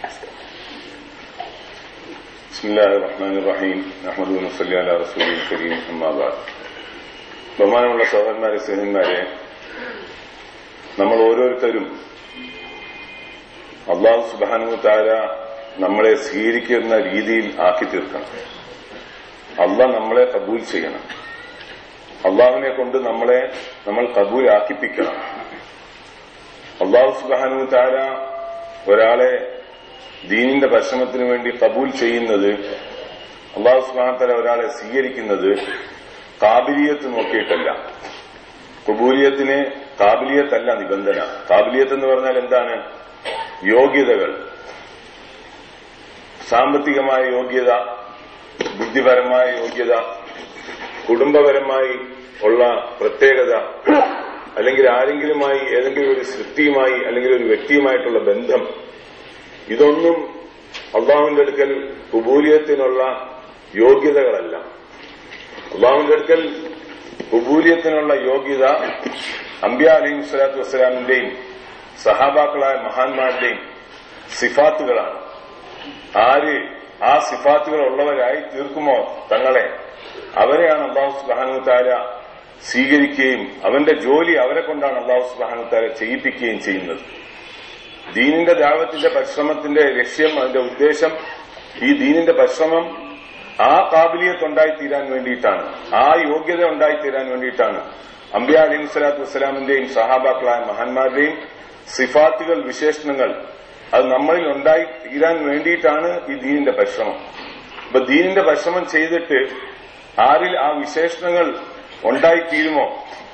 بسم الله الرحمن الرحيم نحمد ونصلي على رسوله الكريم أما بعد ബഹുമാനമുള്ള സഹോദരന്മാരെ സ്നേഹന്മാരെ നമ്മൾ ഓരോരുത്തരും അള്ളാഹു സുബാനു താര നമ്മളെ സ്വീകരിക്കുന്ന രീതിയിൽ ആക്കി തീർക്കണം അള്ളാഹ് നമ്മളെ കബൂൽ ചെയ്യണം അള്ളാഹുവിനെ കൊണ്ട് നമ്മളെ നമ്മൾ കബൂൽ ആക്കിപ്പിക്കണം അള്ളാഹു സുബാനു താര ഒരാളെ ദീനിന്റെ പരിശ്രമത്തിന് വേണ്ടി കബൂൽ ചെയ്യുന്നത് അള്ളാഹു സുബാന താര ഒരാളെ സ്വീകരിക്കുന്നത് കാബിലിയത്ത് നോക്കിയിട്ടല്ല കുബൂലിയത്തിന് കാബിലിയത്തല്ല നിബന്ധന കാബിലിയത്ത് എന്ന് പറഞ്ഞാൽ എന്താണ് യോഗ്യതകൾ സാമ്പത്തികമായ യോഗ്യത ബുദ്ധിപരമായ യോഗ്യത കുടുംബപരമായി ഉള്ള പ്രത്യേകത അല്ലെങ്കിൽ ആരെങ്കിലുമായി ഏതെങ്കിലും ഒരു സൃഷ്ടിയുമായി അല്ലെങ്കിൽ ഒരു വ്യക്തിയുമായിട്ടുള്ള ബന്ധം ഇതൊന്നും അള്ളാഹുവിന്റെ അടുക്കൽ കുബൂലിയത്തിനുള്ള യോഗ്യതകളല്ല അള്ളാഹുവിന്റെ അടുക്കൽ കുബൂലിയത്തിനുള്ള യോഗ്യത അംബിയ അലൈഹി സ്വലാത്തു വസ്സലാമിന്റെയും സഹാബാക്കളായ മഹാന്മാരുടെയും സിഫാത്തുകളാണ് ആര് ആ സിഫാത്തുകൾ ഉള്ളവരായി തീർക്കുമോ തങ്ങളെ അവരെയാണ് അള്ളാഹു സുബാനു താര സ്വീകരിക്കുകയും അവന്റെ ജോലി അവരെ കൊണ്ടാണ് അള്ളാഹു സുബാനു താര ചെയ്യിപ്പിക്കുകയും ചെയ്യുന്നത് ദീനിന്റെ ദാവത്തിന്റെ പരിശ്രമത്തിന്റെ ലക്ഷ്യം അതിന്റെ ഉദ്ദേശം ഈ ദീനിന്റെ പരിശ്രമം ആ കാബിലിയത്ത് ഉണ്ടായിത്തീരാൻ വേണ്ടിയിട്ടാണ് ആ യോഗ്യത ഉണ്ടായിത്തീരാൻ വേണ്ടിയിട്ടാണ് അംബിയ അലൈഹി സ്വലാത്തു വസ്സലാമിന്റെയും സഹാബാക്കളായ മഹാന്മാരുടെയും സിഫാത്തുകൾ വിശേഷണങ്ങൾ അത് നമ്മളിൽ ഉണ്ടായി തീരാൻ വേണ്ടിയിട്ടാണ് ഈ ദീനിന്റെ പരിശ്രമം അപ്പൊ ദീനിന്റെ പരിശ്രമം ചെയ്തിട്ട് ആരിൽ ആ വിശേഷണങ്ങൾ ഉണ്ടായിത്തീരുമോ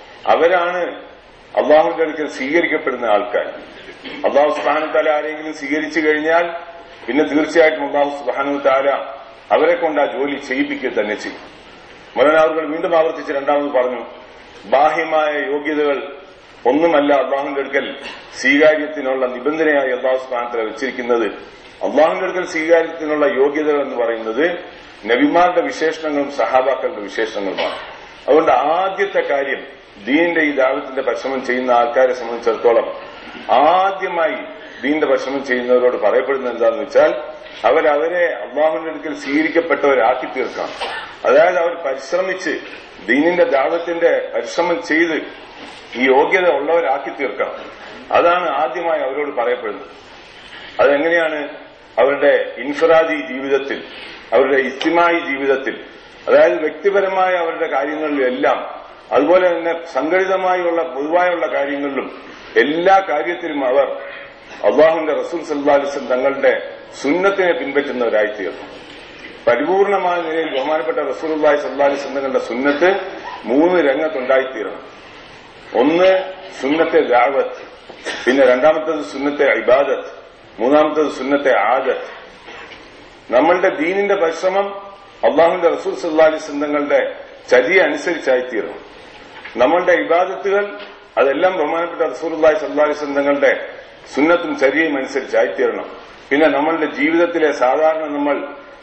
അവരാണ് അള്ളാഹുവിന്റെ അടുക്കൽ സ്വീകരിക്കപ്പെടുന്ന ആൾക്കാർ അള്ളാഹു സുബാനു താല ആരെങ്കിലും സ്വീകരിച്ചു കഴിഞ്ഞാൽ പിന്നെ തീർച്ചയായിട്ടും അള്ളാഹു സുബാനു താല അവരെ കൊണ്ട് ആ ജോലി ചെയ്യിപ്പിക്കുക തന്നെ ചെയ്യും മലനാവുകൾ വീണ്ടും ആവർത്തിച്ച് രണ്ടാമത് പറഞ്ഞു ബാഹ്യമായ യോഗ്യതകൾ ഒന്നുമല്ല അള്ളാഹുവിന്റെ അടുക്കൽ സ്വീകാര്യത്തിനുള്ള നിബന്ധനയായി അള്ളാഹു സ്ഥാനത്തിൽ വെച്ചിരിക്കുന്നത് അള്ളാഹുവിന്റെ അടുക്കൽ സ്വീകാര്യത്തിനുള്ള യോഗ്യതകൾ എന്ന് പറയുന്നത് നബിമാരുടെ വിശേഷണങ്ങളും സഹാബാക്കളുടെ വിശേഷണങ്ങളുമാണ് അതുകൊണ്ട് ആദ്യത്തെ കാര്യം ദീനിന്റെ ഈ ദാവത്തിന്റെ പരിശ്രമം ചെയ്യുന്ന ആൾക്കാരെ സംബന്ധിച്ചിടത്തോളം ആദ്യമായി ദീനിന്റെ പരിശ്രമം ചെയ്യുന്നവരോട് പറയപ്പെടുന്നത് എന്താണെന്ന് വെച്ചാൽ അവരവരെ അള്ളാഹുവിന്റെ അടുക്കൽ സ്വീകരിക്കപ്പെട്ടവരാക്കി തീർക്കണം അതായത് അവർ പരിശ്രമിച്ച് ദീനിന്റെ ദാവത്തിന്റെ പരിശ്രമം ചെയ്ത് ഈ യോഗ്യത ഉള്ളവരാക്കി തീർക്കണം അതാണ് ആദ്യമായി അവരോട് പറയപ്പെടുന്നത് അതെങ്ങനെയാണ് അവരുടെ ഇൻഫറാദി ജീവിതത്തിൽ അവരുടെ ഇസ്തിമായി ജീവിതത്തിൽ അതായത് വ്യക്തിപരമായ അവരുടെ കാര്യങ്ങളിലെല്ലാം അതുപോലെ തന്നെ സംഘടിതമായുള്ള പൊതുവായുള്ള കാര്യങ്ങളിലും എല്ലാ കാര്യത്തിലും അവർ അള്ളാഹുന്റെ റസൂൽ സല്ലാലിസം തങ്ങളുടെ സുന്നത്തിനെ പിൻപറ്റുന്നവരായിത്തീർന്നു പരിപൂർണമായ നിലയിൽ ബഹുമാനപ്പെട്ട റസൂലുള്ളാഹി സല്ലാലിസം തങ്ങളുടെ സുന്നത്ത് മൂന്ന് രംഗത്തുണ്ടായിത്തീരണം ഒന്ന് സുന്നത്തെ ദാവത്ത് പിന്നെ രണ്ടാമത്തത് സുന്നത്തെ ഇബാദത്ത് മൂന്നാമത്തത് സുന്നത്തെ ആദത്ത് നമ്മളുടെ ദീനിന്റെ പരിശ്രമം അള്ളാഹുന്റെ റസൂൽ സല്ലാലി സിന്ധങ്ങളുടെ ചര്യ അനുസരിച്ചായിത്തീരണം നമ്മളുടെ ഇബാദത്തുകൾ അതെല്ലാം ബഹുമാനപ്പെട്ട റസൂലുള്ളാഹി സല്ലാലി സിന്ധങ്ങളുടെ സുന്നത്തും ചര്യയും അനുസരിച്ചായിത്തീരണം പിന്നെ നമ്മളുടെ ജീവിതത്തിലെ സാധാരണ നമ്മൾ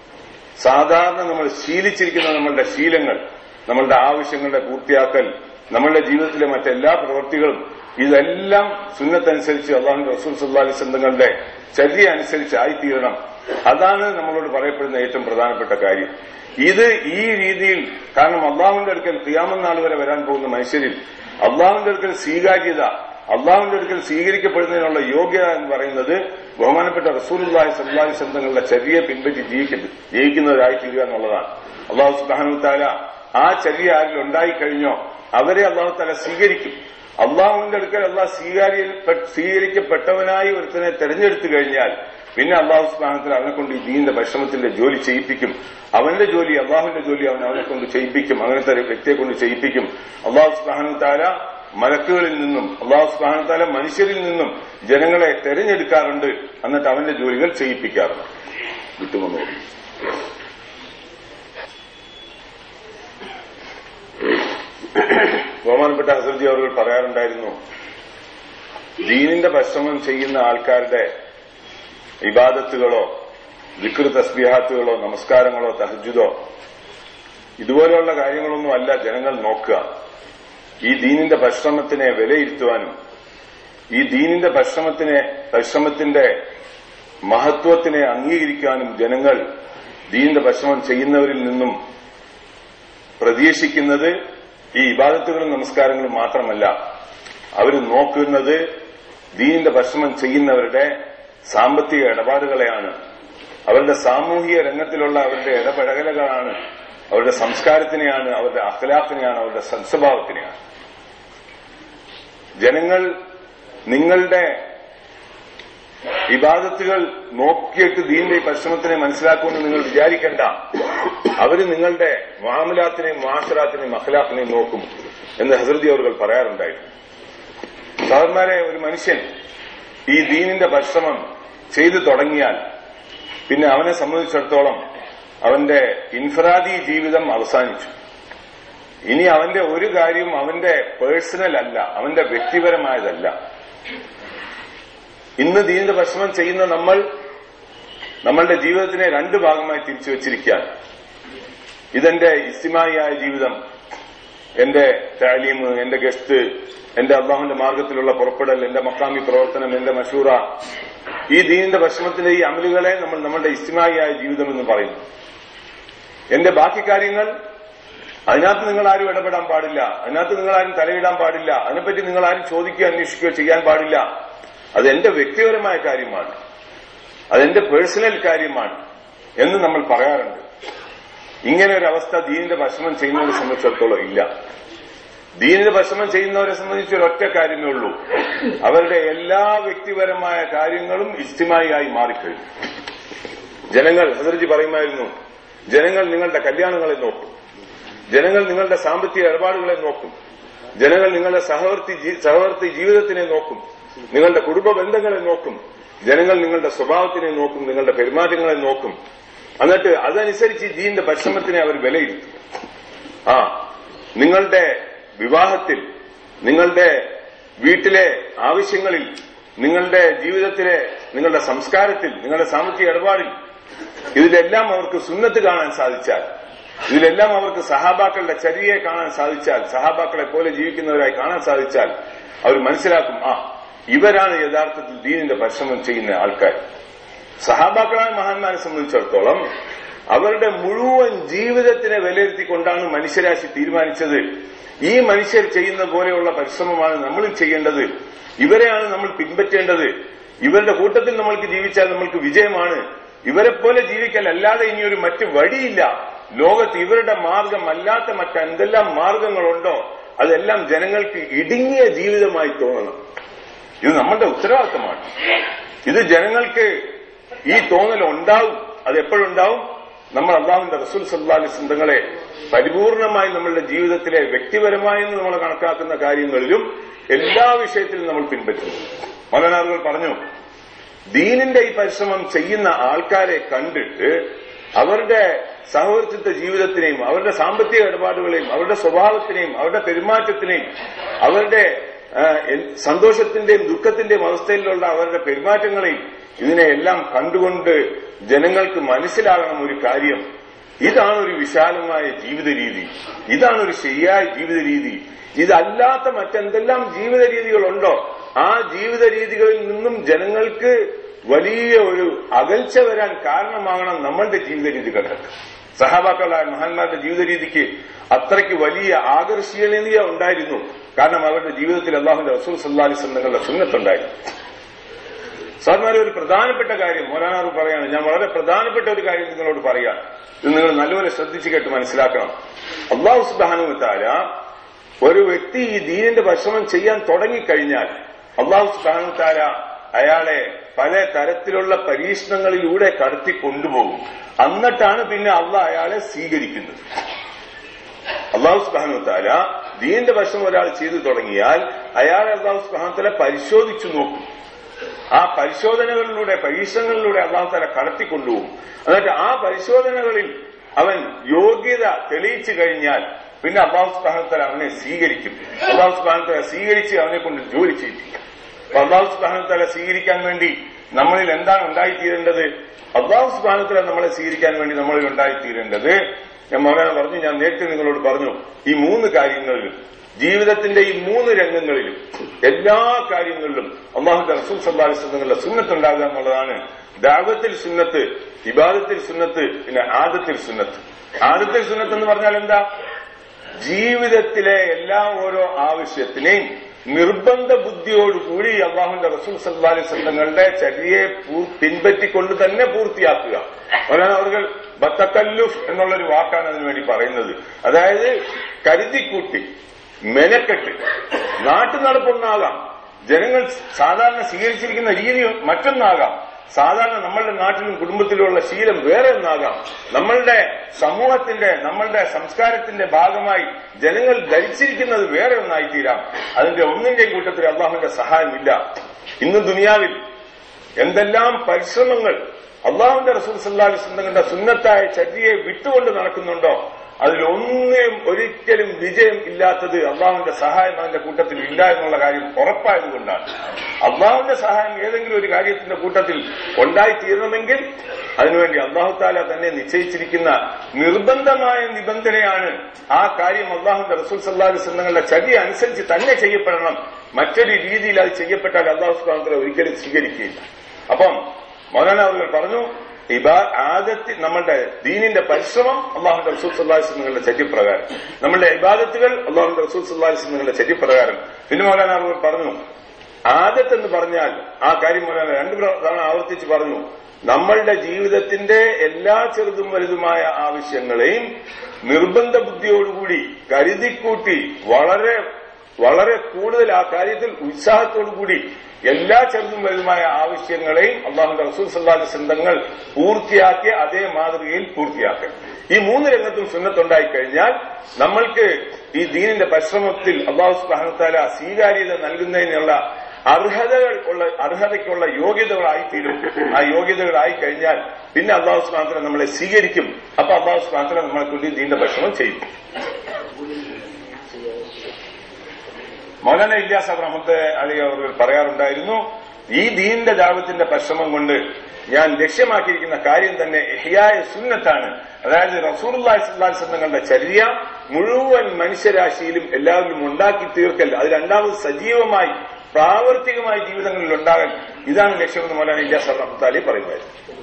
സാധാരണ നമ്മൾ ശീലിച്ചിരിക്കുന്ന നമ്മളുടെ ശീലങ്ങൾ നമ്മളുടെ ആവശ്യങ്ങളുടെ പൂർത്തിയാക്കൽ നമ്മളുടെ ജീവിതത്തിലെ മറ്റെല്ലാ പ്രവൃത്തികളും ഇതെല്ലാം സുന്നത്തനുസരിച്ച് അള്ളാഹു റസൂൽ സല്ലാഹി സ്വന്തങ്ങളുടെ ചര്യ അനുസരിച്ച് ആയിത്തീരണം അതാണ് നമ്മളോട് പറയപ്പെടുന്ന ഏറ്റവും പ്രധാനപ്പെട്ട കാര്യം ഇത് ഈ രീതിയിൽ കാരണം അള്ളാഹുവിന്റെ അടുക്കൽ ക്രിയാമൻ നാൾ വരെ വരാൻ പോകുന്ന മനുഷ്യരിൽ അള്ളാഹുവിന്റെ അടുക്കൽ സ്വീകാര്യത അള്ളാഹുവിന്റെ അടുക്കൽ സ്വീകരിക്കപ്പെടുന്നതിനുള്ള യോഗ്യത എന്ന് പറയുന്നത് ബഹുമാനപ്പെട്ട റസൂലുള്ളാഹി സല്ലാഹി സ്വന്തങ്ങളുടെ ചര്യയെ പിൻപറ്റി ജീവിക്കുന്നത് ജയിക്കുന്നവരായി തീരുക എന്നുള്ളതാണ് അള്ളാഹു സുബാനു താല ആ ചര്യ ആരിൽ ഉണ്ടായിക്കഴിഞ്ഞോ അവരെ അള്ളാഹു താല സ്വീകരിക്കും അള്ളാഹുവിന്റെ അടുക്കൽ അള്ളാഹ് സ്വീകാര്യ സ്വീകരിക്കപ്പെട്ടവനായി ഒരുത്തനെ തെരഞ്ഞെടുത്തു കഴിഞ്ഞാൽ പിന്നെ അള്ളാഹു സുബാനത്തിൽ അവനെ കൊണ്ട് ഈ ദീന്റെ പരിശ്രമത്തിന്റെ ജോലി ചെയ്യിപ്പിക്കും അവന്റെ ജോലി അള്ളാഹുവിന്റെ ജോലി അവൻ അവനെ കൊണ്ട് ചെയ്യിപ്പിക്കും അങ്ങനത്തെ ഒരു വ്യക്തിയെ കൊണ്ട് ചെയ്യിപ്പിക്കും അള്ളാഹു സുബാനു താല മലക്കുകളിൽ നിന്നും അള്ളാഹു സുബാനു താല മനുഷ്യരിൽ നിന്നും ജനങ്ങളെ തെരഞ്ഞെടുക്കാറുണ്ട് എന്നിട്ട് അവന്റെ ജോലികൾ ചെയ്യിപ്പിക്കാറുണ്ട് വിട്ടുവന്നു ബഹുമാനപ്പെട്ട ഹസർജി അവർ പറയാറുണ്ടായിരുന്നു ദീനിന്റെ പരിശ്രമം ചെയ്യുന്ന ആൾക്കാരുടെ ഇബാദത്തുകളോ വിക്ര തസ്ബിഹാത്തുകളോ നമസ്കാരങ്ങളോ തഹജുദോ ഇതുപോലെയുള്ള കാര്യങ്ങളൊന്നും അല്ല ജനങ്ങൾ നോക്കുക ഈ ദീനിന്റെ പരിശ്രമത്തിനെ വിലയിരുത്തുവാനും ഈ ദീനിന്റെ പരിശ്രമത്തിനെ പരിശ്രമത്തിന്റെ മഹത്വത്തിനെ അംഗീകരിക്കാനും ജനങ്ങൾ ദീനിന്റെ ഭക്ഷണം ചെയ്യുന്നവരിൽ നിന്നും പ്രതീക്ഷിക്കുന്നത് ഈ ഇബാദത്തുകളും നമസ്കാരങ്ങളും മാത്രമല്ല അവർ നോക്കുന്നത് ദീനിന്റെ ഭക്ഷണം ചെയ്യുന്നവരുടെ സാമ്പത്തിക ഇടപാടുകളെയാണ് അവരുടെ സാമൂഹിക രംഗത്തിലുള്ള അവരുടെ ഇടപെടലുകളാണ് അവരുടെ സംസ്കാരത്തിനെയാണ് അവരുടെ അഖലാഖിനെയാണ് അവരുടെ സദ്സ്വഭാവത്തിനെയാണ് ജനങ്ങൾ നിങ്ങളുടെ ഇബാദത്തുകൾ നോക്കിയിട്ട് ദീന്റെ ഈ പരിശ്രമത്തിനെ മനസ്സിലാക്കുമെന്ന് നിങ്ങൾ വിചാരിക്കണ്ട അവര് നിങ്ങളുടെ മാമലാത്തിനെയും മാഷറാത്തിനെയും അഖലാഖിനെയും നോക്കും എന്ന് ഹസരതി അവർ പറയാറുണ്ടായിരുന്നു സാധാരണ ഒരു മനുഷ്യൻ ഈ ദീനിന്റെ പരിശ്രമം ചെയ്തു തുടങ്ങിയാൽ പിന്നെ അവനെ സംബന്ധിച്ചിടത്തോളം അവന്റെ ഇൻഫറാദി ജീവിതം അവസാനിച്ചു ഇനി അവന്റെ ഒരു കാര്യം അവന്റെ പേഴ്സണൽ അല്ല അവന്റെ വ്യക്തിപരമായതല്ല ഇന്ന് ദീനിന്റെ പരിശ്രമം ചെയ്യുന്ന നമ്മൾ നമ്മളുടെ ജീവിതത്തിനെ രണ്ട് ഭാഗമായി തിരിച്ചു വച്ചിരിക്കുകയാണ് ഇതെന്റെ ഇസ്തിമായിയായ ജീവിതം എന്റെ താലീം എന്റെ ഗസ്റ്റ് എന്റെ അള്ളാഹുന്റെ മാർഗത്തിലുള്ള പുറപ്പെടൽ എന്റെ മക്കാമി പ്രവർത്തനം എന്റെ മഷൂറ ഈ ദീനിന്റെ ഭക്ഷണത്തിലെ ഈ അമലുകളെ നമ്മൾ നമ്മളുടെ ഇസ്തിമായിയായ ജീവിതം എന്ന് പറയുന്നു എന്റെ ബാക്കി കാര്യങ്ങൾ അതിനകത്ത് നിങ്ങൾ ആരും ഇടപെടാൻ പാടില്ല അതിനകത്ത് നിങ്ങൾ ആരും തലയിടാൻ പാടില്ല അതിനെപ്പറ്റി നിങ്ങൾ ആരും ചോദിക്കുകയോ അന്വേഷിക്കുകയോ ചെയ്യാൻ പാടില്ല അത് എന്റെ വ്യക്തിപരമായ കാര്യമാണ് അതെന്റെ പേഴ്സണൽ കാര്യമാണ് എന്ന് നമ്മൾ പറയാറുണ്ട് ഇങ്ങനെ ഒരു അവസ്ഥ ദീനിന്റെ ഭക്ഷണം ചെയ്യുന്നവരെ സംബന്ധിച്ചിടത്തോളം ഇല്ല ദീനിന്റെ ഭക്ഷണം ചെയ്യുന്നവരെ സംബന്ധിച്ച് ഒരൊറ്റ കാര്യമേ ഉള്ളൂ അവരുടെ എല്ലാ വ്യക്തിപരമായ കാര്യങ്ങളും ഇസ്തിമായിയായി മാറിക്കഴിഞ്ഞു ജനങ്ങൾ ഹസർജി പറയുമായിരുന്നു ജനങ്ങൾ നിങ്ങളുടെ കല്യാണങ്ങളെ നോക്കും ജനങ്ങൾ നിങ്ങളുടെ സാമ്പത്തിക ഇടപാടുകളെ നോക്കും ജനങ്ങൾ നിങ്ങളുടെ സഹവർത്തി സഹവർത്തി ജീവിതത്തിനെ നോക്കും നിങ്ങളുടെ കുടുംബ ബന്ധങ്ങളെ നോക്കും ജനങ്ങൾ നിങ്ങളുടെ സ്വഭാവത്തിനെ നോക്കും നിങ്ങളുടെ പെരുമാറ്റങ്ങളെ നോക്കും എന്നിട്ട് അതനുസരിച്ച് ദീന്റെ പരിശ്രമത്തിനെ അവർ വിലയിരുത്തും ആ നിങ്ങളുടെ വിവാഹത്തിൽ നിങ്ങളുടെ വീട്ടിലെ ആവശ്യങ്ങളിൽ നിങ്ങളുടെ ജീവിതത്തിലെ നിങ്ങളുടെ സംസ്കാരത്തിൽ നിങ്ങളുടെ സാമ്പത്തിക ഇടപാടിൽ ഇതിലെല്ലാം അവർക്ക് സുന്നത്ത് കാണാൻ സാധിച്ചാൽ ഇതിലെല്ലാം അവർക്ക് സഹാബാക്കളുടെ ചര്യയെ കാണാൻ സാധിച്ചാൽ സഹാബാക്കളെ പോലെ ജീവിക്കുന്നവരായി കാണാൻ സാധിച്ചാൽ അവർ മനസ്സിലാക്കും ആ ഇവരാണ് യഥാർത്ഥത്തിൽ ദീനിന്റെ പരിശ്രമം ചെയ്യുന്ന ആൾക്കാർ സഹാബാക്കളായ മഹാന്മാരെ സംബന്ധിച്ചിടത്തോളം അവരുടെ മുഴുവൻ ജീവിതത്തിനെ വിലയിരുത്തിക്കൊണ്ടാണ് മനുഷ്യരാശി തീരുമാനിച്ചത് ഈ മനുഷ്യർ ചെയ്യുന്ന പോലെയുള്ള പരിശ്രമമാണ് നമ്മളും ചെയ്യേണ്ടത് ഇവരെയാണ് നമ്മൾ പിൻപറ്റേണ്ടത് ഇവരുടെ കൂട്ടത്തിൽ നമ്മൾക്ക് ജീവിച്ചാൽ നമ്മൾക്ക് വിജയമാണ് ഇവരെ പോലെ ജീവിക്കൽ അല്ലാതെ ഇനിയൊരു മറ്റ് വഴിയില്ല ലോകത്ത് ഇവരുടെ മാർഗം അല്ലാത്ത മറ്റെന്തെല്ലാം മാർഗങ്ങളുണ്ടോ അതെല്ലാം ജനങ്ങൾക്ക് ഇടുങ്ങിയ ജീവിതമായി തോന്നണം ഇത് നമ്മളുടെ ഉത്തരവാദിത്തമാണ് ഇത് ജനങ്ങൾക്ക് ഈ തോന്നൽ ഉണ്ടാവും അത് എപ്പോഴുണ്ടാവും നമ്മൾ അള്ളാഹുവിന്റെ റസൂൽ സല്ലാലി സിന്ധങ്ങളെ പരിപൂർണമായി നമ്മളുടെ ജീവിതത്തിലെ വ്യക്തിപരമായി നമ്മൾ കണക്കാക്കുന്ന കാര്യങ്ങളിലും എല്ലാ വിഷയത്തിലും നമ്മൾ പിൻപറ്റുന്നു മലനാറുകൾ പറഞ്ഞു ദീനിന്റെ ഈ പരിശ്രമം ചെയ്യുന്ന ആൾക്കാരെ കണ്ടിട്ട് അവരുടെ സഹവർത്തിത്വ ജീവിതത്തിനെയും അവരുടെ സാമ്പത്തിക ഇടപാടുകളെയും അവരുടെ സ്വഭാവത്തിനെയും അവരുടെ പെരുമാറ്റത്തിനെയും അവരുടെ സന്തോഷത്തിന്റെയും ദുഃഖത്തിന്റെയും അവസ്ഥയിലുള്ള അവരുടെ പെരുമാറ്റങ്ങളെയും ഇതിനെയെല്ലാം കണ്ടുകൊണ്ട് ജനങ്ങൾക്ക് മനസ്സിലാകണം ഒരു കാര്യം ഇതാണ് ഒരു വിശാലമായ ജീവിത രീതി ഇതാണ് ഒരു ശരിയായ ജീവിത രീതി ഇതല്ലാത്ത മറ്റെന്തെല്ലാം ജീവിത രീതികളുണ്ടോ ആ ജീവിത രീതികളിൽ നിന്നും ജനങ്ങൾക്ക് വലിയ ഒരു അകൽച്ച വരാൻ കാരണമാകണം നമ്മളുടെ ജീവിത രീതികളൊക്കെ സഹാബാക്കളായ മഹാന്മാരുടെ ജീവിത രീതിക്ക് അത്രയ്ക്ക് വലിയ ആകർഷണീയത ഉണ്ടായിരുന്നു കാരണം അവരുടെ ജീവിതത്തിൽ അള്ളാഹുന്റെ റസൂൽ സല്ലാലിസം നിങ്ങളുടെ സുന്നത്തുണ്ടായിരുന്നു സാറിമാരെ ഒരു പ്രധാനപ്പെട്ട കാര്യം മൊലാനാർ പറയാണ് ഞാൻ വളരെ പ്രധാനപ്പെട്ട ഒരു കാര്യം നിങ്ങളോട് പറയാം ഇത് നിങ്ങൾ നല്ലപോലെ ശ്രദ്ധിച്ചു കേട്ട് മനസ്സിലാക്കണം അള്ളാഹു സുബാനുത്താര ഒരു വ്യക്തി ഈ ദീനിന്റെ ഭക്ഷണം ചെയ്യാൻ തുടങ്ങിക്കഴിഞ്ഞാൽ അള്ളാഹു സുബാനുത്താര അയാളെ പല തരത്തിലുള്ള പരീക്ഷണങ്ങളിലൂടെ കടത്തി കൊണ്ടുപോകും എന്നിട്ടാണ് പിന്നെ അള്ളാഹ് അയാളെ സ്വീകരിക്കുന്നത് അള്ളാഹു സുബാനുത്താല ദീനിന്റെ ഭക്ഷണം ഒരാൾ ചെയ്തു തുടങ്ങിയാൽ അയാളെ അള്ളാഹു സുബാനുത്തല പരിശോധിച്ചു നോക്കും ആ പരിശോധനകളിലൂടെ പരീക്ഷണങ്ങളിലൂടെ അള്ളാഹു തല കടത്തിക്കൊണ്ടുപോകും എന്നിട്ട് ആ പരിശോധനകളിൽ അവൻ യോഗ്യത തെളിയിച്ചു കഴിഞ്ഞാൽ പിന്നെ അള്ളാഹു സുബാനത്തല അവനെ സ്വീകരിക്കും അള്ളാഹു സുബാനത്തല സ്വീകരിച്ച് അവനെ കൊണ്ട് ജോലി ചെയ്യിപ്പിക്കും അപ്പൊ അള്ളാഹു സുബാനത്തല സ്വീകരിക്കാൻ വേണ്ടി നമ്മളിൽ എന്താണ് ഉണ്ടായിത്തീരേണ്ടത് അള്ളാഹു സുബാനത്തല നമ്മളെ സ്വീകരിക്കാൻ വേണ്ടി നമ്മളിൽ ഉണ്ടായിത്തീരേണ്ടത് ഞാൻ മൗലാന പറഞ്ഞു ഞാൻ നേരത്തെ നിങ്ങളോട് പറഞ്ഞു ഈ മൂന്ന് കാര്യങ്ങളിൽ ജീവിതത്തിന്റെ ഈ മൂന്ന് രംഗങ്ങളിലും എല്ലാ കാര്യങ്ങളിലും അള്ളാഹുന്റെ റസൂൽ സല്ലാസ്ലങ്ങളുടെ സുന്നത്തുണ്ടാകുക എന്നുള്ളതാണ് ദാവത്തിൽ സുന്നത്ത് ഇബാദത്തിൽ സുന്നത്ത് പിന്നെ ആദത്തിൽ സുന്നത്ത് ആദത്തിൽ സുന്നത്ത് എന്ന് പറഞ്ഞാൽ എന്താ ജീവിതത്തിലെ എല്ലാ ഓരോ ആവശ്യത്തിനെയും നിർബന്ധ ബുദ്ധിയോടുകൂടി അള്ളാഹുന്റെ റസൂൽ സല്ലാ അലൈഹി സ്വന്തങ്ങളുടെ ചര്യയെ പിൻപറ്റിക്കൊണ്ട് തന്നെ പൂർത്തിയാക്കുക അവരാണ് അവർ ബത്തക്കല്ലുഫ് എന്നുള്ളൊരു വാക്കാണ് അതിനു വേണ്ടി പറയുന്നത് അതായത് കരുതിക്കൂട്ടി മെനക്കെട്ട് നാട്ടു നടപ്പൊന്നാകാം ജനങ്ങൾ സാധാരണ സ്വീകരിച്ചിരിക്കുന്ന രീതി മറ്റൊന്നാകാം സാധാരണ നമ്മളുടെ നാട്ടിലും കുടുംബത്തിലുമുള്ള ശീലം വേറെ ഒന്നാകാം നമ്മളുടെ സമൂഹത്തിന്റെ നമ്മളുടെ സംസ്കാരത്തിന്റെ ഭാഗമായി ജനങ്ങൾ ധരിച്ചിരിക്കുന്നത് വേറെ ഒന്നായി തീരാം അതിന്റെ ഒന്നിന്റെയും കൂട്ടത്തിൽ അള്ളാഹുവിന്റെ സഹായമില്ല ഇന്ന് ദുനിയാവിൽ എന്തെല്ലാം പരിശ്രമങ്ങൾ അള്ളാഹുന്റെ റസൂൽ സല്ലാഹി സ്വന്തങ്ങളുടെ സുന്നത്തായ ചര്യയെ വിട്ടുകൊണ്ട് നടക്കുന്നുണ്ടോ അതിലൊന്നിനും ഒരിക്കലും വിജയം ഇല്ലാത്തത് അള്ളാഹുവിന്റെ സഹായം അതിന്റെ കൂട്ടത്തിൽ ഇല്ല എന്നുള്ള കാര്യം ഉറപ്പായതുകൊണ്ടാണ് അള്ളാഹുവിന്റെ സഹായം ഏതെങ്കിലും ഒരു കാര്യത്തിന്റെ കൂട്ടത്തിൽ ഉണ്ടായിത്തീരണമെങ്കിൽ അതിനുവേണ്ടി അള്ളാഹു താല തന്നെ നിശ്ചയിച്ചിരിക്കുന്ന നിർബന്ധമായ നിബന്ധനയാണ് ആ കാര്യം അള്ളാഹുന്റെ റസൂൽ സല്ലാഹി സ്വന്തങ്ങളുടെ ചര്യ അനുസരിച്ച് തന്നെ ചെയ്യപ്പെടണം മറ്റൊരു രീതിയിൽ അത് ചെയ്യപ്പെട്ടാൽ അള്ളാഹു സുബാന്തര ഒരിക്കലും സ്വീകരിക്കുകയില്ല അപ്പം മൗലാന അവർ പറഞ്ഞു ഇബാ ആദത്തി നമ്മളുടെ ദീനിന്റെ പരിശ്രമം അള്ളാഹുന്റെ റസൂൽ സല്ലാസ് നിങ്ങളുടെ ചര്യപ്രകാരം നമ്മളുടെ ഇബാദത്തുകൾ അള്ളാഹുന്റെ റസൂൽ സല്ലാസ് നിങ്ങളുടെ ചര്യപ്രകാരം പിന്നെ മൗലാന അവർ പറഞ്ഞു ആദത്ത് എന്ന് പറഞ്ഞാൽ ആ കാര്യം മൗലാന രണ്ടു തവണ ആവർത്തിച്ച് പറഞ്ഞു നമ്മളുടെ ജീവിതത്തിന്റെ എല്ലാ ചെറുതും വലുതുമായ ആവശ്യങ്ങളെയും നിർബന്ധ ബുദ്ധിയോടുകൂടി കരുതിക്കൂട്ടി വളരെ വളരെ കൂടുതൽ ആ കാര്യത്തിൽ ഉത്സാഹത്തോടുകൂടി എല്ലാ ചെറുതും വലുതുമായ ആവശ്യങ്ങളെയും അള്ളാഹുന്റെ റസൂൽ സല്ലാഹി സ്വന്തങ്ങൾ പൂർത്തിയാക്കിയ അതേ മാതൃകയിൽ പൂർത്തിയാക്കുക ഈ മൂന്ന് രംഗത്തും സുന്നത്തുണ്ടായി കഴിഞ്ഞാൽ നമ്മൾക്ക് ഈ ദീനിന്റെ പരിശ്രമത്തിൽ അള്ളാഹു സുബാനത്താല സ്വീകാര്യത നൽകുന്നതിനുള്ള അർഹതകൾ ഉള്ള അർഹതയ്ക്കുള്ള യോഗ്യതകളായി തീരും ആ യോഗ്യതകളായി കഴിഞ്ഞാൽ പിന്നെ അള്ളാഹു സുബാനത്തല നമ്മളെ സ്വീകരിക്കും അപ്പൊ അള്ളാഹു സുബാനത്തല നമ്മളെ കൊണ്ട് ദീനിന്റെ പരിശ്രമം ചെയ്യും മൗലാന ഇല്ലാസ് അബ്രഹത്തെ അലി അവർ പറയാറുണ്ടായിരുന്നു ഈ ദീനിന്റെ ദാവത്തിന്റെ പരിശ്രമം കൊണ്ട് ഞാൻ ലക്ഷ്യമാക്കിയിരിക്കുന്ന കാര്യം തന്നെ എഹിയായ സുന്നത്താണ് അതായത് റസൂർലാഹി സ്വല്ലാസ്ലങ്ങളുടെ ചര്യ മുഴുവൻ മനുഷ്യരാശിയിലും എല്ലാവരിലും ഉണ്ടാക്കി തീർക്കൽ അത് രണ്ടാമത് സജീവമായി പ്രാവർത്തികമായ ജീവിതങ്ങളിൽ ഉണ്ടാകൽ ഇതാണ് ലക്ഷ്യമെന്ന് മൗലാന ഇല്ലാസ് അബ്രഹത്തെ അലി പറയുന്നത്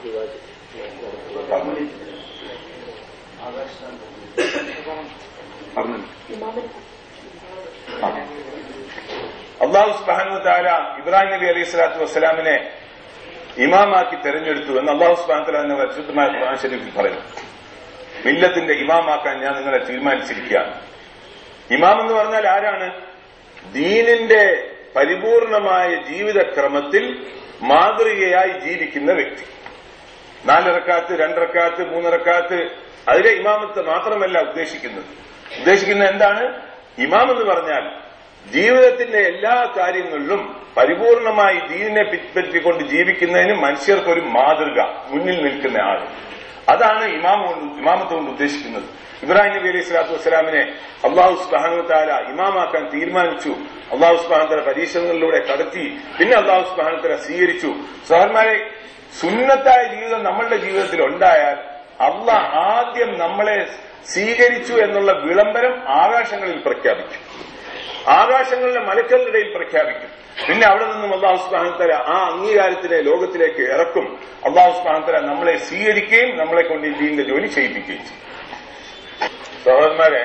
അള്ളാഹു സുബാനു താല ഇബ്രാഹിം നബി അലൈഹി സ്വലാത്തു വസ്സലാമിനെ ഇമാമാക്കി തെരഞ്ഞെടുത്തു എന്ന് അള്ളാഹു സുബാൻ തല എന്ന പരിശുദ്ധമായ ഖുർആൻ ഷരീഫിൽ പറയുന്നു മില്ലത്തിന്റെ ഇമാമാക്കാൻ ഞാൻ നിങ്ങളെ തീരുമാനിച്ചിരിക്കുകയാണ് ഇമാം എന്ന് പറഞ്ഞാൽ ആരാണ് ദീനിന്റെ പരിപൂർണമായ ജീവിതക്രമത്തിൽ മാതൃകയായി ജീവിക്കുന്ന വ്യക്തി നാലിറക്കാത്ത് രണ്ടിറക്കാത്ത് മൂന്നിറക്കാത്ത് അതിലെ ഇമാമത്ത് മാത്രമല്ല ഉദ്ദേശിക്കുന്നത് ഉദ്ദേശിക്കുന്നത് എന്താണ് ഇമാം എന്ന് പറഞ്ഞാൽ ജീവിതത്തിന്റെ എല്ലാ കാര്യങ്ങളിലും പരിപൂർണമായി ദീനിനെ പിൻപറ്റിക്കൊണ്ട് ജീവിക്കുന്നതിന് മനുഷ്യർക്കൊരു മാതൃക മുന്നിൽ നിൽക്കുന്ന ആൾ അതാണ് ഇമാമ കൊണ്ട് ഇമാമത്ത് കൊണ്ട് ഉദ്ദേശിക്കുന്നത് ഇബ്രാഹിം നബി അലൈഹി സ്വലാത്തു വസ്സലാമിനെ അള്ളാഹു സുബാനു താല ഇമാമാക്കാൻ തീരുമാനിച്ചു അള്ളാഹു സുബാന തല പരീക്ഷണങ്ങളിലൂടെ കടത്തി പിന്നെ അള്ളാഹു സുബാനു തല സ്വീകരിച്ചു സഹന്മാരെ സുന്നത്തായ ജീവിതം നമ്മളുടെ ജീവിതത്തിൽ ഉണ്ടായാൽ അള്ളാഹ് ആദ്യം നമ്മളെ സ്വീകരിച്ചു എന്നുള്ള വിളംബരം ആകാശങ്ങളിൽ പ്രഖ്യാപിക്കും ആകാശങ്ങളിലെ മലക്കലിനിടയിൽ പ്രഖ്യാപിക്കും പിന്നെ അവിടെ നിന്നും അള്ളാഹു സുബാനത്തല ആ അംഗീകാരത്തിനെ ലോകത്തിലേക്ക് ഇറക്കും അള്ളാഹു സുബാനത്തല നമ്മളെ സ്വീകരിക്കുകയും നമ്മളെ കൊണ്ട് ഇതിന്റെ ജോലി ചെയ്യിപ്പിക്കുകയും ചെയ്യും സഹോദരന്മാരെ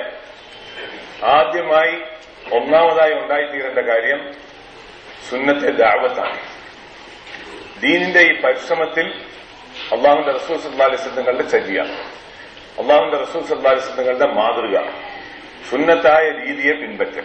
ആദ്യമായി ഒന്നാമതായി ഉണ്ടായിത്തീരേണ്ട കാര്യം സുന്നത്തെ ദാവത്താണ് ദീനിന്റെ ഈ പരിശ്രമത്തിൽ അള്ളാഹുന്റെ റസൂൽ സല്ലാലിസങ്ങളുടെ ചര്യ അള്ളാഹുന്റെ റസൂൽ സല്ലാലിസങ്ങളുടെ മാതൃക സുന്നത്തായ രീതിയെ പിൻപറ്റൽ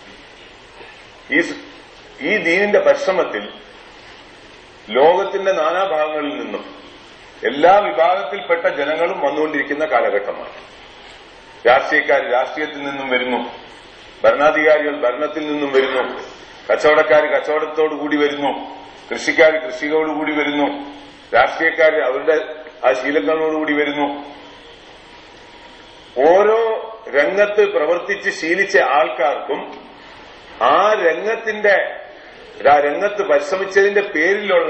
ഈ ഈ ദീനിന്റെ പരിശ്രമത്തിൽ ലോകത്തിന്റെ നാനാഭാഗങ്ങളിൽ നിന്നും എല്ലാ വിഭാഗത്തിൽപ്പെട്ട ജനങ്ങളും വന്നുകൊണ്ടിരിക്കുന്ന കാലഘട്ടമാണ് രാഷ്ട്രീയക്കാർ രാഷ്ട്രീയത്തിൽ നിന്നും വരുന്നു ഭരണാധികാരികൾ ഭരണത്തിൽ നിന്നും വരുന്നു കച്ചവടക്കാർ കച്ചവടത്തോടു കൂടി വരുന്നു കൃഷിക്കാർ കൃഷിയോടുകൂടി വരുന്നു രാഷ്ട്രീയക്കാർ അവരുടെ ആ ശീലങ്ങളോടുകൂടി വരുന്നു ഓരോ രംഗത്ത് പ്രവർത്തിച്ച് ശീലിച്ച ആൾക്കാർക്കും ആ രംഗത്തിന്റെ ആ രംഗത്ത് പരിശ്രമിച്ചതിന്റെ പേരിലുള്ള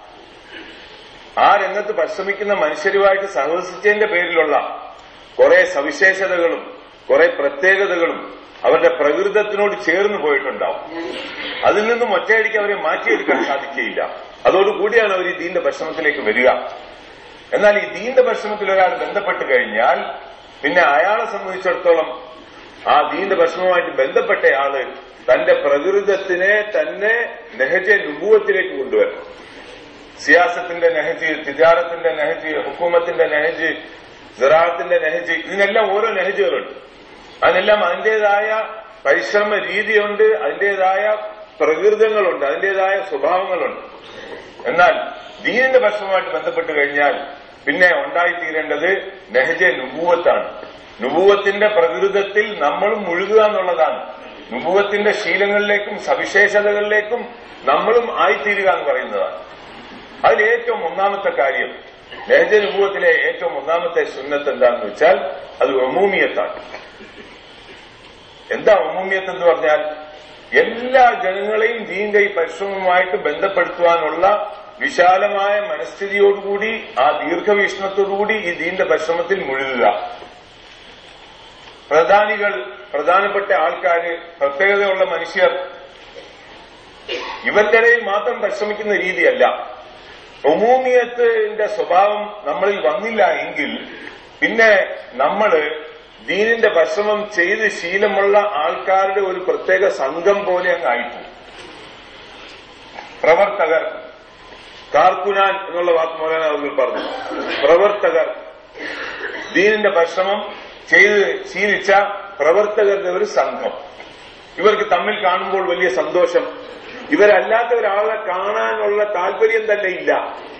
ആ രംഗത്ത് പരിശ്രമിക്കുന്ന മനുഷ്യരുമായിട്ട് സഹവസിച്ചതിന്റെ പേരിലുള്ള കുറെ സവിശേഷതകളും കുറെ പ്രത്യേകതകളും അവരുടെ പ്രകൃതത്തിനോട് ചേർന്ന് പോയിട്ടുണ്ടാവും അതിൽ നിന്നും ഒറ്റയടിക്ക് അവരെ മാറ്റിയെടുക്കാൻ സാധിക്കുകയില്ല അതോടുകൂടിയാണ് അവർ ഈ ദീന്റെ ഭക്ഷണത്തിലേക്ക് വരിക എന്നാൽ ഈ ദീന്റെ ഭക്ഷണത്തിൽ ഒരാൾ ബന്ധപ്പെട്ട് കഴിഞ്ഞാൽ പിന്നെ അയാളെ സംബന്ധിച്ചിടത്തോളം ആ ദീന്റെ ഭക്ഷണവുമായിട്ട് ബന്ധപ്പെട്ടയാള് തന്റെ പ്രകൃതത്തിനെ തന്നെ നെഹജ നുപൂവത്തിലേക്ക് കൊണ്ടുവരണം സിയാസത്തിന്റെ നെഹജ് തിജാറത്തിന്റെ നെഹജ് ഹുക്കൂമത്തിന്റെ നെഹജ് സിറാത്തിന്റെ നെഹജ് ഇതിനെല്ലാം ഓരോ നെഹജുകളുണ്ട് അതിനെല്ലാം അതിന്റേതായ പരിശ്രമ രീതിയുണ്ട് അതിന്റേതായ പ്രകൃതങ്ങളുണ്ട് അതിന്റേതായ സ്വഭാവങ്ങളുണ്ട് എന്നാൽ ദീനിന്റെ ഭക്ഷണവുമായിട്ട് ബന്ധപ്പെട്ട് കഴിഞ്ഞാൽ പിന്നെ ഉണ്ടായിത്തീരേണ്ടത് നെഹജ നുപൂവത്താണ് നുപൂവത്തിന്റെ പ്രകൃതത്തിൽ നമ്മൾ മുഴുകുക എന്നുള്ളതാണ് നുപൂവത്തിന്റെ ശീലങ്ങളിലേക്കും സവിശേഷതകളിലേക്കും നമ്മളും ആയിത്തീരുക എന്ന് പറയുന്നതാണ് അതിൽ ഏറ്റവും ഒന്നാമത്തെ കാര്യം നെഹജ നുപൂവത്തിലെ ഏറ്റവും ഒന്നാമത്തെ സുന്നത്ത് എന്താണെന്ന് വെച്ചാൽ അത് ഒമൂമിയത്താണ് എന്താ ഒമൂമിയത്ത് എന്ന് പറഞ്ഞാൽ എല്ലാ ജനങ്ങളെയും ദീന്റെ ഈ പരിശ്രമവുമായിട്ട് ബന്ധപ്പെടുത്തുവാനുള്ള വിശാലമായ മനസ്ഥിതിയോടുകൂടി ആ ദീർഘവീക്ഷണത്തോടുകൂടി ഈ ദീന്റെ പരിശ്രമത്തിൽ മുഴുകുക പ്രധാനികൾ പ്രധാനപ്പെട്ട ആൾക്കാര് പ്രത്യേകതയുള്ള മനുഷ്യർ ഇവരുടെ ഇടയിൽ മാത്രം പരിശ്രമിക്കുന്ന രീതിയല്ല ഒമൂമിയത്തിന്റെ സ്വഭാവം നമ്മളിൽ വന്നില്ല എങ്കിൽ പിന്നെ നമ്മള് ദീനിന്റെ പരിശ്രമം ചെയ്ത് ശീലമുള്ള ആൾക്കാരുടെ ഒരു പ്രത്യേക സംഘം പോലെ അങ്ങ് ആയിപ്പോകും പ്രവർത്തകർ കാർക്കുനാൻ എന്നുള്ള വാക്ക് മോലാന അവർ പറഞ്ഞു പ്രവർത്തകർ ദീനിന്റെ പരിശ്രമം ചെയ്ത് ശീലിച്ച പ്രവർത്തകരുടെ ഒരു സംഘം ഇവർക്ക് തമ്മിൽ കാണുമ്പോൾ വലിയ സന്തോഷം ഇവരല്ലാത്ത ഒരാളെ കാണാനുള്ള താല്പര്യം തന്നെ ഇല്ല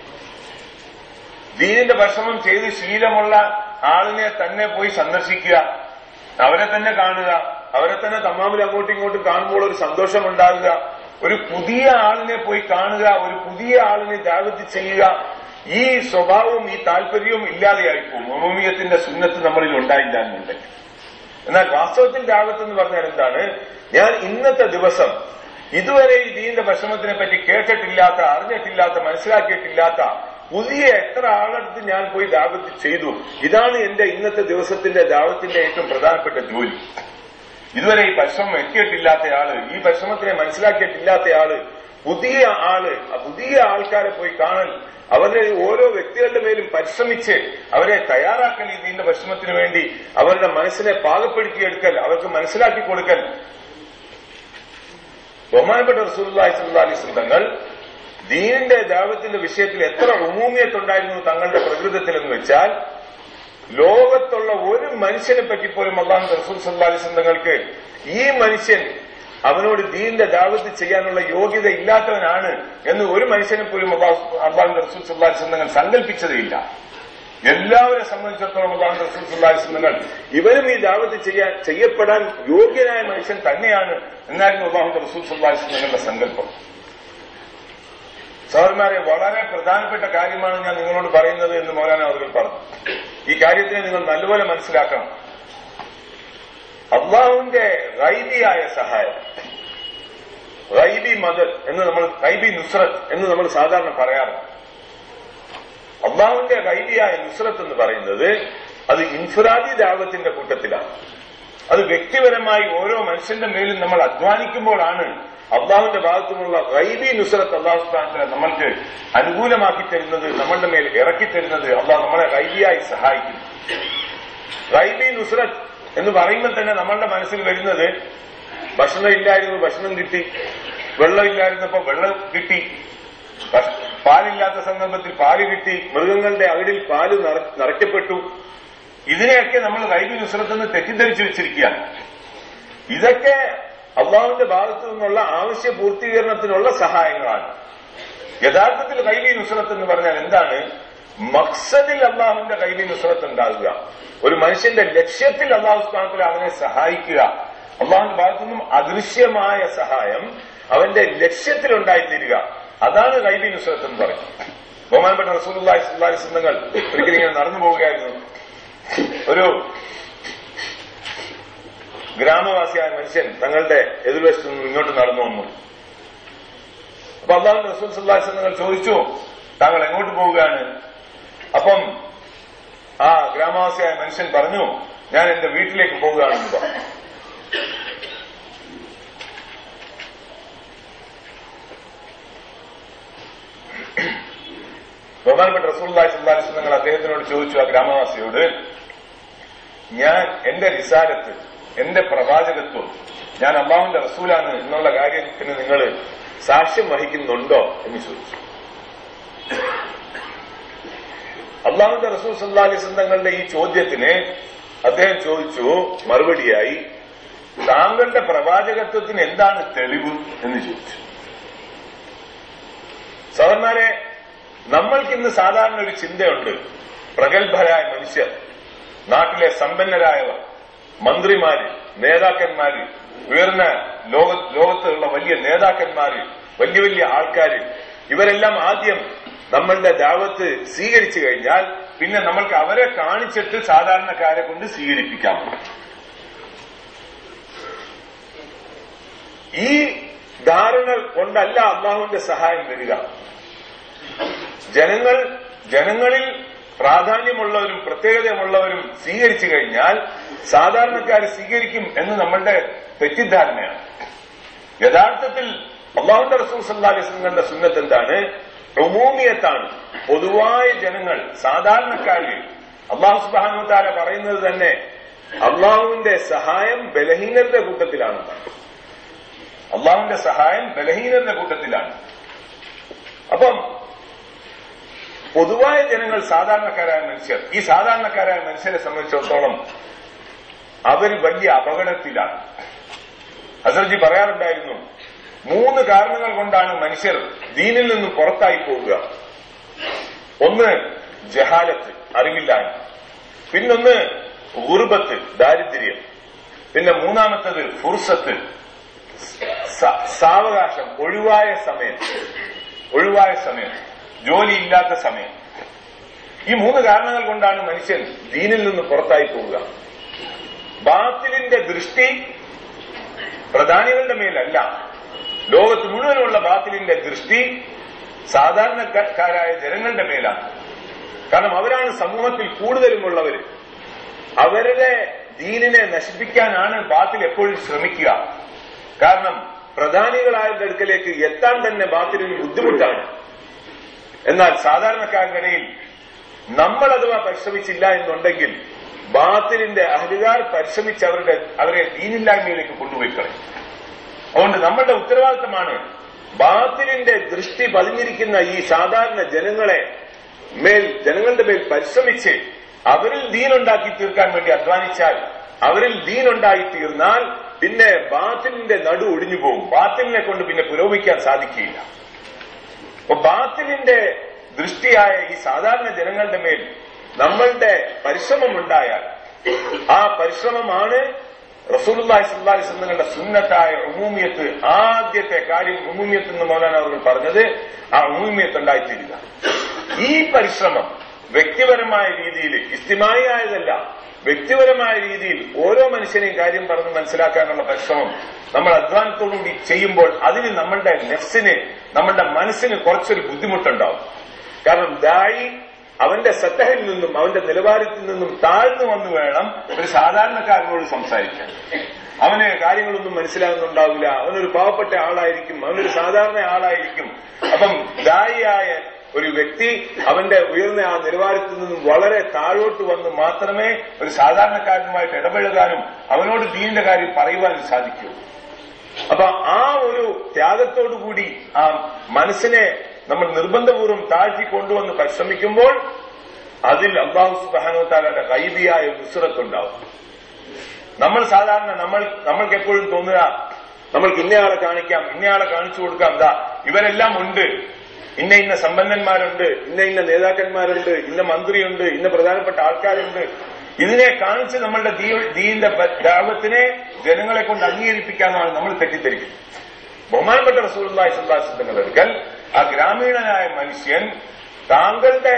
ദീനിന്റെ ഭക്ഷണം ചെയ്ത് ശീലമുള്ള ആളിനെ തന്നെ പോയി സന്ദർശിക്കുക അവരെ തന്നെ കാണുക അവരെ തന്നെ തമ്മാമിൽ അങ്ങോട്ടും ഇങ്ങോട്ടും കാണുമ്പോൾ ഒരു സന്തോഷം ഉണ്ടാകുക ഒരു പുതിയ ആളിനെ പോയി കാണുക ഒരു പുതിയ ആളിനെ ജാഗ്രത ചെയ്യുക ഈ സ്വഭാവവും ഈ താല്പര്യവും ഇല്ലാതെയായിപ്പോവും ഒമോമിയത്തിന്റെ സുന്നത്ത് നമ്മളിൽ ഉണ്ടായില്ല എന്നുണ്ടെങ്കിൽ എന്നാൽ വാസ്തവത്തിൽ ജാഗ്രത എന്ന് പറഞ്ഞാൽ എന്താണ് ഞാൻ ഇന്നത്തെ ദിവസം ഇതുവരെ ഈ ദീന്റെ ഭക്ഷണത്തിനെ പറ്റി കേട്ടിട്ടില്ലാത്ത അറിഞ്ഞിട്ടില്ലാത്ത മനസ്സിലാക്കിയിട്ടില്ലാത്ത പുതിയ എത്ര ആളടുത്ത് ഞാൻ പോയി ദാവത്ത് ചെയ്തു ഇതാണ് എന്റെ ഇന്നത്തെ ദിവസത്തിന്റെ ദാവത്തിന്റെ ഏറ്റവും പ്രധാനപ്പെട്ട ജോലി ഇതുവരെ ഈ പരിശ്രമം എത്തിയിട്ടില്ലാത്തയാള് ഈ പരിശ്രമത്തിനെ മനസ്സിലാക്കിയിട്ടില്ലാത്തയാള് പുതിയ ആള് ആ പുതിയ ആൾക്കാരെ പോയി കാണൽ അവരുടെ ഓരോ വ്യക്തികളുടെ മേലും പരിശ്രമിച്ച് അവരെ തയ്യാറാക്കൽ ഈ ദീന്റെ പരിശ്രമത്തിന് വേണ്ടി അവരുടെ മനസ്സിനെ പാകപ്പെടുത്തിയെടുക്കൽ അവർക്ക് മനസ്സിലാക്കി കൊടുക്കൽ ബഹുമാനപ്പെട്ട റസൂലുള്ളാഹി സ്വല്ലല്ലാഹി അലൈഹി വസല്ലം തങ്ങൾ ദീനിന്റെ ദാവത്തിന്റെ വിഷയത്തിൽ എത്ര ഉമൂമിയത്തുണ്ടായിരുന്നു തങ്ങളുടെ പ്രകൃതത്തിൽ എന്ന് വെച്ചാൽ ലോകത്തുള്ള ഒരു മനുഷ്യനെ പറ്റി പോലും അള്ളാഹു റസൂൽ സല്ലല്ലാഹി അലൈഹി വസല്ലം തങ്ങൾക്ക് ഈ മനുഷ്യൻ അവനോട് ദീനിന്റെ ദാവത്ത് ചെയ്യാനുള്ള യോഗ്യത ഇല്ലാത്തവനാണ് എന്ന് ഒരു മനുഷ്യനെ പോലും അള്ളാഹു റസൂൽ സല്ലല്ലാഹി അലൈഹി വസല്ലം തങ്ങൾ സങ്കല്പിച്ചതേയില്ല എല്ലാവരെ സംബന്ധിച്ചിടത്തോളം അള്ളാഹു റസൂൽ സല്ലല്ലാഹി അലൈഹി വസല്ലം തങ്ങൾ ഇവരും ഈ ദാവത്ത് ചെയ്യാൻ ചെയ്യപ്പെടാൻ യോഗ്യനായ മനുഷ്യൻ തന്നെയാണ് എന്നായിരുന്നു അള്ളാഹു റസൂൽ സല്ലല്ലാഹി അലൈഹി വസല്ലം തങ്ങളുടെ സങ്കല്പം സഹോദരന്മാരെ വളരെ പ്രധാനപ്പെട്ട കാര്യമാണ് ഞാൻ നിങ്ങളോട് പറയുന്നത് എന്ന് മൗലാന അവർ പറഞ്ഞു ഈ കാര്യത്തിനെ നിങ്ങൾ നല്ലപോലെ മനസ്സിലാക്കണം അള്ളാഹുവിന്റെ റൈബിയായ സഹായം റൈബി മദർ എന്ന് നമ്മൾ റൈബി നുസ്രത്ത് എന്ന് നമ്മൾ സാധാരണ പറയാറുണ്ട് അള്ളാഹുവിന്റെ റൈബിയായ നുസ്രത്ത് എന്ന് പറയുന്നത് അത് ഇൻഫിറാദി ദാവത്തിന്റെ കൂട്ടത്തിലാണ് അത് വ്യക്തിപരമായി ഓരോ മനുഷ്യന്റെ മേലും നമ്മൾ അധ്വാനിക്കുമ്പോഴാണ് അള്ളാഹുവിന്റെ ഭാഗത്തുനിന്നുള്ള റൈബി നുസ്രത്ത് അള്ളാഹു സ്ഥാനത്തിന് നമ്മൾക്ക് അനുകൂലമാക്കി തരുന്നത് നമ്മളുടെ മേൽ ഇറക്കി തരുന്നത് അള്ളാഹ് നമ്മളെ റൈബിയായി സഹായിക്കുന്നു റൈബി നുസ്രത്ത് എന്ന് പറയുമ്പോൾ തന്നെ നമ്മളുടെ മനസ്സിൽ വരുന്നത് ഭക്ഷണം ഇല്ലായിരുന്നു ഭക്ഷണം കിട്ടി വെള്ളം ഇല്ലായിരുന്നപ്പോ വെള്ളം കിട്ടി പാലില്ലാത്ത സന്ദർഭത്തിൽ പാല് കിട്ടി മൃഗങ്ങളുടെ അകിടിൽ പാല് നിറയ്ക്കപ്പെട്ടു ഇതിനെയൊക്കെ നമ്മൾ റൈബി നുസ്രത്ത് നിന്ന് തെറ്റിദ്ധരിച്ചു വെച്ചിരിക്കുകയാണ് ഇതൊക്കെ അള്ളാഹുവിന്റെ ഭാഗത്തു നിന്നുള്ള ആവശ്യ പൂർത്തീകരണത്തിനുള്ള സഹായങ്ങളാണ് യഥാർത്ഥത്തിൽ കൈബി നുസ്രത്ത് എന്ന് പറഞ്ഞാൽ എന്താണ് മക്സദിൽ അള്ളാഹുവിന്റെ കൈബി നുസ്രത്ത് ഉണ്ടാകുക ഒരു മനുഷ്യന്റെ ലക്ഷ്യത്തിൽ അള്ളാഹു സ്ഥാനത്തിൽ അവനെ സഹായിക്കുക അള്ളാഹുവിന്റെ ഭാഗത്തു നിന്നും അദൃശ്യമായ സഹായം അവന്റെ ലക്ഷ്യത്തിൽ ഉണ്ടായിത്തീരുക അതാണ് കൈബി നുസ്രത്ത് എന്ന് പറയുന്നത് ബഹുമാനപ്പെട്ട റസൂലി സിന്ധങ്ങൾ ഒരിക്കലും ഇങ്ങനെ നടന്നു പോവുകയായിരുന്നു ഒരു ഗ്രാമവാസിയായ മനുഷ്യൻ തങ്ങളുടെ എതിർവശത്ത് നിന്നും ഇങ്ങോട്ട് നടന്നു വന്നു അപ്പൊ അള്ളാഹു റസൂൽ സല്ലാസ് നിങ്ങൾ ചോദിച്ചു താങ്കൾ എങ്ങോട്ട് പോവുകയാണ് അപ്പം ആ ഗ്രാമവാസിയായ മനുഷ്യൻ പറഞ്ഞു ഞാൻ എന്റെ വീട്ടിലേക്ക് പോവുകയാണെന്ന് പറഞ്ഞു ബഹുമാനപ്പെട്ട റസൂള്ളി സുല്ലാസ് നിങ്ങൾ അദ്ദേഹത്തിനോട് ചോദിച്ചു ആ ഗ്രാമവാസിയോട് ഞാൻ എന്റെ റിസാലത്ത് എന്റെ പ്രവാചകത്വം ഞാൻ അള്ളാഹുവിന്റെ റസൂലാണ് എന്നുള്ള കാര്യത്തിന് നിങ്ങൾ സാക്ഷ്യം വഹിക്കുന്നുണ്ടോ എന്ന് ചോദിച്ചു അള്ളാഹുവിന്റെ റസൂൽ സല്ലാ അലിസ് തങ്ങളുടെ ഈ ചോദ്യത്തിന് അദ്ദേഹം ചോദിച്ചു മറുപടിയായി താങ്കളുടെ പ്രവാചകത്വത്തിന് എന്താണ് തെളിവ് എന്ന് ചോദിച്ചു സഹോദരന്മാരെ നമ്മൾക്കിന്ന് സാധാരണ ഒരു ചിന്തയുണ്ട് പ്രഗത്ഭരായ മനുഷ്യർ നാട്ടിലെ സമ്പന്നരായവർ മന്ത്രിമാര് നേതാക്കന്മാര് ഉയർന്ന ലോക ലോകത്തുള്ള വലിയ നേതാക്കന്മാര് വലിയ വലിയ ആൾക്കാര് ഇവരെല്ലാം ആദ്യം നമ്മളുടെ ദാവത്ത് സ്വീകരിച്ചു കഴിഞ്ഞാൽ പിന്നെ നമ്മൾക്ക് അവരെ കാണിച്ചിട്ട് സാധാരണക്കാരെ കൊണ്ട് സ്വീകരിപ്പിക്കാം ഈ ധാരണ കൊണ്ടല്ല അള്ളാഹുവിന്റെ സഹായം വരിക ജനങ്ങൾ ജനങ്ങളിൽ പ്രാധാന്യമുള്ളവരും പ്രത്യേകതയുമുള്ളവരും സ്വീകരിച്ചു കഴിഞ്ഞാൽ സാധാരണക്കാർ സ്വീകരിക്കും എന്ന് നമ്മളുടെ തെറ്റിദ്ധാരണയാണ് യഥാർത്ഥത്തിൽ അള്ളാഹുന്റെ റസൂൽ സല്ലാസ്ലങ്ങളുടെ സുന്നത്ത് എന്താണ് പ്രമൂമിയത്താണ് പൊതുവായ ജനങ്ങൾ സാധാരണക്കാര് അള്ളാഹു സുബാനുത്താര പറയുന്നത് തന്നെ അള്ളാഹുവിന്റെ സഹായം ബലഹീനരുടെ കൂട്ടത്തിലാണ് അള്ളാഹുവിന്റെ സഹായം ബലഹീനരുടെ കൂട്ടത്തിലാണ് അപ്പം പൊതുവായ ജനങ്ങൾ സാധാരണക്കാരായ മനുഷ്യർ ഈ സാധാരണക്കാരായ മനുഷ്യരെ സംബന്ധിച്ചിടത്തോളം അവർ വലിയ അപകടത്തിലാണ് അസർജി പറയാറുണ്ടായിരുന്നു മൂന്ന് കാരണങ്ങൾ കൊണ്ടാണ് മനുഷ്യർ ദീനിൽ നിന്നും പുറത്തായി പോവുക ഒന്ന് ജഹാലത്ത് അറിവില്ലായ്മ പിന്നൊന്ന് ഉറുബത്ത് ദാരിദ്ര്യം പിന്നെ മൂന്നാമത്തത് ഫുർസത്ത് സാവകാശം ഒഴിവായ സമയം ഒഴിവായ സമയം ജോലിയില്ലാത്ത സമയം ഈ മൂന്ന് കാരണങ്ങൾ കൊണ്ടാണ് മനുഷ്യൻ ദീനിൽ നിന്ന് പുറത്തായി പോവുക ബാത്തിലിന്റെ ദൃഷ്ടി പ്രധാനികളുടെ മേലല്ല ലോകത്ത് മുഴുവനുള്ള ബാത്തിലിന്റെ ദൃഷ്ടി സാധാരണക്കാരായ ജനങ്ങളുടെ മേലാണ് കാരണം അവരാണ് സമൂഹത്തിൽ കൂടുതലുമുള്ളവര് അവരുടെ ദീനിനെ നശിപ്പിക്കാനാണ് ബാത്തിൽ എപ്പോഴും ശ്രമിക്കുക കാരണം പ്രധാനികളായവരുടെ അടുക്കലേക്ക് എത്താൻ തന്നെ ബാത്തിലിന് ബുദ്ധിമുട്ടാണ് എന്നാൽ സാധാരണക്കാരുടെ ഇടയിൽ നമ്മൾ അഥവാ പരിശ്രമിച്ചില്ല എന്നുണ്ടെങ്കിൽ ബാത്തിലിന്റെ അഹലുകാർ പരിശ്രമിച്ച് അവരുടെ അവരെ ദീനില്ലായ്മയിലേക്ക് കൊണ്ടുപോയി കളയും അതുകൊണ്ട് നമ്മളുടെ ഉത്തരവാദിത്തമാണ് ബാത്തിലിന്റെ ദൃഷ്ടി പതിഞ്ഞിരിക്കുന്ന ഈ സാധാരണ ജനങ്ങളെ മേൽ ജനങ്ങളുടെ മേൽ പരിശ്രമിച്ച് അവരിൽ ദീനുണ്ടാക്കി തീർക്കാൻ വേണ്ടി അധ്വാനിച്ചാൽ അവരിൽ ദീനുണ്ടായി തീർന്നാൽ പിന്നെ ബാത്തിലിന്റെ നടു ഒടിഞ്ഞു പോകും ബാത്തിലിനെ കൊണ്ട് പിന്നെ പുരോഗമിക്കാൻ സാധിക്കുകയില്ല അപ്പൊ ബാത്തിലിന്റെ ദൃഷ്ടിയായ ഈ സാധാരണ ജനങ്ങളുടെ മേൽ നമ്മളുടെ പരിശ്രമം ഉണ്ടായാൽ ആ പരിശ്രമമാണ് റസൂലുള്ളാഹി സ്വല്ലല്ലാഹി അലൈഹി വസല്ലമയുടെ സുന്നത്തായ ഉമൂമിയത്ത് ആദ്യത്തെ കാര്യം ഉമൂമിയത്ത് എന്ന് മൗലാന അവർ പറഞ്ഞത് ആ ഉമൂമിയത്ത് ഉണ്ടായിത്തീരുക ഈ പരിശ്രമം വ്യക്തിപരമായ രീതിയിൽ ഇസ്തിമായി ആയതല്ല വ്യക്തിപരമായ രീതിയിൽ ഓരോ മനുഷ്യനെയും കാര്യം പറഞ്ഞ് മനസ്സിലാക്കാനുള്ള പരിശ്രമം നമ്മൾ അധ്വാനത്തോടുകൂടി ചെയ്യുമ്പോൾ അതിന് നമ്മളുടെ നെഫ്സിന് നമ്മളുടെ മനസ്സിന് കുറച്ചൊരു ബുദ്ധിമുട്ടുണ്ടാവും കാരണം ദായി അവന്റെ സത്തഹിൽ നിന്നും അവന്റെ നിലവാരത്തിൽ നിന്നും താഴ്ന്നു വന്ന് വേണം ഒരു സാധാരണക്കാരനോട് സംസാരിക്കാൻ അവന് കാര്യങ്ങളൊന്നും മനസ്സിലാകുന്നുണ്ടാവില്ല അവനൊരു പാവപ്പെട്ട ആളായിരിക്കും അവനൊരു സാധാരണ ആളായിരിക്കും അപ്പം ദായിയായ ഒരു വ്യക്തി അവന്റെ ഉയർന്ന ആ നിലവാരത്തിൽ നിന്നും വളരെ താഴോട്ട് വന്ന് മാത്രമേ ഒരു സാധാരണക്കാരനുമായിട്ട് ഇടപഴകാനും അവനോട് ദീനിന്റെ കാര്യം പറയുവാനും സാധിക്കൂ അപ്പൊ ആ ഒരു ത്യാഗത്തോടുകൂടി ആ മനസ്സിനെ നമ്മൾ നിർബന്ധപൂർവ്വം താഴ്ത്തി കൊണ്ടുവന്ന് പരിശ്രമിക്കുമ്പോൾ അതിൽ അള്ളാഹു സുബാനോത്താലയുടെ കൈബിയായ നുസുറത്തുണ്ടാവും നമ്മൾ സാധാരണ നമ്മൾ നമ്മൾക്ക് എപ്പോഴും തോന്നുക നമ്മൾക്ക് ഇന്നയാളെ കാണിക്കാം ഇന്നയാളെ കാണിച്ചു കൊടുക്കാം ദാ ഇവരെല്ലാം ഉണ്ട് ഇന്ന ഇന്ന സമ്പന്നന്മാരുണ്ട് ഇന്ന ഇന്ന നേതാക്കന്മാരുണ്ട് ഇന്ന മന്ത്രിയുണ്ട് ഇന്ന പ്രധാനപ്പെട്ട ആൾക്കാരുണ്ട് ഇതിനെ കാണിച്ച് നമ്മളുടെ ദീന്റെ ദാപത്തിനെ ജനങ്ങളെ കൊണ്ട് അംഗീകരിപ്പിക്കാന്നാണ് നമ്മൾ തെറ്റിദ്ധരിക്കുന്നത് ബഹുമാനപ്പെട്ട റസൂലി സുല്ലാസിന്റെ അടുക്കൽ ആ ഗ്രാമീണനായ മനുഷ്യൻ താങ്കളുടെ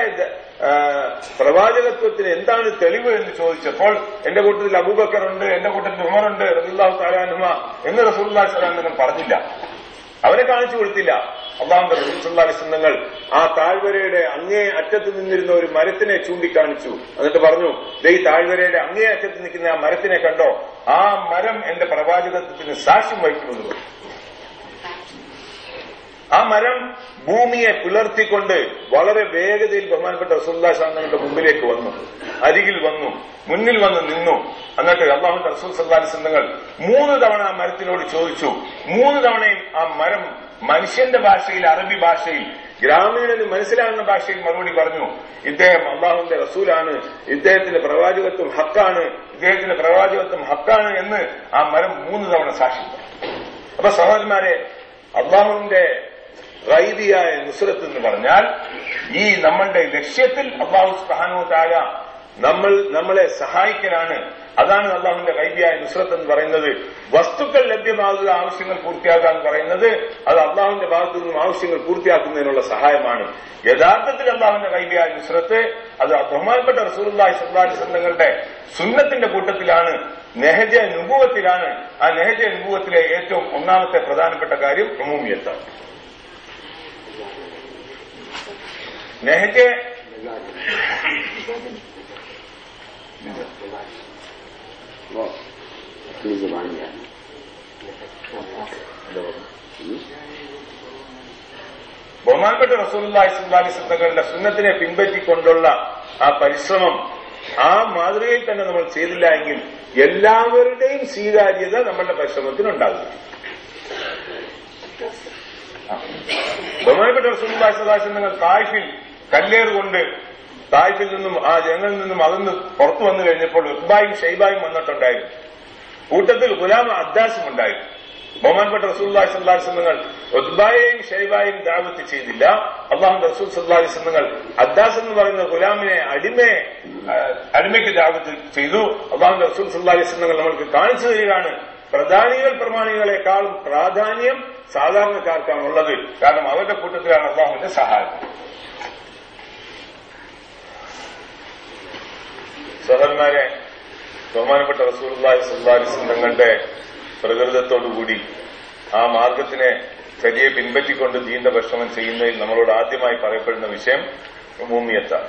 പ്രവാചകത്വത്തിന് എന്താണ് തെളിവ് എന്ന് ചോദിച്ചപ്പോൾ എന്റെ കൂട്ടത്തിൽ അബൂബക്കർ ഉണ്ട് എന്റെ കൂട്ടത്തിൽ ഉമറുണ്ട് റസൂല്ലാഹു താലാനുമ എന്ന് റസൂല്ലാ സലാം പറഞ്ഞില്ല അവരെ കാണിച്ചു കൊടുത്തില്ല അള്ളാഹുന്റെ റസൂൽ ആ താഴ്വരയുടെ അങ്ങേ അറ്റത്ത് നിന്നിരുന്ന ഒരു മരത്തിനെ ചൂണ്ടിക്കാണിച്ചു എന്നിട്ട് പറഞ്ഞു ദേ ഈ താഴ്വരയുടെ അങ്ങേ അറ്റത്ത് നിൽക്കുന്ന ആ മരത്തിനെ കണ്ടോ ആ മരം എന്റെ പ്രവാചകത്വത്തിന് സാക്ഷ്യം വഹിക്കുമെന്ന് പറഞ്ഞു ആ മരം ഭൂമിയെ പിളർത്തിക്കൊണ്ട് വളരെ വേഗതയിൽ ബഹുമാനപ്പെട്ട റസൂല്ലാ തങ്ങളുടെ മുമ്പിലേക്ക് വന്നു അരികിൽ വന്നു മുന്നിൽ വന്ന് നിന്നു എന്നിട്ട് അള്ളാഹുന്റെ റസൂൽ സല്ലാഹി സിന്ധങ്ങൾ മൂന്ന് തവണ ആ മരത്തിനോട് ചോദിച്ചു മൂന്ന് തവണയും ആ മരം മനുഷ്യന്റെ ഭാഷയിൽ അറബി ഭാഷയിൽ ഗ്രാമീണന് മനസ്സിലാകുന്ന ഭാഷയിൽ മറുപടി പറഞ്ഞു ഇദ്ദേഹം അള്ളാഹുന്റെ റസൂലാണ് ഇദ്ദേഹത്തിന്റെ പ്രവാചകത്വം ഹക്കാണ് ഇദ്ദേഹത്തിന്റെ പ്രവാചകത്വം ഹക്കാണ് എന്ന് ആ മരം മൂന്ന് തവണ സാക്ഷി പറഞ്ഞു അപ്പൊ സഹോദരന്മാരെ അള്ളാഹുവിന്റെ റൈദിയായ നുസ്രത്ത് എന്ന് പറഞ്ഞാൽ ഈ നമ്മളുടെ ലക്ഷ്യത്തിൽ അള്ളാഹു സുഹാനോ താര നമ്മൾ നമ്മളെ സഹായിക്കലാണ് അതാണ് അള്ളാഹുവിന്റെ റൈദിയായ നുസ്രത്ത് എന്ന് പറയുന്നത് വസ്തുക്കൾ ലഭ്യമാകുക ആവശ്യങ്ങൾ പൂർത്തിയാകുക എന്ന് പറയുന്നത് അത് അള്ളാഹുവിന്റെ ഭാഗത്തു നിന്നും ആവശ്യങ്ങൾ പൂർത്തിയാക്കുന്നതിനുള്ള സഹായമാണ് യഥാർത്ഥത്തിൽ അള്ളാഹുവിന്റെ റൈദിയായ നുസ്രത്ത് അത് ബഹുമാനപ്പെട്ട റസൂർലായി സല്ലാഹി സംഘങ്ങളുടെ സുന്നത്തിന്റെ കൂട്ടത്തിലാണ് നെഹജ നുപൂവത്തിലാണ് ആ നെഹജ നുപൂവത്തിലെ ഏറ്റവും ഒന്നാമത്തെ പ്രധാനപ്പെട്ട കാര്യം പ്രമൂമിയത്താണ് നെഹജ वो अपनी जुबान जाने ബഹുമാനപ്പെട്ട റസൂലുള്ളാഹി സ്വല്ലല്ലാഹി അലൈഹി വസല്ലമയുടെ സുന്നത്തിനെ പിൻപറ്റിക്കൊണ്ടുള്ള ആ പരിശ്രമം ആ മാതൃകയിൽ തന്നെ നമ്മൾ ചെയ്തില്ല എങ്കിൽ എല്ലാവരുടെയും സ്വീകാര്യത നമ്മളുടെ പരിശ്രമത്തിനുണ്ടാകും ആ. ബഹുമാനപ്പെട്ട റസൂലുള്ളാഹി സ്വല്ലല്ലാഹി അലൈഹി വസല്ലം തായ്ഫിൽ കല്ലേറുകൊണ്ട് തായ്ഫിൽ നിന്നും ആ ജനങ്ങളിൽ നിന്നും അകന്ന് പുറത്തു വന്നു കഴിഞ്ഞപ്പോൾ ഉത്ബായും ഷെയ്ബായും വന്നിട്ടുണ്ടായിരുന്നു കൂട്ടത്തിൽ ഗുലാമ അദ്ദാസും ഉണ്ടായിരുന്നു ബഹുമാൻപ്പെട്ട റസൂല്ലാഹി സല്ലാഹി സ്വന്തങ്ങൾ ഉദ്ബായെയും ഷെയ്ബായും ദാവത്ത് ചെയ്തില്ല അള്ളാഹു റസൂൽ സല്ലാഹി സ്വന്തങ്ങൾ അദ്ദാസ് എന്ന് പറയുന്ന ഗുലാമിനെ അടിമയെ ആ, അടിമയ്ക്ക് ദാവത്ത് ചെയ്തു അള്ളാഹു റസൂൽ സല്ലാഹി സ്വന്തങ്ങൾ നമ്മൾക്ക് കാണിച്ചു തരികയാണ് പ്രധാനികൾ പ്രമാണികളെക്കാളും പ്രാധാന്യം സാധാരണക്കാർക്കാണ് ഉള്ളത് കാരണം അവരുടെ കൂട്ടത്തിലാണ് അള്ളാഹുവിന്റെ സഹായം സഹോദരന്മാരെ ബഹുമാനപ്പെട്ട റസൂലുള്ളാഹി സ്വല്ലല്ലാഹി അലൈഹി വസല്ലം തങ്ങളുടെ പ്രകൃതത്തോടുകൂടി ആ മാർഗത്തിനെ ചരിയെ പിൻപറ്റിക്കൊണ്ട് ദീന്റെ ഭക്ഷണം ചെയ്യുന്നതിൽ നമ്മളോട് ആദ്യമായി പറയപ്പെടുന്ന വിഷയം അമൂമിയത്താണ്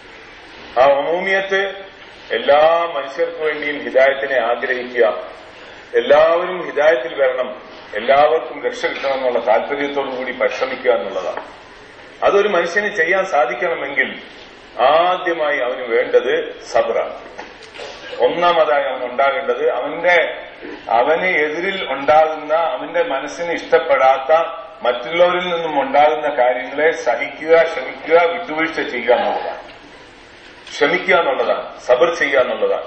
ആ അമൂമിയത്ത് എല്ലാ മനുഷ്യർക്കു വേണ്ടിയും ഹിദായത്തിനെ ആഗ്രഹിക്കുക എല്ലാവരും ഹിദായത്തിൽ വരണം എല്ലാവർക്കും രക്ഷ കിട്ടണമെന്നുള്ള താല്പര്യത്തോടുകൂടി പരിശ്രമിക്കുക എന്നുള്ളതാണ് അതൊരു മനുഷ്യന് ചെയ്യാൻ സാധിക്കണമെങ്കിൽ ആദ്യമായി അവന് വേണ്ടത് സബറാണ് ഒന്നാമതായി അവൻ ഉണ്ടാകേണ്ടത് അവന്റെ അവന് എതിരിൽ ഉണ്ടാകുന്ന അവന്റെ മനസ്സിന് ഇഷ്ടപ്പെടാത്ത മറ്റുള്ളവരിൽ നിന്നും ഉണ്ടാകുന്ന കാര്യങ്ങളെ സഹിക്കുക ക്ഷമിക്കുക വിട്ടുവീഴ്ച ചെയ്യുക എന്നുള്ളതാണ് ക്ഷമിക്കുക എന്നുള്ളതാണ് സബർ ചെയ്യുക എന്നുള്ളതാണ്